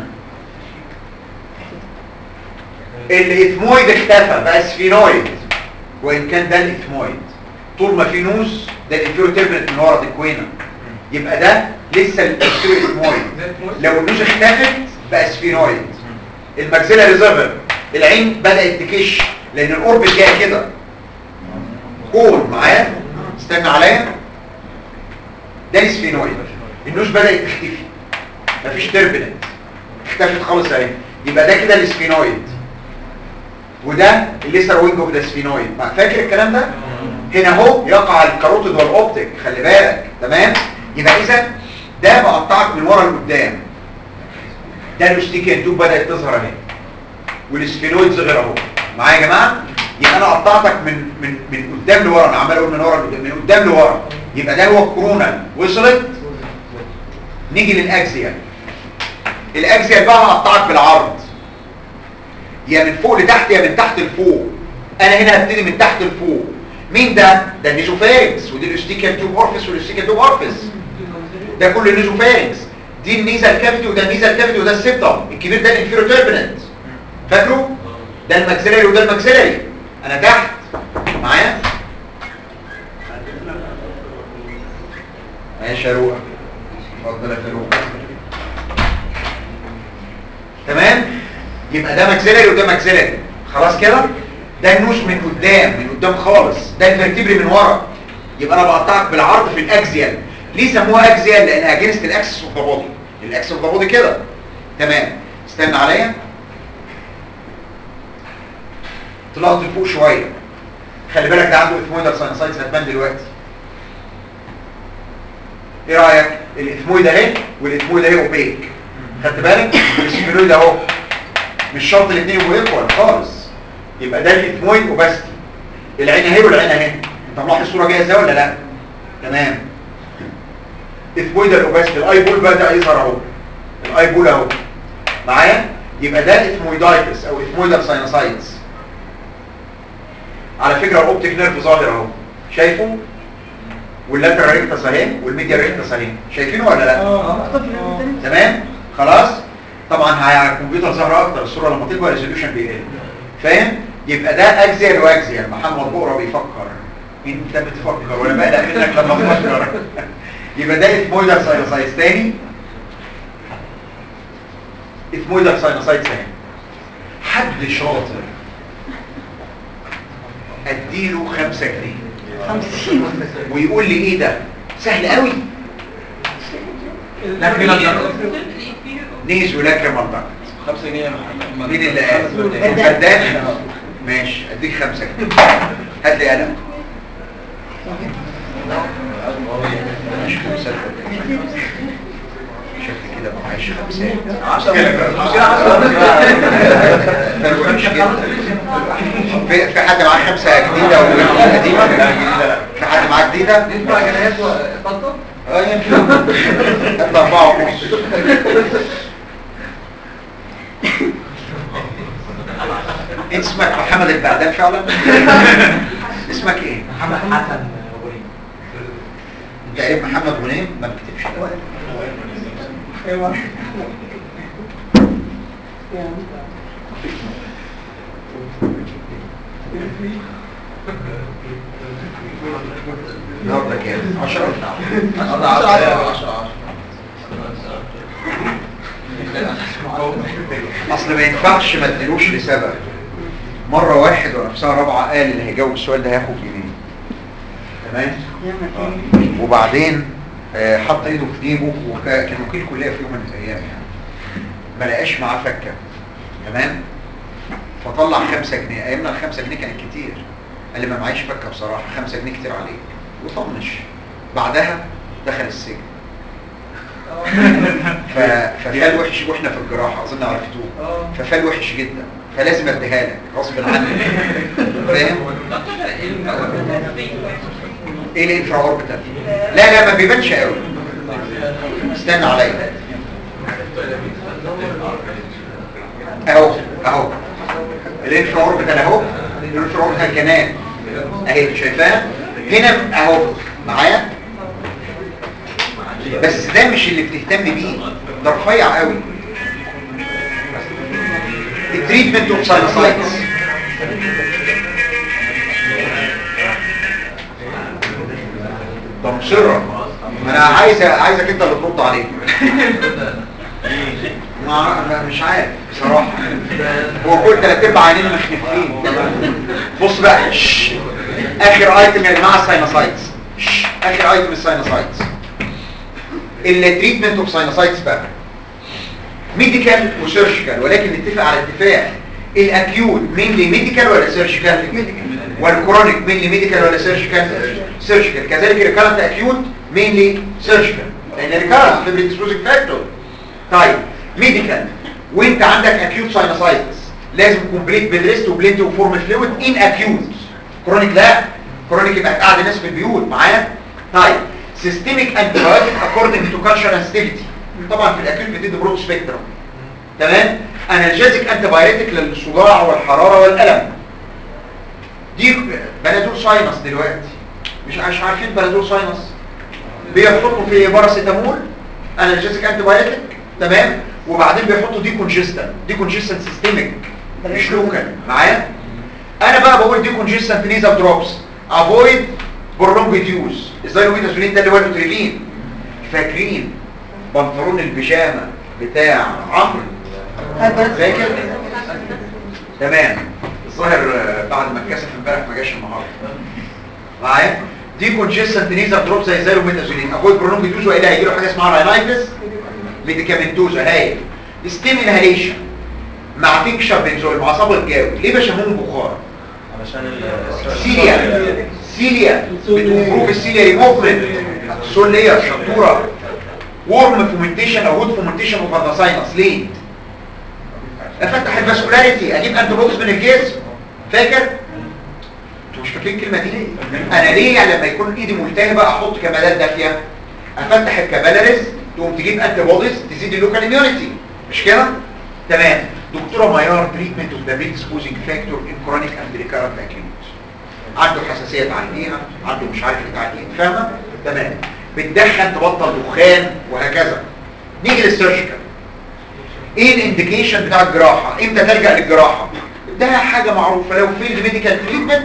الاثمويد اختفى بقى سفينويد وان كان ده الاثمويد طول ما في نوز ده الانفيرو تيربنت من ورا الكوينه يبقى ده لسه الانفيرو اثمويد لو النوز اختفت بقى سفينويد الماكسيلا ريزرفر العين بدات تكش لان الاوربت جاي كده كون معايا استنى عليا ده السفينويد النوز بدات تختفي مفيش تربنت اختفت خالص اهي يبقى ده كده السفينويد وده الليسر وينج اوف ذا سفينويد فاكر الكلام ده هنا اهو يقع الكاروتيد والاوبتيك خلي بالك تمام يبقى اذا ده بقطعك من ورا لقدام ده الاستيكيان توب بدات تظهر اهي والسفينويد صغير اهو معايا يا جماعه يبقى انا قطعتك من من من قدام لورا انا عمال اقول من ورا لقدام من قدام لورا يبقى ده هو الكورونا وصلت نيجي للاكزيال الاكزيال بقى هقطعك بالعرض يا من فوق لتحت يا من تحت لفوق انا هنا هبتدي من تحت لفوق مين ده ده النيزوفارينكس ودي الاستيكال توب اورفيس والاستيكال توب اورفيس ده كل النيزوفارينكس دي النيزال كافيتي وده النيزال كافيتي وده السبتم الكبير ده الانفيرو تيربننت فاكره ده الماكسيلاري وده الماكسيلاري انا تحت معايا ماشي يا روح اتفضل يا فاروق تمام يبقى ده ماكسيلاري وده ماكسيلاري خلاص كده ده النوش من قدام من قدام خالص ده الفرتبري من ورا يبقى انا بقطعك بالعرض في الاكزيال ليه سموها اكزيال لان اجينست الاكسس اوف ذا بودي الاكسس اوف ذا بودي كده تمام استنى عليا طلعت لفوق شويه خلي بالك ده عنده اثمويدال ساينسايتس هتبان دلوقتي ايه رايك الاثمويد اهي والاثمويد اهي اوبيك خدت بالك السفينويد اهو مش شرط الاثنين يبقوا ايكوال خالص يبقى ده الاثمويد اوباستي العين اهي والعين اهي انت ملاحظ الصوره جايه ازاي ولا لا تمام اثمويد الاوباستي الاي بول بدا يظهر اهو الاي بول اهو معايا يبقى ده اثمويدايتس او اثمويدال ساينوسايتس على فكره الاوبتيك نيرف ظاهر اهو شايفه واللاترال ريكتس اهي والميديا ريكتس اهي شايفينه ولا لا تمام خلاص طبعا على الكمبيوتر ظاهره اكتر الصوره لما تكبر ريزوليوشن بيقل فاهم يبقى ده اكزيال واكزيال محمد بقرة بيفكر انت بتفكر وانا بقلق منك لما تفكر يبقى ده اثمويدال ساينوسايتس تاني اثمويدال ساينوسايتس اهي حد شاطر اديله خمسة جنيه ويقول لي ايه ده سهل قوي نيزو لاكريمال داكت خمسة جنيه يا محمد مين اللي قال فدان ماشي اديك خمسة جنيه هات لي قلم ماشي خمسة شفت كده معايش خمسة عشرة مش كده في في حد معاه خمسة جديدة وقديمة في حد معاه جديدة نسمع جنايات وطنطا اه يمكن هات أربعة ونص انت اسمك محمد البعدان فعلا اسمك ايه محمد حسن وليد انت قريب محمد غنيم ما بكتبش ده ايوه النهارده كام 10 عشرة عشرة عشرة اصل ما ينفعش ما اديلوش لسبب مره واحد وانا في سنه رابعه قال اللي هيجاوب السؤال ده هياخد جنيه تمام وبعدين آه، حط ايده في جيبه وكان وكيل كليه في يوم من الايام يعني ما لقاش معاه فكه تمام فطلع خمسة جنيه ايامنا الخمسة جنيه كانت كتير قال لي ما معيش فكه بصراحه خمسة جنيه كتير عليك وطنش بعدها دخل السجن ف... ففال وحش واحنا في الجراحه اظن عرفتوه ففال وحش جدا فلازم اديها لك غصب عنك فاهم ايه الانفرا اوربيتال لا لا ما بيبانش قوي استنى عليا اهو اهو الانفرا اوربيتال اهو الانفرا اوربيتال كمان اهي شايفاها هنا اهو معايا بس ده مش اللي بتهتم بيه ده رفيع قوي التريتمنت اوف ساينوسايتس ده مصرة انا عايز عايزك انت اللي ترد عليه ما أنا مش عارف بصراحة هو كل تلات ارباع عينينا مخنفين بص بقى شش. اخر ايتم يا جماعة الساينوسايتس شش. اخر ايتم الساينوسايتس التريتمنت اوف ساينوسايتس بقى ميديكال وسيرجيكال ولكن نتفق على اتفاق الاكيوت مينلي ميديكال ولا سيرجيكال والكرونيك مينلي ميديكال ولا سيرجيكال سيرجيكال كذلك ريكارنت اكيوت مينلي سيرجيكال لان ريكارنت في بريدسبوزنج فاكتور طيب ميديكال وانت عندك اكيوت ساينوسايتس لازم كومبليت بالريست وبلينت وفورم فلويد ان اكيوت كرونيك لا كرونيك يبقى قاعد الناس في البيوت معايا طيب سيستميك انتيبيوتيك اكوردنج تو كالتشر انستيليتي طبعا في الاكيوت بتدي برود سبيكترم تمام انالجيزيك انتيبيوتيك للصداع والحراره والالم دي بنادول ساينس دلوقتي مش مش عارفين بنادول ساينس بيحطوا في باراسيتامول انالجيزيك انتيبيوتيك تمام وبعدين بيحطوا دي كونجستنت دي كونجستنت سيستميك مش لوكال معايا انا بقى بقول دي كونجستنت نيزل دروبس افويد برونج ديوز ازاي لو ميتازولين ده اللي هو النوتريلين فاكرين بنطلون البيجامه بتاع عمرو فاكر تمام الظاهر آه، بعد ما اتكسف امبارح ما جاش النهارده معايا دي كونجستنت نيزل دروب زي زي ميتازولين افويد برونج ديوز والا هيجي له حاجه اسمها راينايتس ميديكامنتوزا هاي ستيم انهاليشن مع تنكشر بنزول مع صبغ الجاوي ليه بشمهم بخار علشان ال سيليا سيليا بتمبروف السيليا ريموفمنت سول لير شطوره وورم فومنتيشن او هود فومنتيشن اوف ذا ساينس ليه افتح الفاسكولاريتي اجيب انتيبوديز من الجسم فاكر انتوا مش فاكرين الكلمه دي انا ليه لما يكون ايدي ملتهبه احط كمادات دافيه افتح الكابيلاريز تقوم تجيب انتيبوديز تزيد اللوكال اميونيتي مش كده تمام دكتوره ميار تريتمنت اوف ذا بريدسبوزنج فاكتور ان كرونيك اند ريكارنت اكيوت عنده حساسيه تعالجيها عنده مش عارف ايه تعالجيه فاهمه تمام بتدخن تبطل دخان وهكذا نيجي للسيرجيكال ايه الانديكيشن بتاع الجراحه امتى تلجا للجراحه ده حاجه معروفه لو في ميديكال تريتمنت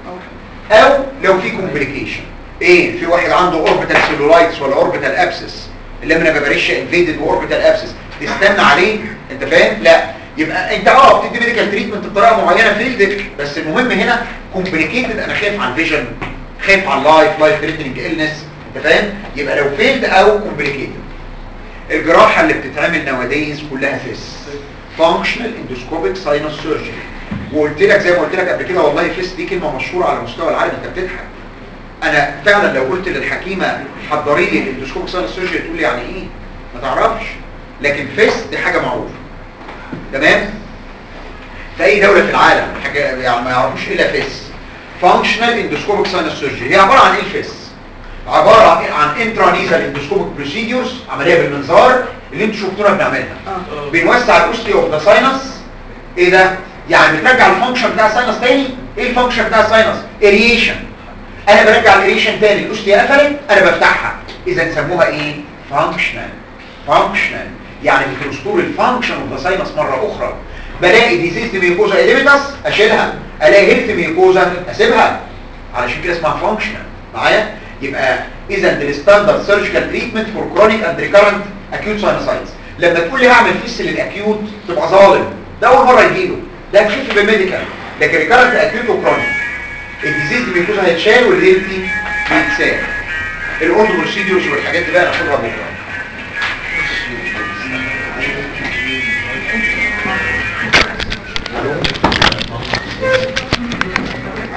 او لو في كومبليكيشن ايه في واحد عنده اوربيتال سيلولايتس ولا اوربيتال ابسس اللامنا باباريشيا انفيدد واوربيتال ابسس تستنى عليه انت فاهم لا يبقى انت اه بتدي ميديكال تريتمنت بطريقه معينه فيلدك بس المهم هنا كومبليكيتد انا خايف على الفيجن خايف على اللايف لايف ثريتنينج النس انت فاهم يبقى لو فيلد او كومبليكيتد الجراحه اللي بتتعمل نواديز كلها فيس فانكشنال اندوسكوبيك ساينس سيرجري وقلت لك زي ما قلت لك قبل كده والله فيس دي كلمه مشهوره على مستوى العالم انت بتضحك انا فعلا لو قلت للحكيمه حضري لي الاندوسكوبيك ساينس سيرجري تقول لي يعني ايه ما تعرفش لكن فيس دي حاجه معروفه تمام في اي دوله في العالم حاجه يعني ما يعرفوش الا فيس فانكشنال اندوسكوبيك ساينس سيرجري هي عباره عن ايه الفيس عباره عن انترانيزال اندوسكوبيك بروسيديورز عمليه بالمنظار اللي انتوا شفتونا بنعملها بنوسع الاوستي اوف ذا ساينس ايه ده يعني بترجع الفانكشن بتاع الساينس تاني ايه الفانكشن بتاع الساينس اريشن انا برجع الاريشن تاني الاوستي قفلت انا بفتحها اذا سموها ايه فانكشنال فانكشنال يعني بترستور الفانكشن اوف ذا ساينس مره اخرى بلاقي ديزيز ميكوزا اديميتاس اشيلها الاقي هيلث ميكوزا اسيبها علشان كده اسمها فانكشنال معايا يبقى اذا الستاندرد سيرجيكال تريتمنت فور كرونيك اند ريكارنت اكيوت ساينوسايتس لما تقول لي هعمل فيس للاكيوت تبقى ظالم ده اول مره يجيله ده هتخف بالميديكال لكن ريكارنت اكيوت وكرونيك الديزيز بيكون هيتشال والهيلثي بيتسال الاوردو بروسيديورز والحاجات دي بقى ناخدها بكره